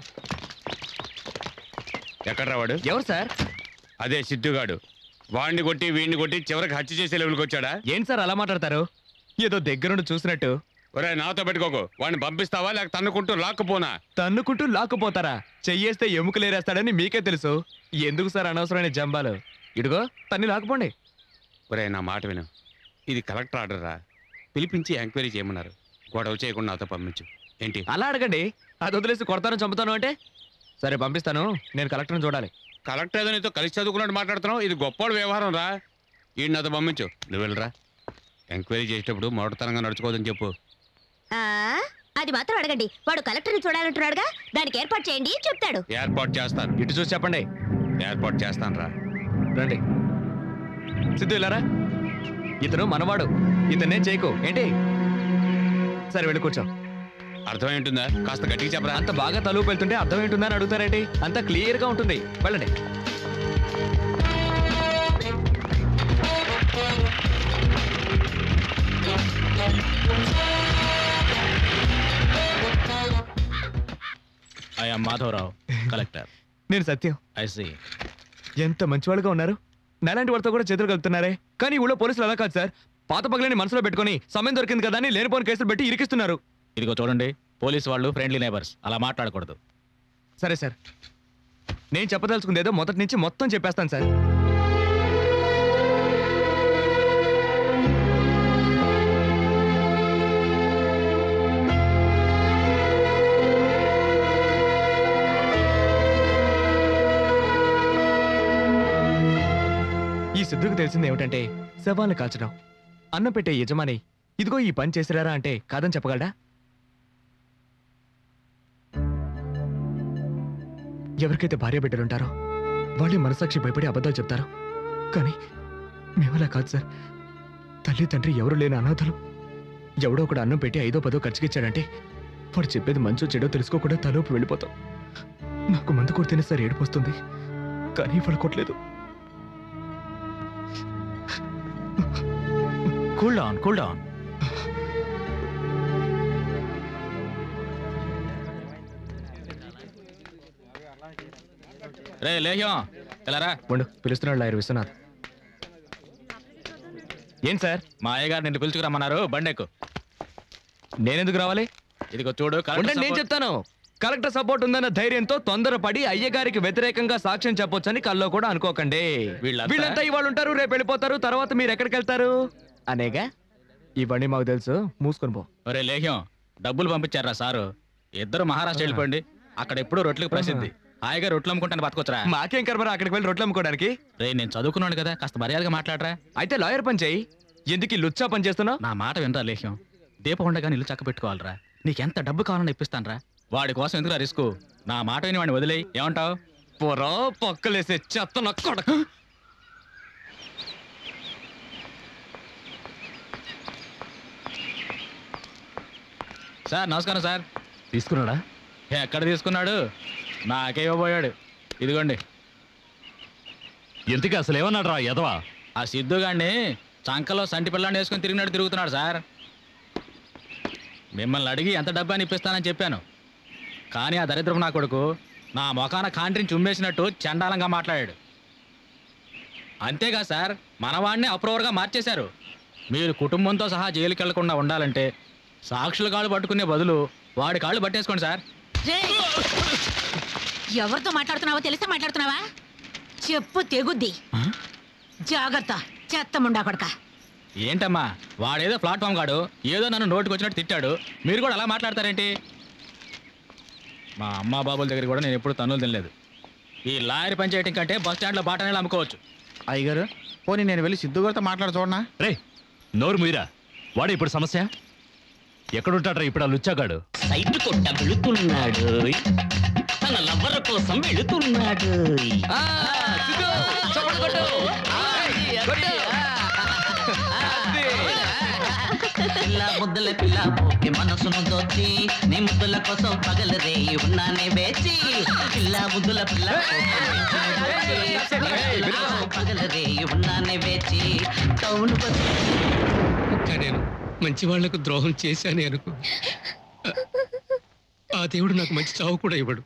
ఎక్కడ వాడు ఎవరు సార్ అదే సిద్ధుగాడు వాడిని కొట్టి వీడిని కొట్టి చివరికి హత్య చేసే లెవెల్కి వచ్చాడా ఏంటి సార్ అలా మాట్లాడతారు ఏదో దగ్గరుండి చూసినట్టు ఒరే నాతో పెట్టుకోకు వాడిని పంపిస్తావా లేక తన్నుకుంటూ లాక్కుపోనా తన్నుకుంటూ లాక్కుపోతారా చెయ్యేస్తే ఎముకలేరేస్తాడని మీకే తెలుసు ఎందుకు సార్ అనవసరమైన జంబాలు ఇడుగో తన్ని లాక్కుపోండి ఒరే నా మాట విను ఇది కలెక్టర్ ఆర్డర్ రా పిలిపించి ఎంక్వైరీ చేయమన్నారు గొడవ చేయకుండా నాతో పంపించు ఏంటి అలా అడగండి అది వదిలేసి కొడతాను చంపుతాను అంటే సరే పంపిస్తాను నేను కలెక్టర్ని చూడాలి కలెక్టర్ ఏదో నీతో కలిసి చదువుకున్నట్టు మాట్లాడుతున్నావు ఇది గొప్ప వ్యవహారం రా ఈ నాతో పంపించు నువ్వు వెళ్ళరా ఎంక్వైరీ చేసేటప్పుడు మొదటితనంగా నడుచుకోవద్దని చెప్పు ఆ, అది మాత్రం అడగండి వాడు కలెక్టర్ని చూడాలంటున్నాడుగా దానికి ఏర్పాటు చేయండి చెప్తాడు ఏర్పాటు చేస్తాను ఇటు చూసి చెప్పండి ఏర్పాటు చేస్తాను రా రండి సిద్ధు ఇలారా ఇతను మనవాడు ఇతనే చేయకు ఏంటి సరే వెళ్ళి కూర్చో అర్థమై ఉంటుందా కాస్త గట్టిగా చెప్పరా అంత బాగా తలుపు వెళ్తుంటే అర్థం ఏంటుందని అడుగుతారేంటి అంత క్లియర్ గా ఉంటుంది వెళ్ళండి ఐఎమ్ మాధవరావు కలెక్టర్ నేను సత్యం ఐ సి ఎంత మంచివాళ్ళుగా ఉన్నారు నాలాంటి వాడితో కూడా చేతులు కలుపుతున్నారే కానీ ఈ ఊళ్ళో పోలీసులు అలా కాదు సార్ పాత పగలని మనసులో పెట్టుకొని సమయం దొరికింది కదా అని లేనిపోని కేసులు పెట్టి ఇరికిస్తున్నారు ఇదిగో చూడండి పోలీసు వాళ్ళు ఫ్రెండ్లీ నైబర్స్ అలా మాట్లాడకూడదు సరే సార్ నేను చెప్పదలుచుకుంది ఏదో మొదటి నుంచి మొత్తం చెప్పేస్తాను సార్ ఈ సిద్ధుకు తెలిసింది ఏమిటంటే శవాన్ని కాల్చడం అన్నం పెట్టే యజమాని ఇదిగో ఈ పని చేసిరారా అంటే కాదని చెప్పగలడా ఎవరికైతే భార్య బిడ్డలుంటారో వాళ్ళే మనసాక్షి భయపడి అబద్ధాలు చెప్తారు కానీ మేమలా కాదు సార్ తల్లి తండ్రి ఎవరు లేని అనాథలు ఎవడో ఒకడు అన్నం పెట్టి ఐదో పదో ఖర్చుకిచ్చాడంటే వాడు చెప్పేది మంచో చెడో తెలుసుకోకుండా తలోపు వెళ్ళిపోతాం నాకు మందు కొడితేనే సార్ ఏడుపు వస్తుంది కానీ వాడు కొట్టలేదు కూల్ డౌన్ కూల్ డౌన్ రే లేహ్యం తెలరా ఉండు పిలుస్తున్నాడు లాయర్ విశ్వనాథ్ ఏం సార్ మా అయ్యగారు నిన్ను పిలుచుకురమ్మన్నారు బండెక్కు నేనెందుకు రావాలి ఇదిగో చూడు కలెక్టర్ ఉండండి నేను సపోర్ట్- చెప్తాను కలెక్టర్ సపోర్ట్ ఉందన్న ధైర్యంతో తొందరపడి అయ్యగారికి వ్యతిరేకంగా సాక్ష్యం చెప్పొచ్చని కల్లో కూడా అనుకోకండి వీళ్ళంతా- వీళ్ళంతా ఇవాళ ఉంటారు రేపు వెళ్ళిపోతారు తర్వాత మీరు ఎక్కడికి వెళ్తారు అనేగా ఇవన్నీ మాకు తెలుసు మూసుకొని పో ఒరే లేహ్యం డబ్బులు పంపించారా సారు ఇద్దరు మహారాష్ట్ర వెళ్ళిపోండి అక్కడ ఎప్పుడు రొట్లకు ప్రసిద్ధి హాయిగా రొట్లు అమ్ముకుంటాను బతకొచ్చరా మాకేం కర్మరా అక్కడికి వెళ్ళి రొట్లు అమ్ముకోవడానికి రే నేను చదువుకున్నాను కదా కాస్త మర్యాదగా మాట్లాడరా అయితే లాయర్ పని చేయి ఎందుకు ఈ లుచ్చా పని చేస్తున్నావు నా మాట వినరా లేహ్యం దీపం ఉండగా ఇల్లు చక్క పెట్టుకోవాలరా నీకెంత డబ్బు కావాలని ఇప్పిస్తానరా వాడి కోసం ఎందుకురా రిస్క్ నా మాట విని వాడిని వదిలేయి ఏమంటావు పొరా పక్కలేసే చెత్త నా కొడక సార్ నమస్కారం సార్ తీసుకున్నాడా ఎక్కడ తీసుకున్నాడు నాకే ఇవ్వబోయాడు ఇదిగోండి ఎందుకు అసలు ఏమన్నాడు రా ఎదవా ఆ సిద్ధుగాడిని చంకలో సంటి పిల్లాన్ని వేసుకొని తిరిగినట్టు తిరుగుతున్నాడు సార్ మిమ్మల్ని అడిగి ఎంత డబ్బాని ఇప్పిస్తానని చెప్పాను కానీ ఆ దరిద్రం నా కొడుకు నా మొఖాన కాంట్రిని చుమ్మేసినట్టు చండాలంగా మాట్లాడాడు అంతేగా సార్ మనవాడిని అప్రూవర్గా మార్చేశారు మీరు కుటుంబంతో సహా జైలుకి వెళ్లకుండా ఉండాలంటే సాక్షుల కాళ్ళు పట్టుకునే బదులు వాడి కాళ్ళు పట్టేసుకోండి సార్ ఎవరితో మాట్లాడుతున్నావో తెలిసే మాట్లాడుతున్నావా చెప్పు తెగుద్ది జాగ్రత్త చెత్త ముండా కొడక ఏంటమ్మా వాడేదో ప్లాట్ఫామ్ గాడు ఏదో నన్ను నోటికి వచ్చినట్టు తిట్టాడు మీరు కూడా అలా మాట్లాడతారేంటి మా అమ్మ బాబుల దగ్గర కూడా నేను ఎప్పుడు తన్నులు తినలేదు ఈ లాయర్ పని చేయటం కంటే బస్ స్టాండ్లో బాటనేలు అమ్ముకోవచ్చు అయ్యగారు పోనీ నేను వెళ్ళి సిద్ధు గారితో మాట్లాడ చూడనా రే నోరు మీరా వాడే ఇప్పుడు సమస్య ఎక్కడుంటాడ్రా ఇప్పుడు ఆ లుచ్చాగాడు సైట్ కొట్ట వెళుతున్నాడు తన లవ్వర కోసం వెళుతున్నాడు పిల్ల ముద్దల పిల్ల పోకి మనసును దోచి నీ ముద్దుల కోసం పగల రేయి ఉన్నానే వేచి పిల్ల ముద్దుల పిల్ల పోకి మనసును దోచి, నీ ముద్దుల కోసం పగల రేయి ఉన్నానే వేచి టౌన్ నేను మంచి వాళ్లకు ద్రోహం చేశానే అనుకో ఆ దేవుడు నాకు మంచి చావు కూడా ఇవ్వడు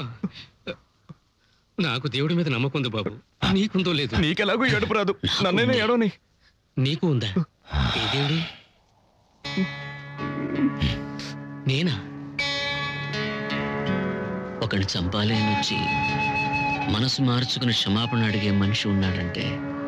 నాకు దేవుడి మీద నమ్మకం ఉంది బాబు నీకుందో లేదు నీకెలాగో ఏడుపు రాదు నన్నైనా ఏడవని నీకు ఉందా ఏ దేవుడు నేనా ఒకరిని చంపాలి అని వచ్చి మనసు మార్చుకుని క్షమాపణ అడిగే మనిషి ఉన్నాడంటే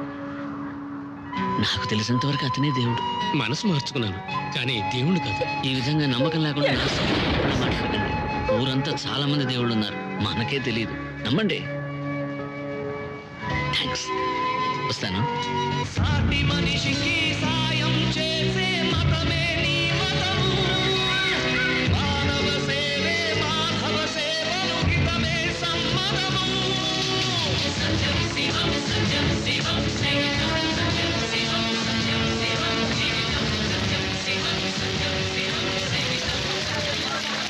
నాకు తెలిసినంత వరకు అతనే దేవుడు మనసు మార్చుకున్నాను కానీ దేవుడు కాదు ఈ విధంగా నమ్మకం లేకుండా ఎప్పుడు మాట్లాడకండి ఊరంతా చాలా మంది దేవుళ్ళు ఉన్నారు మనకే తెలియదు నమ్మండి థ్యాంక్స్ వస్తాను సాటి మనిషికి సాయం చేసే మతమే నీ మతము మానవ సేవే మాధవ సేవలు హితమే సమ్మతము సత్యం శివం సత్యం శివం జీవితం సత్యం శివం సత్యం శివం జీవితం సత్యం శివం సత్యం శివం జీవితం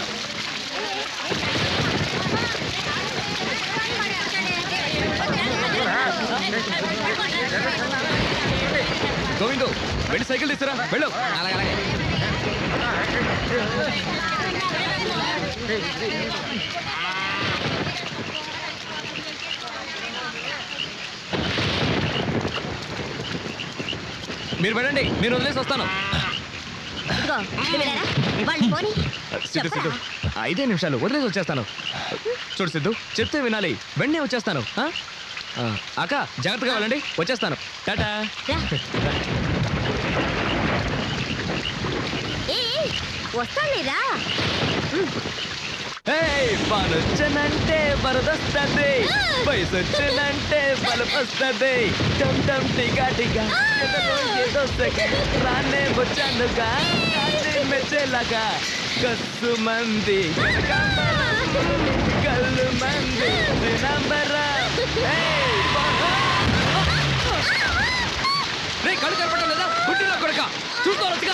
గోవిందు వెళ్ళి సైకిల్ తీసుకురా వెళ్ళు మీరు వెళ్ళండి నేను వదిలేసి వస్తాను ఇదిగో నువ్వు వెళ్ళారా? వాళ్ళు పోనీ సిద్ధు సిద్ధు ఐదే నిమిషాలు వదిలేసి వచ్చేస్తాను చూడు సిద్ధు చెప్తే వినాలి వెంటనే వచ్చేస్తాను ఆ? ఆ, అక్క జాగ్రత్తగా వెళ్ళండి వచ్చేస్తాను టాటా ఏ వస్తానులేరా ఏయ్, వానొచ్చనంటే వరదొస్తుంది వయసు వచ్చనంటే బలపొస్తుంది టమ్ టమ్ టిగా టిగా ఎదలో ఏదో సెకండ్ రానే వచ్చానుగా రానే మెచ్చేలాగా కస్సు మంది కళ్ళు మంది నంబరా రే కళ్ళు కనపడడం లేదా గుడ్డిలో కొడక చూసుకోవాలొచ్చుగా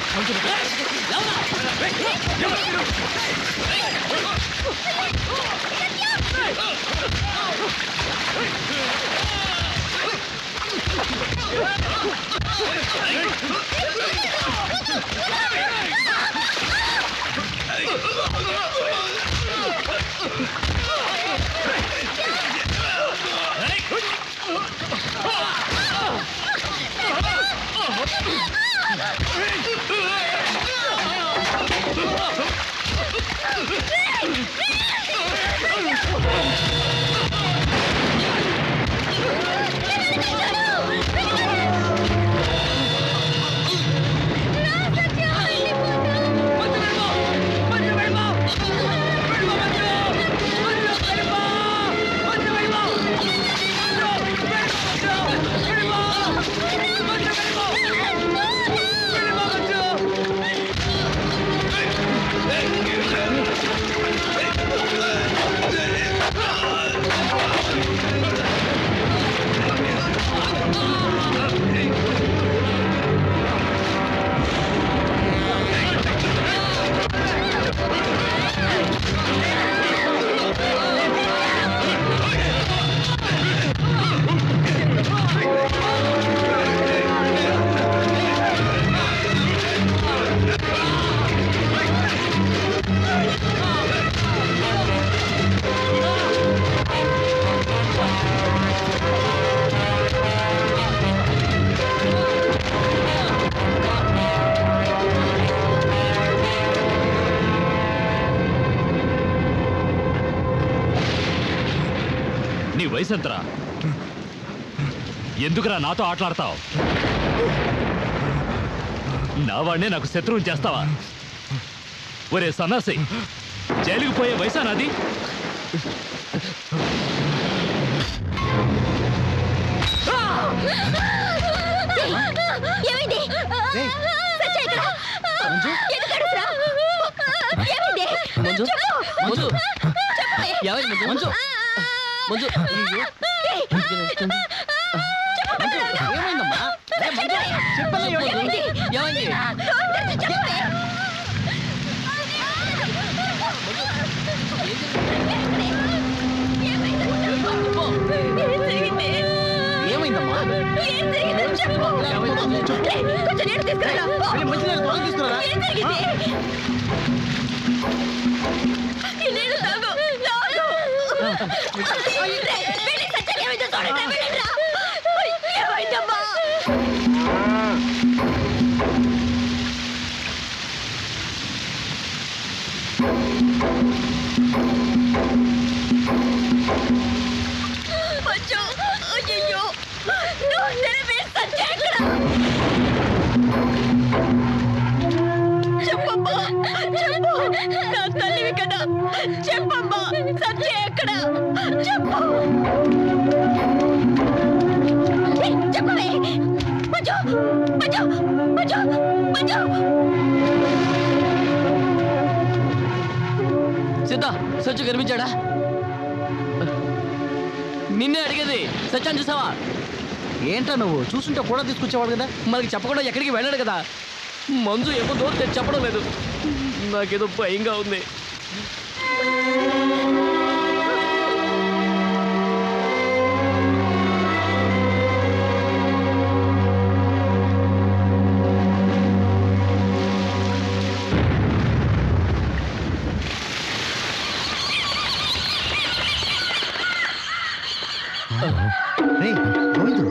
నీ వయసు ఎంతరా ఎందుకురా నాతో ఆటలాడతావు నా వాడినే నాకు శత్రువుని చేస్తావా ఒరే సన్నాసి జైలుకు పోయే వయసా నాది ఏమైంది సత్య ఇక్కడ ఎందుకు అడుగుతురా? ఏమైంది మంజు చెప్పు. మంజు చెప్పు. ఏమైంది మంజు మంజు అయ్యో. ఏయ్. మంజు ఏమైందమ్మా ఏ, మంజు చెప్పలే ఏమైంది ఏమైంది చెప్పే. ఏమైందమ్మా ఏం జరిగిందో చెప్పు. రేయ్, కొంచెం నీళ్ళు తీసుకురా. ఏం జరిగింది? ఈ నీళ్ళు తాగు. తాగు. రేయ్, వెళ్ళి సత్యాకి ఏమైందో చూడండి. వెళ్ళిరా. ఏమైందమ్మా? అయ్యో, అయ్యయ్యో. నువ్వు నిలబడి సత్య ఎక్కడ? చెప్పమ్మా చెప్పు నా తల్లివి కదా చెప్పమ్మా సత్య ఎక్కడ చెప్పు సచ్చు కనిపించాడా నిన్నే అడిగేది సత్యాన్ని చూసావా ఏంటా నువ్వు చూసుంటే కూడా తీసుకొచ్చేవాడు కదా మనకి చెప్పకుండా ఎక్కడికి వెళ్ళాడు కదా మంజు ఎప్పుడో తెచ్చి చెప్పడం లేదు నాకేదో భయంగా ఉంది రేయ్, గోవిందు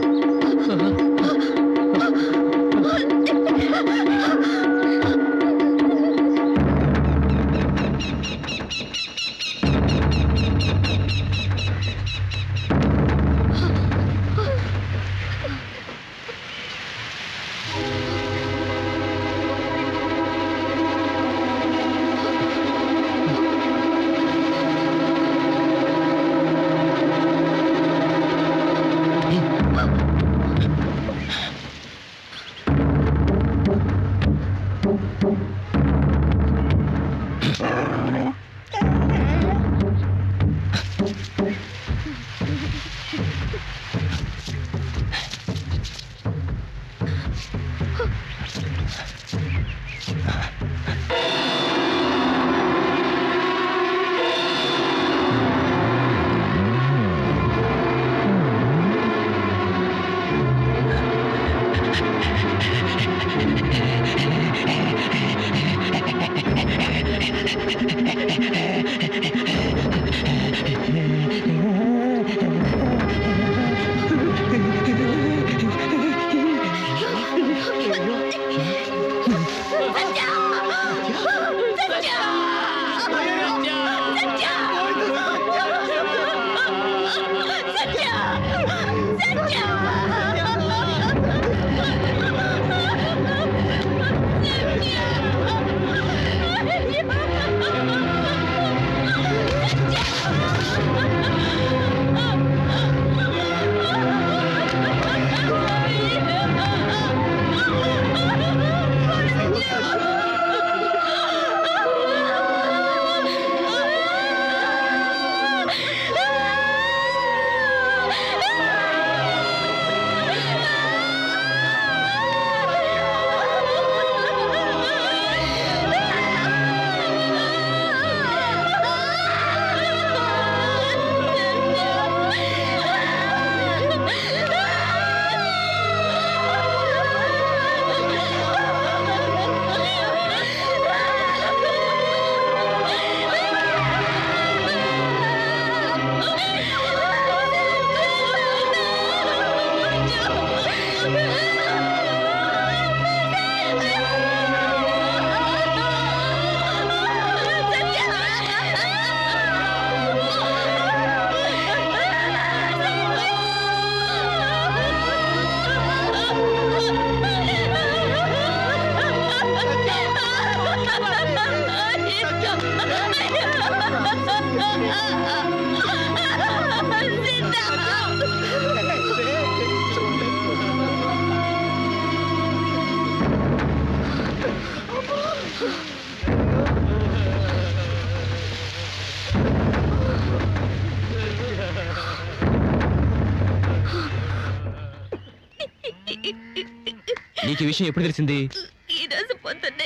నీకు ఈ విషయం ఎప్పుడు తెలిసింది ఈ రోజు పొద్దున్నే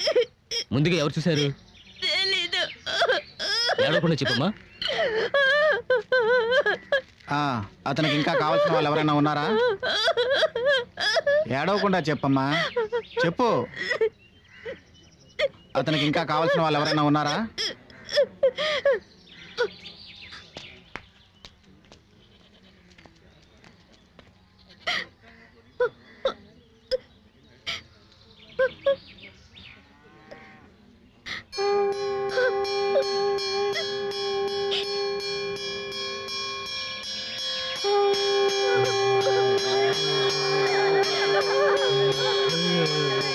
ముందుగా ఎవరు చూశారు తెలీదు ఏడవకుండా చెప్పమ్మా ఆ, అతనికి ఇంకా కావాల్సిన వాళ్ళు ఎవరైనా ఉన్నారా ఏడవకుండా చెప్పమ్మా చెప్పు అతనికి ఇంకా కావాల్సిన వాళ్ళు ఎవరైనా ఉన్నారా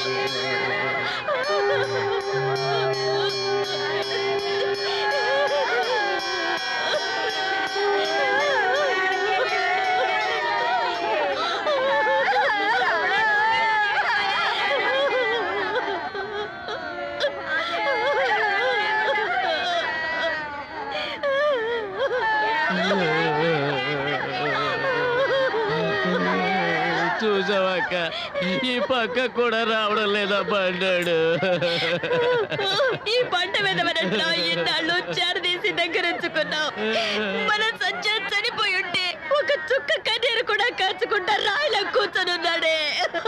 ఆ చూసావక్క ఈ పక్క కూడా రావడం లేదా పడ్డాడు ఈ పంట మీద మనట్లో ఇన్నాళ్ళు చేరదీసి దగ్గరించుకున్నాం మన సజ్జ చనిపోయి ఉంటే ఒక చుక్క కన్నీరు కూడా కాచుకుంటా రాయిలా కూర్చొనున్నాడే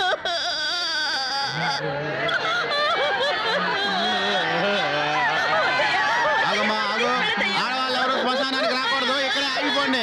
ఆగమ్మా ఆగు ఆడవాళ్ళు ఎవరు శ్మశానానికి రాకూడదు ఇక్కడే ఆగిపోండి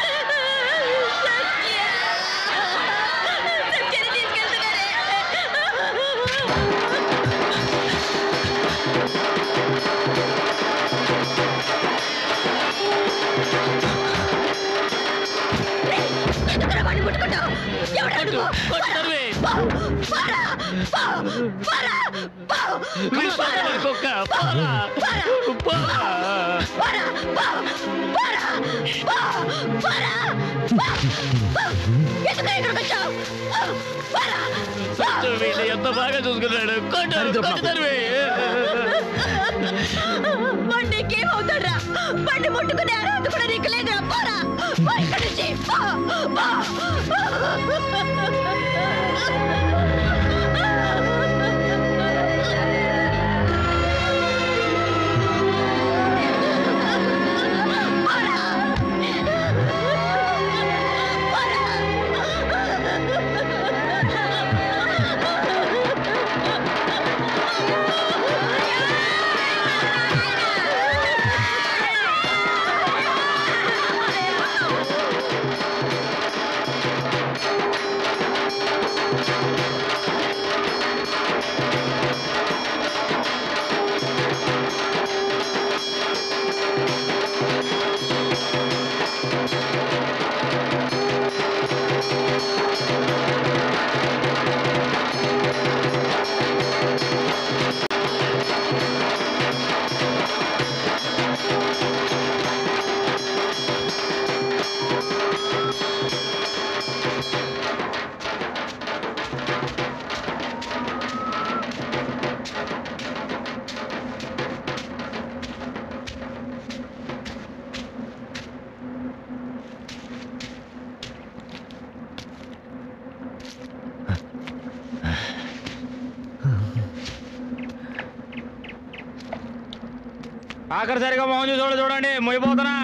ఎందుకురా వాడిని ముట్టుకున్నావు? ఎవడా నువ్వు? పో, పోరా, పో, పోరా, పో, పోరా, కుక్క పోరా, పోరా, పోరా, పో, పోరా, పో, పోరా, పో, పో. ఎందుకురా ఇక్కడికి వచ్చావు? పో, పోరా, పో. వీళ్ళు ఎంత బాగా చూసుకున్నాడు కొట్టారు కొట్టారు వాడు నీకేమవుతాడురా బండి ముట్టుకునే అర్హత కూడా నీకు లేదురా పోరా పో ఇక్కడి నుంచి పో, పో. ఆఖరిసరిగా మోహన్ చూసి చూడండి మొయిపోతున్నా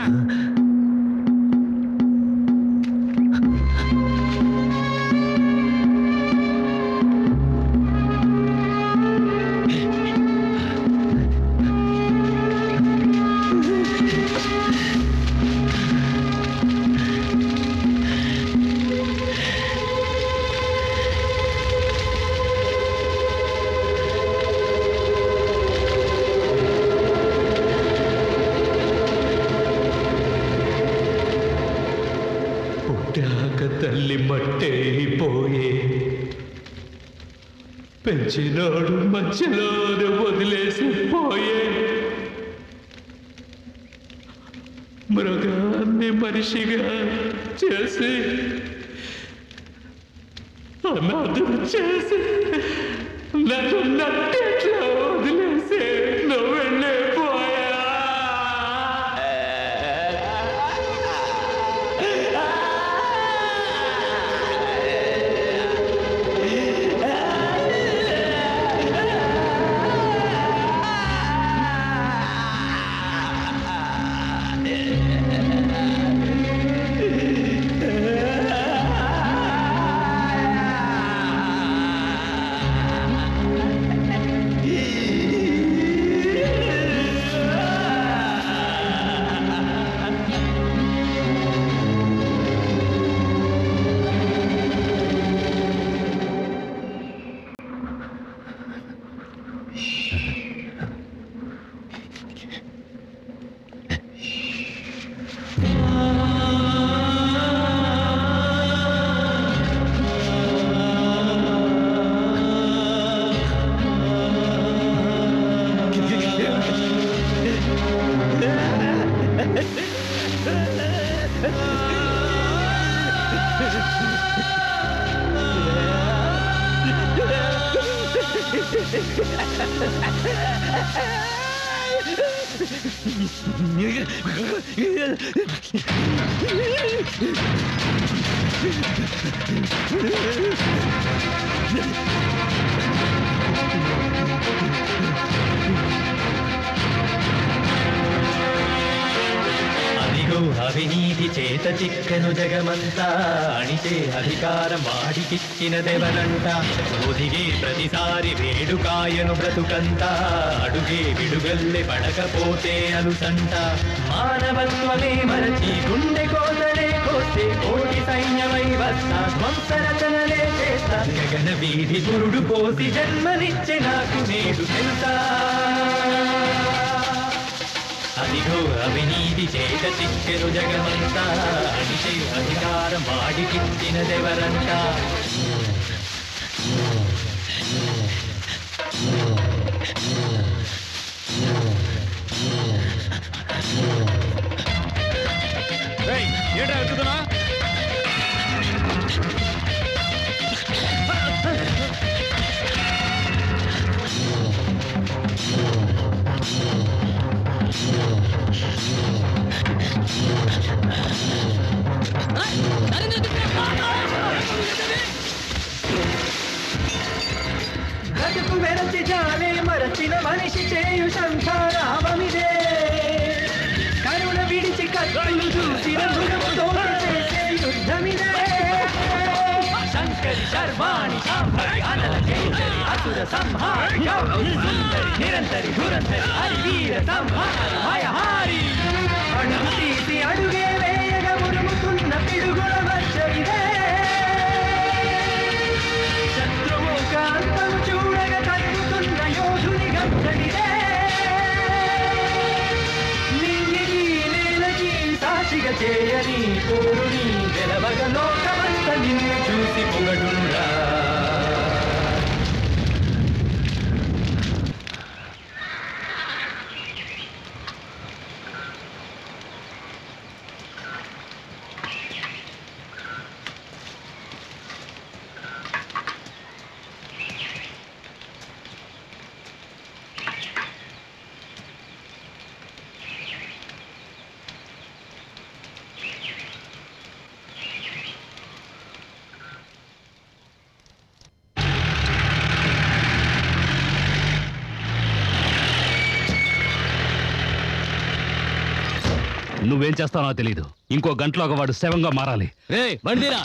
పుట్టాక తల్లి మట్టేపోయే పెంచినోడు మధ్యలోనే వదిలేసి పోయే మృగాన్ని మనిషిగా చేసి అనాథం చేసి నన్ను నట్టేట్లో వదిలేసి నువ్వు వెళ్ళిపోయా Yeah. అవినీతి చేత చిక్కను జగమంతా అణిచే అధికారం వాడికిచ్చినదెవరంట ఒదిగే ప్రతిసారి వేడుకాయను బ్రతుకంతా అడుగే విడుగల్లె పడకపోతే అలుసంట మానవత్వమే మరచి గుండె కోతలే కోస్తే కోటి సైన్యమై వస్తా ధ్వంసరచనలే చేస్తా గగన వీధి గురుడు పోసి జన్మనిచ్చే నాకు నేడు తెలుసా అదిగో అవినీతి చేత చిక్కెను జగమంతా అడిచే అధికారం వాడికిచ్చినదెవరంట ఏంటా వెతుకుతున్నా బ్రతుకు వెరచి జాలే మరచిన మనిషి చేయు సంసారావమిదే కరుణ విడిచి కత్తులు చూసి రంగులతో చేసే యుద్ధమిదే శంకరి శర్వాణి శాంభరి అనల కేసరి అసుర సంహారి గౌరీ సుందరి నిరంతరి దురంతరి హరి వీర సంహార భయహారి అడుగు తీసి అడుగే వేయగ ఉరుముతున్న పిడుగుల వచ్చరిదే శత్రువు కాంతం చూడగ కలుగుతున్న యోధుని గంటడిదే నింగికి నేలకి సాక్షిగా చేయని పోరుని గెలవగ లోకమంత నిన్ను చూసి పొగడురా నువ్వేం చేస్తావో నాకు తెలియదు ఇంకో గంటలో వాడు శవంగా మారాలి రే బండిరా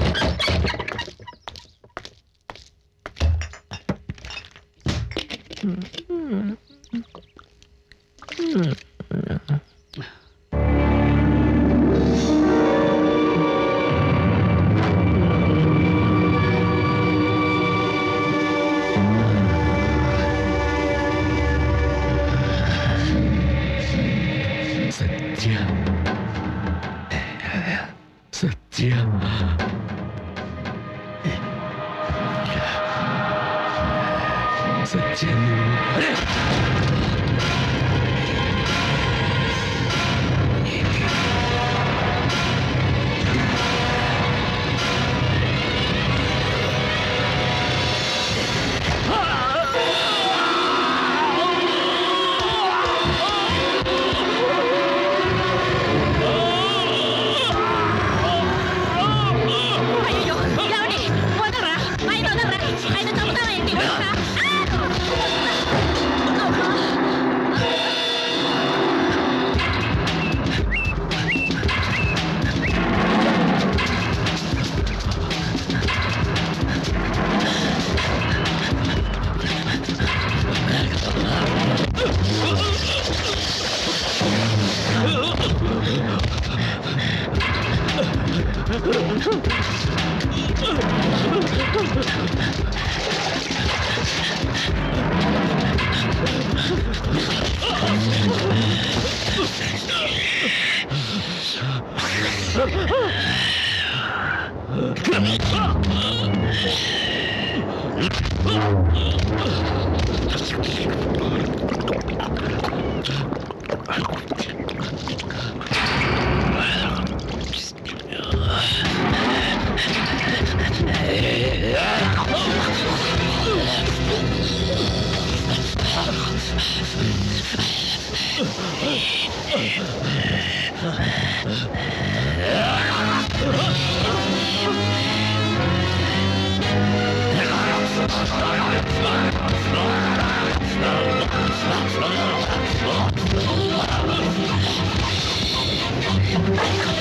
సత్య సత్య సత్య అయ్యో ఏమండి వదలరా ఆయన వదలరా ఆయన చంపుతావా ఏంటి వదలరా. Thank you.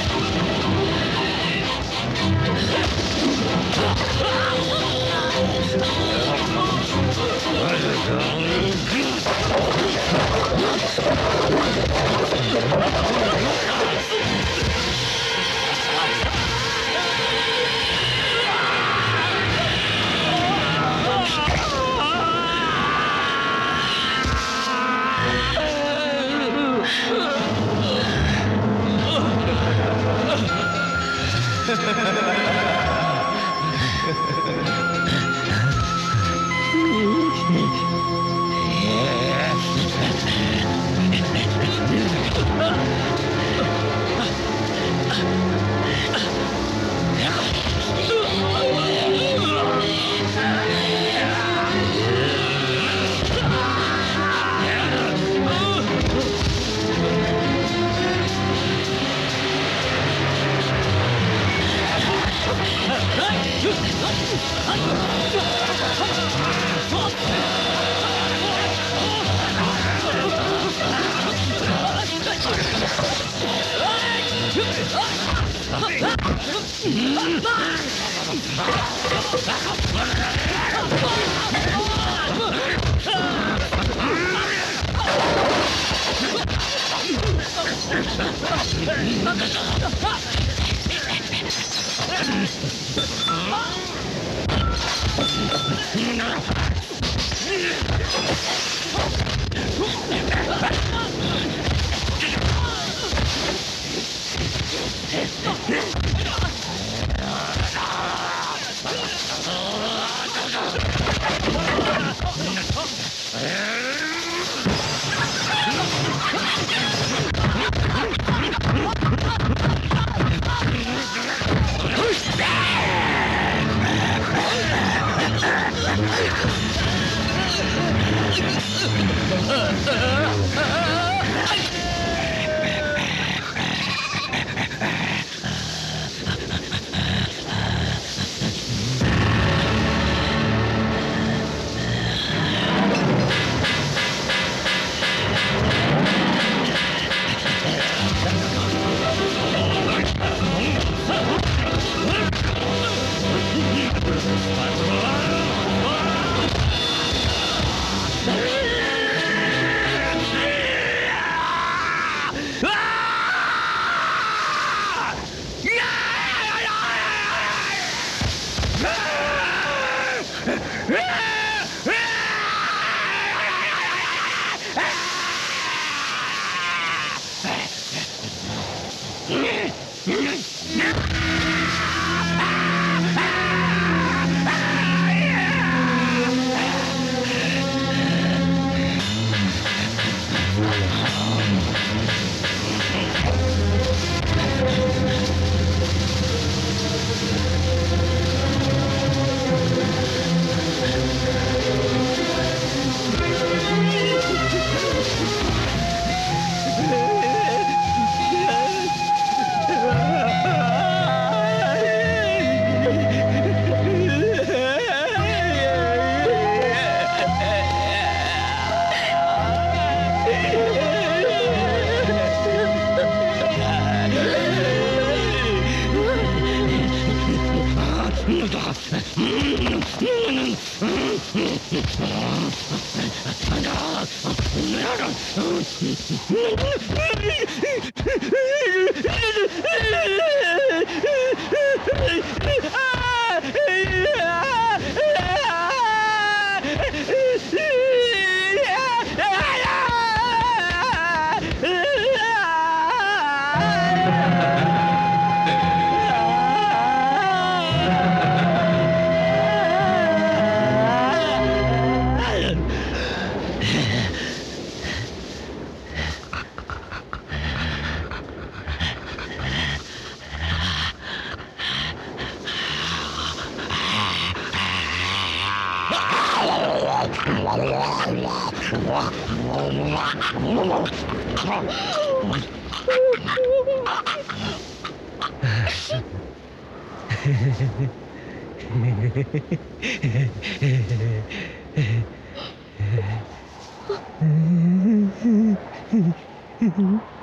Mm-hmm.